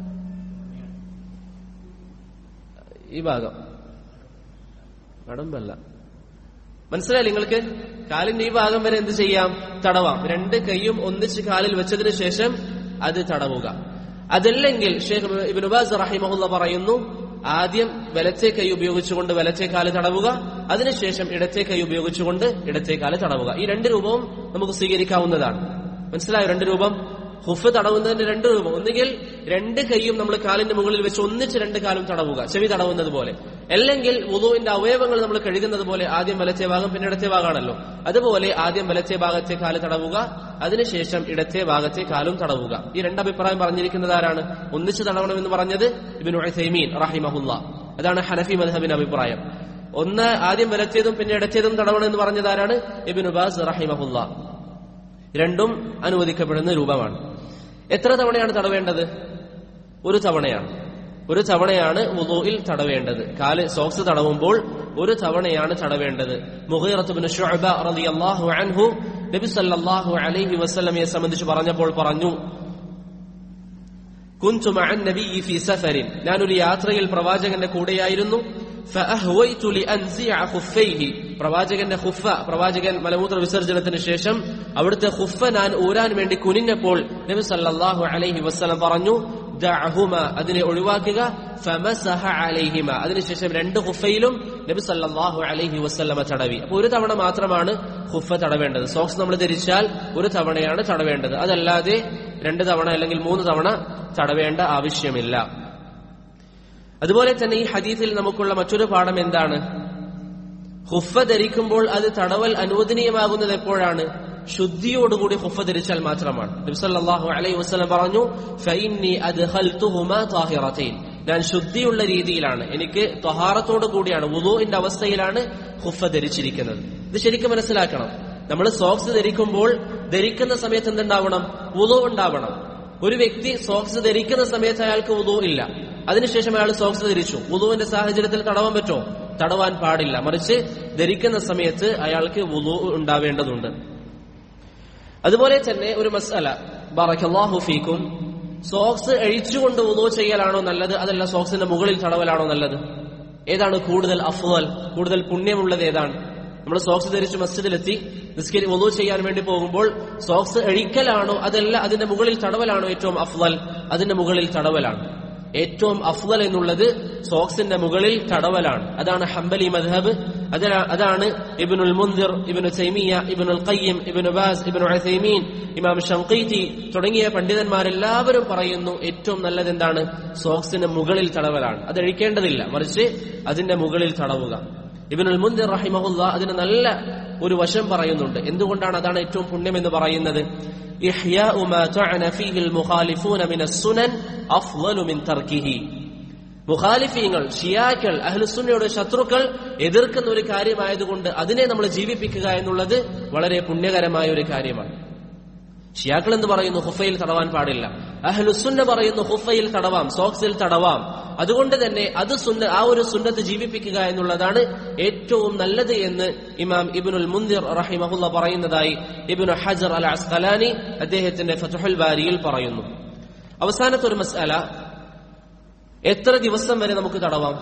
ഈ ഭാഗം കടമ്പല്ല മനസ്സിലായി നിങ്ങൾക്ക് കാലിന്റെ ഈ ഭാഗം വരെ എന്ത് ചെയ്യാം തടവാം രണ്ട് കൈയും ഒന്നിച്ച് കാലിൽ വെച്ചതിന് ശേഷം അത് തടവുക അതല്ലെങ്കിൽ ഷേഖ് ഇബിനുബാസ് റഹിമഹുല്ല പറയുന്നു ആദ്യം വലത്തെ കൈ ഉപയോഗിച്ചുകൊണ്ട് വലത്തെ കാല് തടവുക അതിനുശേഷം ഇടത്തെ കൈ ഉപയോഗിച്ചുകൊണ്ട് ഇടത്തെ കാല് തടവുക ഈ രണ്ട് രൂപവും നമുക്ക് സ്വീകരിക്കാവുന്നതാണ് മനസ്സിലായോ രണ്ട് രൂപം ഹുഫ് തടവുന്നതിന്റെ രണ്ട് രൂപം ഒന്നുകിൽ രണ്ട് കൈയും നമ്മൾ കാലിന്റെ മുകളിൽ വെച്ച് ഒന്നിച്ച് രണ്ട് കാലും തടവുക ചെവി തടവുന്നത് പോലെ അല്ലെങ്കിൽ വുളുവിന്റെ അവയവങ്ങൾ നമ്മൾ കഴുകുന്നത് പോലെ ആദ്യം വലത്തെ ഭാഗം പിന്നെ ഇടത്തെ ഭാഗമാണല്ലോ അതുപോലെ ആദ്യം വലത്തെ ഭാഗത്തെ കാല് തടവുക അതിനുശേഷം ഇടത്തെ ഭാഗത്തെ കാലും തടവുക ഈ രണ്ട് അഭിപ്രായം പറഞ്ഞിരിക്കുന്നത് ആരാണ് ഒന്നിച്ച് തടവണമെന്ന് പറഞ്ഞത് ഇബിൻ ഉസൈമീൻ റഹിമഹുല്ല അതാണ് ഹനഫി മദ്ഹബിന്റെ അഭിപ്രായം ഒന്ന് ആദ്യം വലത്തേതും പിന്നെ ഇടത്തേതും തടവണമെന്ന് പറഞ്ഞത് ആരാണ് ഇബിൻ ഉബാസ് റഹിമഹുല്ല രണ്ടും അനുവദിക്കപ്പെടുന്ന രൂപമാണ് എത്ര തവണയാണ് തടവേണ്ടത് ഒരു തവണയാണ് ഒരു തവണയാണ് വുദൂയിൽ തടവേണ്ടത് കാല് സോക്സ് തടവുമ്പോൾ ഒരു തവണയാണ് തടവേണ്ടത് മുഹീറത്തുബിൻ ഷുഅബ റളിയല്ലാഹു അൻഹു നബി സല്ലല്ലാഹു അലൈഹി വസല്ലമയെ സംബന്ധിച്ച് പറഞ്ഞപ്പോൾ പറഞ്ഞു കുൻതു മഅൻ നബിയി ഫി സഫരിൻ ഞാനൊരു യാത്രയിൽ പ്രവാചകന്റെ കൂടെയായിരുന്നു ഫഅഹ്വൈതു ലിഅൻസിഅ ഖുഫൈഹി പ്രവാചകന്റെ ഖുഫ പ്രവാചകൻ മലമൂത്ര വിസർജനത്തിന് ശേഷം അവിടുത്തെ ഖുഫ ഞാൻ ഊരാൻ വേണ്ടി കുനിഞ്ഞപ്പോൾ നബി സല്ലല്ലാഹു അലൈഹി വസല്ലം പറഞ്ഞു ദഅഹുമ അതിനെ ഒഴിവാക്കുക ഫമസഹ അലൈഹിമ അതിനുശേഷം രണ്ട് ഖുഫയിലും നബി സല്ലല്ലാഹു അലൈഹി വസല്ലമ തടവി അപ്പോൾ ഒരു തവണ മാത്രമാണ് ഖുഫ തടവേണ്ടത് സോക്സ് നമ്മൾ ധരിച്ചാൽ ഒരു തവണയാണ് തടവേണ്ടത് അതല്ലാതെ രണ്ട് തവണ അല്ലെങ്കിൽ മൂന്ന് തവണ തടവേണ്ട ആവശ്യമില്ല അതുപോലെ തന്നെ ഈ ഹദീസിൽ നമുക്കുള്ള മറ്റൊരു പാഠം എന്താണ് ഹുഫ ധരിക്കുമ്പോൾ അത് തടവൽ അനുവദനീയമാകുന്നത് എപ്പോഴാണ് ശുദ്ധിയോടുകൂടി ഹുഫ ധരിച്ചാൽ മാത്രമാണ് നബ്സല്ലാഹു അലൈഹി വസ്ലം പറഞ്ഞു ഫൈന്നി അദ്ഖൽതുഹുമാ താഹിറതൈൻ ഞാൻ ശുദ്ധിയുള്ള രീതിയിലാണ് എനിക്ക് തൊഹാറത്തോടു കൂടിയാണ് വുദൂഇന്റെ അവസ്ഥയിലാണ് ഹുഫ ധരിച്ചിരിക്കുന്നത് ഇത് ശരിക്കും മനസ്സിലാക്കണം നമ്മൾ സോക്സ് ധരിക്കുമ്പോൾ ധരിക്കുന്ന സമയത്ത് എന്തുണ്ടാവണം വുദു ഉണ്ടാവണം ഒരു വ്യക്തി സോക്സ് ധരിക്കുന്ന സമയത്ത് അയാൾക്ക് വുദു ഇല്ല അതിനുശേഷം അയാൾ സോക്സ് ധരിച്ചു വുദുവിന്റെ സാഹചര്യത്തിൽ തടവാൻ പറ്റുമോ തടവാൻ പാടില്ല മറിച്ച് ധരിക്കുന്ന സമയത്ത് അയാൾക്ക് വുദു ഉണ്ടാവേണ്ടതുണ്ട് അതുപോലെ തന്നെ ഒരു മസ്അല ബറക്കല്ലാഹു ഫീക്കും സോക്സ് അഴിച്ചുകൊണ്ട് വുദു ചെയ്യലാണോ നല്ലത് അതല്ല സോക്സിന്റെ മുകളിൽ തടവലാണോ നല്ലത് ഏതാണ് കൂടുതൽ അഫ്വൽ കൂടുതൽ പുണ്യമുള്ളത് ഏതാണ് നമ്മൾ സോക്സ് ധരിച്ച് മസ്ജിദിലെത്തി നിസ്കരി ഒന്നു ചെയ്യാൻ വേണ്ടി പോകുമ്പോൾ സോക്സ് അഴിക്കലാണോ അതല്ല അതിന്റെ മുകളിൽ തടവലാണോ ഏറ്റവും അഫ്വൽ അതിന്റെ മുകളിൽ തടവലാണ് ഏറ്റവും അഫ്വൽ എന്നുള്ളത് സോക്സിന്റെ മുകളിൽ തടവലാണ് അതാണ് ഹംബലി മദ്ഹബ് അതിനാ- അതാണ് ഇബിനുൽ മുന്തിർ ibn Taymiyyah ibn al Qayyim ibn Baz ibn Uthaymeen ഇമാം ഷംഖീറ്റി തുടങ്ങിയ പണ്ഡിതന്മാരെല്ലാവരും പറയുന്നു ഏറ്റവും നല്ലത് എന്താണ് സോക്സിന് മുകളിൽ തടവലാണ് അത് അഴിക്കേണ്ടതില്ല മറിച്ച് അതിന്റെ മുകളിൽ തടവുക ഇബിനുൽ മുന്തിർ റഹിമഹുല്ല അതിന് നല്ല ഒരു വശം പറയുന്നുണ്ട് എന്തുകൊണ്ടാണ് അതാണ് ഏറ്റവും പുണ്യം എന്ന് പറയുന്നത് إحياء ما طعن فيه المخالفون من السنن أفضل من تركه മുഖാലിഫീങ്ങൾ ഷിയാക്കൾ അഹ്ലുസുന്നയുടെ ശത്രുക്കൾ എതിർക്കുന്ന ഒരു കാര്യമായതുകൊണ്ട് അതിനെ നമ്മൾ ജീവിപ്പിക്കുക എന്നുള്ളത് വളരെ പുണ്യകരമായ ഒരു കാര്യമാണ് ഷിയാക്കൾ എന്ന് പറയുന്നു ഹുഫയിൽ തടവാൻ പാടില്ല അഹ്ലുസുന്ന പറയുന്നു ഹുഫയിൽ തടവാം സോക്സിൽ തടവാം അതുകൊണ്ട് തന്നെ അത് സുന്ന ആ ഒരു സുന്നത്ത് ജീവിപ്പിക്കുക എന്നുള്ളതാണ് ഏറ്റവും നല്ലത് എന്ന് ഇമാം ഇബിനുൽ മുന്തിർ റഹിമഹുല്ല പറയുന്നതായി ഇബിനു ഹജർ അൽ അസ്കലാനി അദ്ദേഹത്തിന്റെ ഫതുഹുൽ ബാരിയിൽ പറയുന്നു അവസാനത്തെ ഒരു മസ്അല എത്ര ദിവസം വരെ നമുക്ക് തടവാം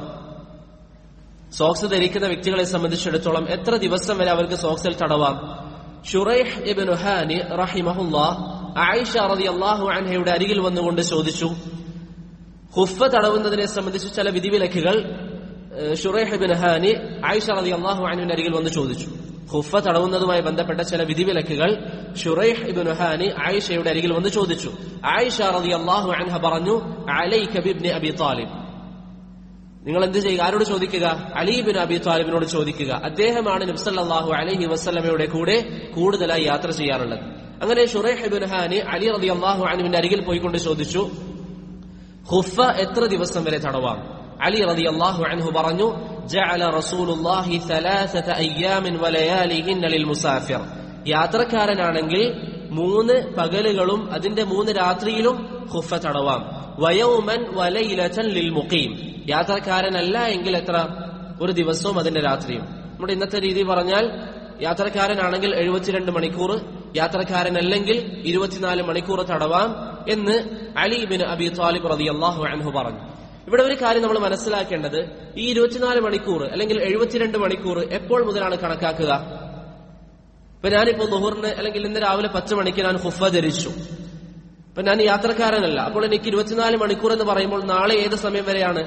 സോക്സ് ധരിക്കുന്ന വ്യക്തികളെ സംബന്ധിച്ചിടത്തോളം എത്ര ദിവസം വരെ അവർക്ക് സോക്സിൽ തടവാം ഷുറൈഹ് ഇബ്നു ഹാനി റഹിമഹുല്ലാ ആയിഷ റളിയല്ലാഹു അൻഹയുടെ അരികിൽ വന്നുകൊണ്ട് ചോദിച്ചു ഹുഫ തടവുന്നതിനെ സംബന്ധിച്ച് ചില വിധിവിലക്കുകൾ ഏഹ്, ഷുറൈഹ് ഇബ്നു ഹാനി ആയിഷ റളിയല്ലാഹു അൻഹുവിന്റെ അരികിൽ വന്ന് ചോദിച്ചു ഹുഫ തടവുന്നതുമായി ബന്ധപ്പെട്ട ചില വിധിവിലക്കുകൾ ഷുറൈഹ് ഇബ്നു ഹാനി ആയിഷയുടെ അരികിൽ വന്ന് ചോദിച്ചു ആയിഷ റളിയല്ലാഹു അൻഹ പറഞ്ഞു അലൈക ബിബ്നി അബി താലിബ് നിങ്ങൾ എന്ത് ചെയ്യുക ആരോട് ചോദിക്കുക അലീബിൻ അബി താലിബിനോട് ചോദിക്കുക അദ്ദേഹമാണ് നബ്സല്ലാഹു അലഹി വസ്ലമയുടെ കൂടെ കൂടുതലായി യാത്ര ചെയ്യാറുള്ളത് അങ്ങനെ ഷുറൈഹ് ഇബ്നു ഹാനി അലി റതി അള്ളാഹു അനുവിന്റെ അരികിൽ പോയിക്കൊണ്ട് ചോദിച്ചു ഹുഫ എത്ര ദിവസം വരെ തടവാം അലി റതി അള്ളാഹു അൻഹു പറഞ്ഞു ജഅല റസൂലുള്ളാഹി ثلاثه ايام ولياليهن للمسافر യാത്രക്കാരനാണെങ്കിൽ മൂന്ന് പകലുകളും അതിന്റെ മൂന്ന് രാത്രിയിലും ഹുഫ തടവാം വയൗമൻ വലയിലച്ചൻ ലിൽ മുഖീം യാത്രക്കാരനല്ല എങ്കിൽ എത്ര ഒരു ദിവസവും അതിന്റെ രാത്രിയും നമ്മുടെ ഇന്നത്തെ രീതി പറഞ്ഞാൽ യാത്രക്കാരനാണെങ്കിൽ എഴുപത്തിരണ്ട് മണിക്കൂർ യാത്രക്കാരനല്ലെങ്കിൽ ഇരുപത്തിനാല് മണിക്കൂർ തടവാം എന്ന് അലിബിൻ അബി താലിബ് റതി അള്ളാഹു അൻഹു പറഞ്ഞു ഇവിടെ ഒരു കാര്യം നമ്മൾ മനസ്സിലാക്കേണ്ടത് ഈ ഇരുപത്തിനാല് മണിക്കൂർ അല്ലെങ്കിൽ എഴുപത്തിരണ്ട് മണിക്കൂർ എപ്പോൾ മുതലാണ് കണക്കാക്കുക ഇപ്പൊ ഞാനിപ്പോ നുഹറിന് അല്ലെങ്കിൽ ഇന്ന് രാവിലെ പത്ത് മണിക്ക് ഞാൻ ഹുഫ ധരിച്ചു ഇപ്പൊ ഞാൻ യാത്രക്കാരനല്ല അപ്പോൾ എനിക്ക് ഇരുപത്തിനാല് മണിക്കൂർ എന്ന് പറയുമ്പോൾ നാളെ ഏത് സമയം വരെയാണ്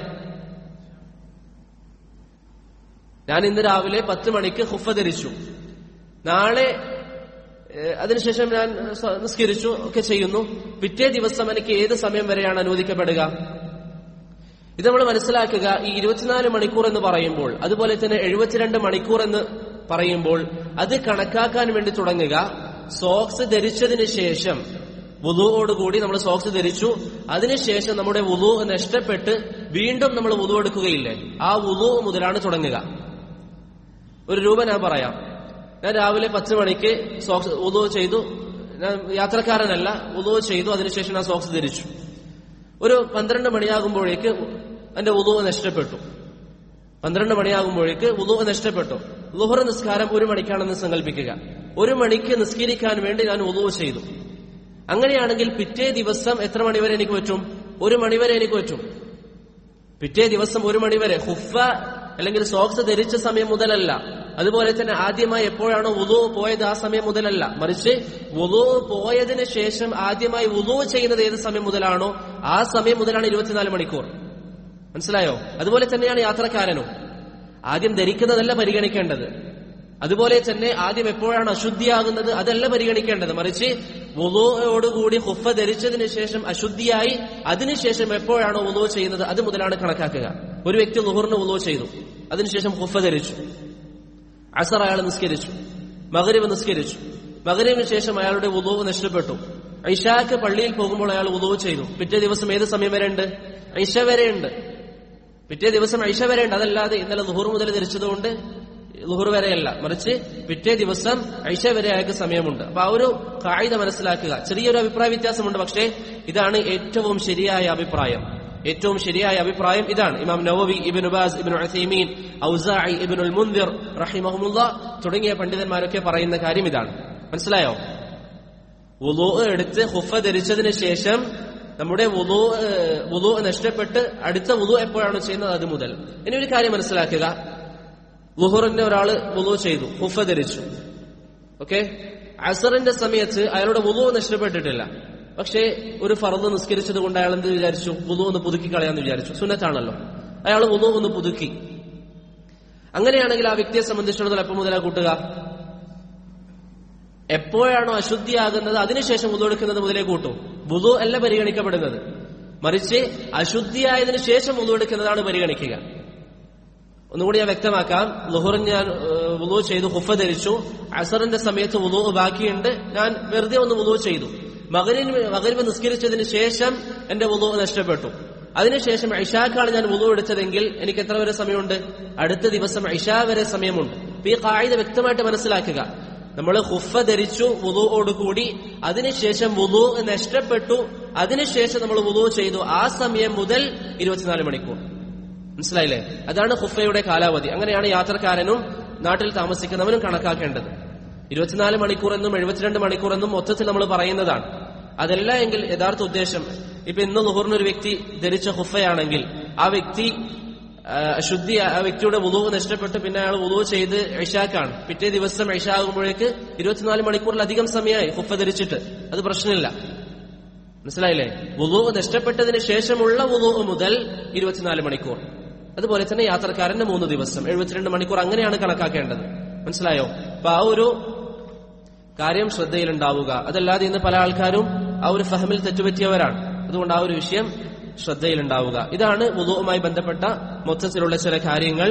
ഞാൻ ഇന്ന് രാവിലെ പത്ത് മണിക്ക് ഹുഫ ധരിച്ചു നാളെ ഏഹ്, അതിനുശേഷം ഞാൻ സ- നിസ്കരിച്ചു ഒക്കെ ചെയ്യുന്നു പിറ്റേ ദിവസം എനിക്ക് ഏത് സമയം വരെയാണ് അനുവദിക്കപ്പെടുക ഇത് നമ്മൾ മനസ്സിലാക്കുക ഈ ഇരുപത്തിനാല് മണിക്കൂർ എന്ന് പറയുമ്പോൾ അതുപോലെ തന്നെ എഴുപത്തിരണ്ട് മണിക്കൂർ എന്ന് പറയുമ്പോൾ അത് കണക്കാക്കാൻ വേണ്ടി തുടങ്ങുക സോക്സ് ധരിച്ചതിന് ശേഷം വുതുവോടുകൂടി നമ്മൾ സോക്സ് ധരിച്ചു അതിനുശേഷം നമ്മുടെ വുതു നഷ്ടപ്പെട്ട് വീണ്ടും നമ്മൾ വുതു എടുക്കുകയില്ലേ ആ വുതു മുതലാണ് തുടങ്ങുക ഒരു രൂപ ഞാൻ പറയാം ഞാൻ രാവിലെ പത്ത് മണിക്ക് സോക്സ് വുതു ചെയ്തു ഞാൻ യാത്രക്കാരനല്ല വുതു ചെയ്തു അതിനുശേഷം ഞാൻ സോക്സ് ധരിച്ചു ഒരു പന്ത്രണ്ട് മണിയാകുമ്പോഴേക്ക് എന്റെ ഉദുവ് നഷ്ടപ്പെട്ടു പന്ത്രണ്ട് മണിയാകുമ്പോഴേക്ക് ഉദുവ് നഷ്ടപ്പെട്ടു ലുഹർ നിസ്കാരം ഒരു മണിക്കാണെന്ന് സങ്കല്പിക്കുക ഒരു മണിക്ക് നിസ്കരിക്കാൻ വേണ്ടി ഞാൻ ഉദുവ് ചെയ്തു അങ്ങനെയാണെങ്കിൽ പിറ്റേ ദിവസം എത്ര മണിവരെ എനിക്ക് പറ്റും ഒരു മണിവരെ എനിക്ക് പറ്റും പിറ്റേ ദിവസം ഒരു മണിവരെ ഹുഫ അല്ലെങ്കിൽ സോക്സ് ധരിച്ച സമയം മുതലല്ല അതുപോലെ തന്നെ ആദ്യമായി എപ്പോഴാണോ വുളു പോയത് ആ സമയം മുതലല്ല മറിച്ച് വുളു പോയതിന് ശേഷം ആദ്യമായി വുളു ചെയ്യുന്നത് ഏത് സമയം മുതലാണോ ആ സമയം മുതലാണ് ഇരുപത്തിനാല് മണിക്കൂർ മനസ്സിലായോ അതുപോലെ തന്നെയാണ് യാത്രക്കാരനും ആദ്യം ധരിക്കുന്നതല്ല പരിഗണിക്കേണ്ടത് അതുപോലെ തന്നെ ആദ്യം എപ്പോഴാണ് അശുദ്ധിയാകുന്നത് അതല്ല പരിഗണിക്കേണ്ടത് മറിച്ച് വുളുവോടുകൂടി ഹുഫ ധരിച്ചതിന് ശേഷം അശുദ്ധിയായി അതിനുശേഷം എപ്പോഴാണോ വുളു ചെയ്യുന്നത് അത് മുതലാണ് കണക്കാക്കുക ഒരു വ്യക്തി ലുഹറിന് വുളു ചെയ്തു അതിനുശേഷം ഹുഫ ധരിച്ചു അസർ അയാൾ നിസ്കരിച്ചു മകരീവ് നിസ്കരിച്ചു മകരീവിന് ശേഷം അയാളുടെ വുളു നഷ്ടപ്പെട്ടു ഐഷാക്ക് പള്ളിയിൽ പോകുമ്പോൾ അയാൾ വുളു ചെയ്തു പിറ്റേ ദിവസം ഏത് സമയം വരെ ഉണ്ട് ഐഷ വരെ ഉണ്ട് പിറ്റേ ദിവസം ഐഷ വരെ ഉണ്ട് അതല്ലാതെ ഇന്നലെ ലുഹുർ മുതൽ ധരിച്ചതുകൊണ്ട് ലുഹുർ വരെയല്ല മറിച്ച് പിറ്റേ ദിവസം ഐഷ വരെ അയാൾക്ക് സമയമുണ്ട് അപ്പൊ ആ ഒരു കായിക മനസ്സിലാക്കുക ചെറിയൊരു അഭിപ്രായ വ്യത്യാസമുണ്ട് പക്ഷേ ഇതാണ് ഏറ്റവും ശരിയായ അഭിപ്രായം ഏറ്റവും ശരിയായ അഭിപ്രായം ഇതാണ് ഇമാം നവവി ഇബിൻ ഉബാസ് ഇബിൻ ഉസൈമീൻ ഔസായി ഇബിനുൽ മുന്തിർ റഹിമഹമുല്ല തുടങ്ങിയ പണ്ഡിതന്മാരൊക്കെ പറയുന്ന കാര്യം ഇതാണ് മനസ്സിലായോ വുളു എടുത്ത് ഹുഫ ധരിച്ചതിന് ശേഷം നമ്മുടെ വുളു വുളു നഷ്ടപ്പെട്ട് അടുത്ത വുളു എപ്പോഴാണ് ചെയ്യുന്നത് അത് മുതൽ ഇനി ഒരു കാര്യം മനസ്സിലാക്കുക ലുഹറിന്റെ ഒരാള് വുളു ചെയ്തു ഹുഫ ധരിച്ചു ഓക്കെ അസറിന്റെ സമയത്ത് അയാളുടെ വുളു നഷ്ടപ്പെട്ടിട്ടില്ല പക്ഷേ ഒരു ഫറന്ന് നിസ്കരിച്ചത് കൊണ്ട് അയാൾ എന്ത് വിചാരിച്ചു വുളു ഒന്ന് പുതുക്കി കളയാന്ന് വിചാരിച്ചു സുന്നത്താണല്ലോ അയാൾ വുളു ഒന്ന് പുതുക്കി അങ്ങനെയാണെങ്കിൽ ആ വ്യക്തിയെ സംബന്ധിച്ചിടത്തോളം എപ്പോൾ മുതലാ കൂട്ടുക എപ്പോഴാണോ അശുദ്ധിയാകുന്നത് അതിനുശേഷം വുളു എടുക്കുന്നത് മുതലേ കൂട്ടും വുളു അല്ല പരിഗണിക്കപ്പെടുന്നത് മറിച്ച് അശുദ്ധിയായതിനു ശേഷം വുളു എടുക്കുന്നതാണ് പരിഗണിക്കുക ഒന്നുകൂടി ഞാൻ വ്യക്തമാക്കാം ലുഹുറിൻ ഞാൻ വുളു ചെയ്തു ഹുഫ ധരിച്ചു അസറിന്റെ സമയത്ത് വുളു ബാക്കിയുണ്ട് ഞാൻ വെറുതെ ഒന്ന് വുളു ചെയ്തു മകരിന് മകരിവ് നിസ്കരിച്ചതിന് ശേഷം എന്റെ വുളു നഷ്ടപ്പെട്ടു അതിനുശേഷം ഐഷാക്കാണ് ഞാൻ വുളു എടുത്തതെങ്കിൽ എനിക്ക് എത്ര വരെ സമയമുണ്ട് അടുത്ത ദിവസം ഐഷാ വരെ സമയമുണ്ട് അപ്പൊ ഈ കായിക വ്യക്തമായിട്ട് മനസ്സിലാക്കുക നമ്മൾ ഹുഫ ധരിച്ചു വുളുവോടുകൂടി അതിനുശേഷം വുളു നഷ്ടപ്പെട്ടു അതിനുശേഷം നമ്മൾ വുളു ചെയ്തു ആ സമയം മുതൽ ഇരുപത്തിനാല് മണിക്കൂർ മനസ്സിലായില്ലേ അതാണ് ഹുഫയുടെ കാലാവധി അങ്ങനെയാണ് യാത്രക്കാരനും നാട്ടിൽ താമസിക്കുന്നവനും കണക്കാക്കേണ്ടത് ഇരുപത്തിനാല് മണിക്കൂർ എന്നും എഴുപത്തിരണ്ട് മണിക്കൂർ എന്നും മൊത്തത്തിൽ നമ്മൾ പറയുന്നതാണ് അതല്ല എങ്കിൽ യഥാർത്ഥ ഉദ്ദേശം ഇപ്പൊ ഇന്ന് ലുഹറിന് ഒരു വ്യക്തി ധരിച്ച ഹുഫയാണെങ്കിൽ ആ വ്യക്തി ശുദ്ധി ആ വ്യക്തിയുടെ വുളുവ് നഷ്ടപ്പെട്ട് പിന്നെ അയാൾ വുളുവ് ചെയ്ത് ഐഷാക്കാണ് പിറ്റേ ദിവസം ഐഷാകുമ്പോഴേക്ക് ഇരുപത്തിനാല് മണിക്കൂറിലധികം സമയമായി ഹുഫ ധരിച്ചിട്ട് അത് പ്രശ്നമില്ല മനസ്സിലായില്ലേ വുളുവ് നഷ്ടപ്പെട്ടതിന് ശേഷമുള്ള വുളുവ് മുതൽ ഇരുപത്തിനാല് മണിക്കൂർ അതുപോലെ തന്നെ യാത്രക്കാരന്റെ മൂന്ന് ദിവസം എഴുപത്തിരണ്ട് മണിക്കൂർ അങ്ങനെയാണ് കണക്കാക്കേണ്ടത് മനസ്സിലായോ അപ്പൊ ആ ഒരു കാര്യം ശ്രദ്ധയിലുണ്ടാവുക അതല്ലാതെ ഇന്ന് പല ആൾക്കാരും ആ ഒരു ഫഹമിൽ തെറ്റുപറ്റിയവരാണ് അതുകൊണ്ട് ആ ഒരു വിഷയം ശ്രദ്ധയിലുണ്ടാവുക ഇതാണ് വുളുവുമായി ബന്ധപ്പെട്ട മൊത്തത്തിലുള്ള ചില കാര്യങ്ങൾ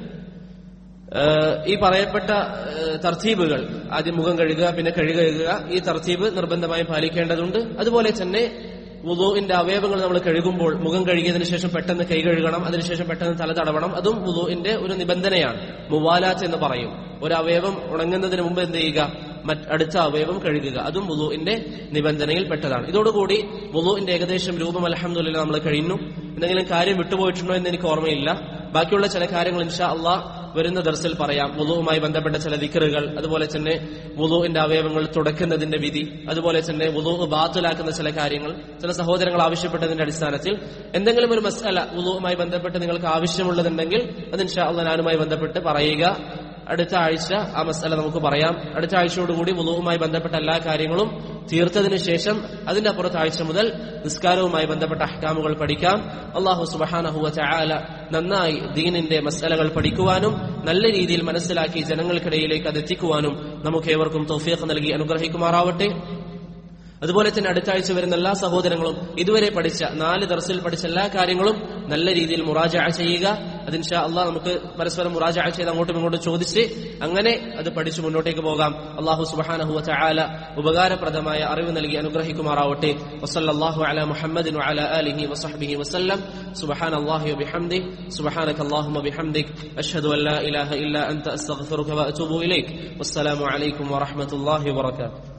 ഈ പറയപ്പെട്ട തർത്തീബുകൾ ആദ്യം മുഖം കഴുകുക പിന്നെ കഴുകുക ഈ തർത്തീബ് നിർബന്ധമായും പാലിക്കേണ്ടതുണ്ട് അതുപോലെ തന്നെ വുളുവിന്റെ അവയവങ്ങൾ നമ്മൾ കഴുകുമ്പോൾ മുഖം കഴുകിയതിനു ശേഷം പെട്ടെന്ന് കൈ കഴുകണം അതിനുശേഷം പെട്ടെന്ന് തല തടവണം അതും വുളുവിന്റെ ഒരു നിബന്ധനയാണ് മുവാലാത്ത് എന്ന് പറയും ഒരു അവയവം ഉണങ്ങുന്നതിന് മുമ്പ് എന്ത് ചെയ്യുക മറ്റ് അടുത്ത അവയവം കഴുകുക അതും വുളുവിന്റെ നിബന്ധനയിൽ പെട്ടതാണ് ഇതോടുകൂടി വുളുവിന്റെ ഏകദേശം രൂപം അലഹമുല്ല നമ്മൾ കഴിഞ്ഞു എന്തെങ്കിലും കാര്യം വിട്ടുപോയിട്ടുണ്ടോ എന്ന് എനിക്ക് ഓർമ്മയില്ല ബാക്കിയുള്ള ചില കാര്യങ്ങൾ ഇൻഷാ അള്ളാഹ് വരുന്ന ദർസിൽ പറയാം വുളുവുമായി ബന്ധപ്പെട്ട ചില ദിക്കറുകൾ അതുപോലെ തന്നെ വുളുവിന്റെ അവയവങ്ങൾ തുടക്കുന്നതിന്റെ വിധി അതുപോലെ തന്നെ വുളു ബാത്തുലാക്കുന്ന ചില കാര്യങ്ങൾ ചില സഹോദരങ്ങൾ ആവശ്യപ്പെട്ടതിന്റെ അടിസ്ഥാനത്തിൽ എന്തെങ്കിലും ഒരു മസാല വുളുവുമായി ബന്ധപ്പെട്ട് നിങ്ങൾക്ക് ആവശ്യമുള്ളതുണ്ടെങ്കിൽ അത് ഇൻഷാ അള്ളാഹ് ഞാനുമായി ബന്ധപ്പെട്ട് പറയുക അടുത്ത ആഴ്ച ആ മസാല നമുക്ക് പറയാം അടുത്ത ആഴ്ചയോടുകൂടി വുളുവുമായി ബന്ധപ്പെട്ട എല്ലാ കാര്യങ്ങളും തീർത്തതിനു ശേഷം അതിന്റെ അപ്പുറത്ത് ആഴ്ച മുതൽ നിസ്കാരവുമായി ബന്ധപ്പെട്ട അഹ്കാമുകൾ പഠിക്കാം അള്ളാഹു സുബഹാനഹുവ ചായാല നന്നായി ദീനിന്റെ മസലകൾ പഠിക്കുവാനും നല്ല രീതിയിൽ മനസ്സിലാക്കി ജനങ്ങൾക്കിടയിലേക്ക് അത് എത്തിക്കുവാനും നമുക്ക് ഏവർക്കും തൗഫീഖ് നൽകി അനുഗ്രഹിക്കുമാറാവട്ടെ അതുപോലെ തന്നെ അടുത്ത ആഴ്ച വരുന്ന എല്ലാ സഹോദരങ്ങളും ഇതുവരെ പഠിച്ച നാല് ദർസിൽ പഠിച്ച എല്ലാ കാര്യങ്ങളും നല്ല രീതിയിൽ മുറാജ ചെയ്യുക അതിൻഷാ അള്ളാഹ് നമുക്ക് പരസ്പരം മുറാജ ചെയ്ത് അങ്ങോട്ടും ഇങ്ങോട്ടും ചോദിച്ച് അങ്ങനെ അത് പഠിച്ചു മുന്നോട്ടേക്ക് പോകാം അള്ളാഹു സുബാനഹു ചായാല ഉപകാരപ്രദമായ അറിവ് നൽകി അനുഗ്രഹിക്കുമാറാവട്ടെ വസല്ലാഹു അല മുഹമ്മദിൻ അല അലിഹി വസഹബിഹി വസല്ലം സുബഹാൻ അള്ളാഹു ബിഹംദി സുബഹാനക അള്ളാഹുമ ബിഹംദിക് അഷ്ഹദു അല്ലാ ഇലാഹ ഇല്ല അൻത അസ്തഗ്ഫിറുക വഅതൂബു ഇലൈക് വസ്സലാമു അലൈക്കും വറഹ്മത്തുള്ളാഹി വബറകാതുഹു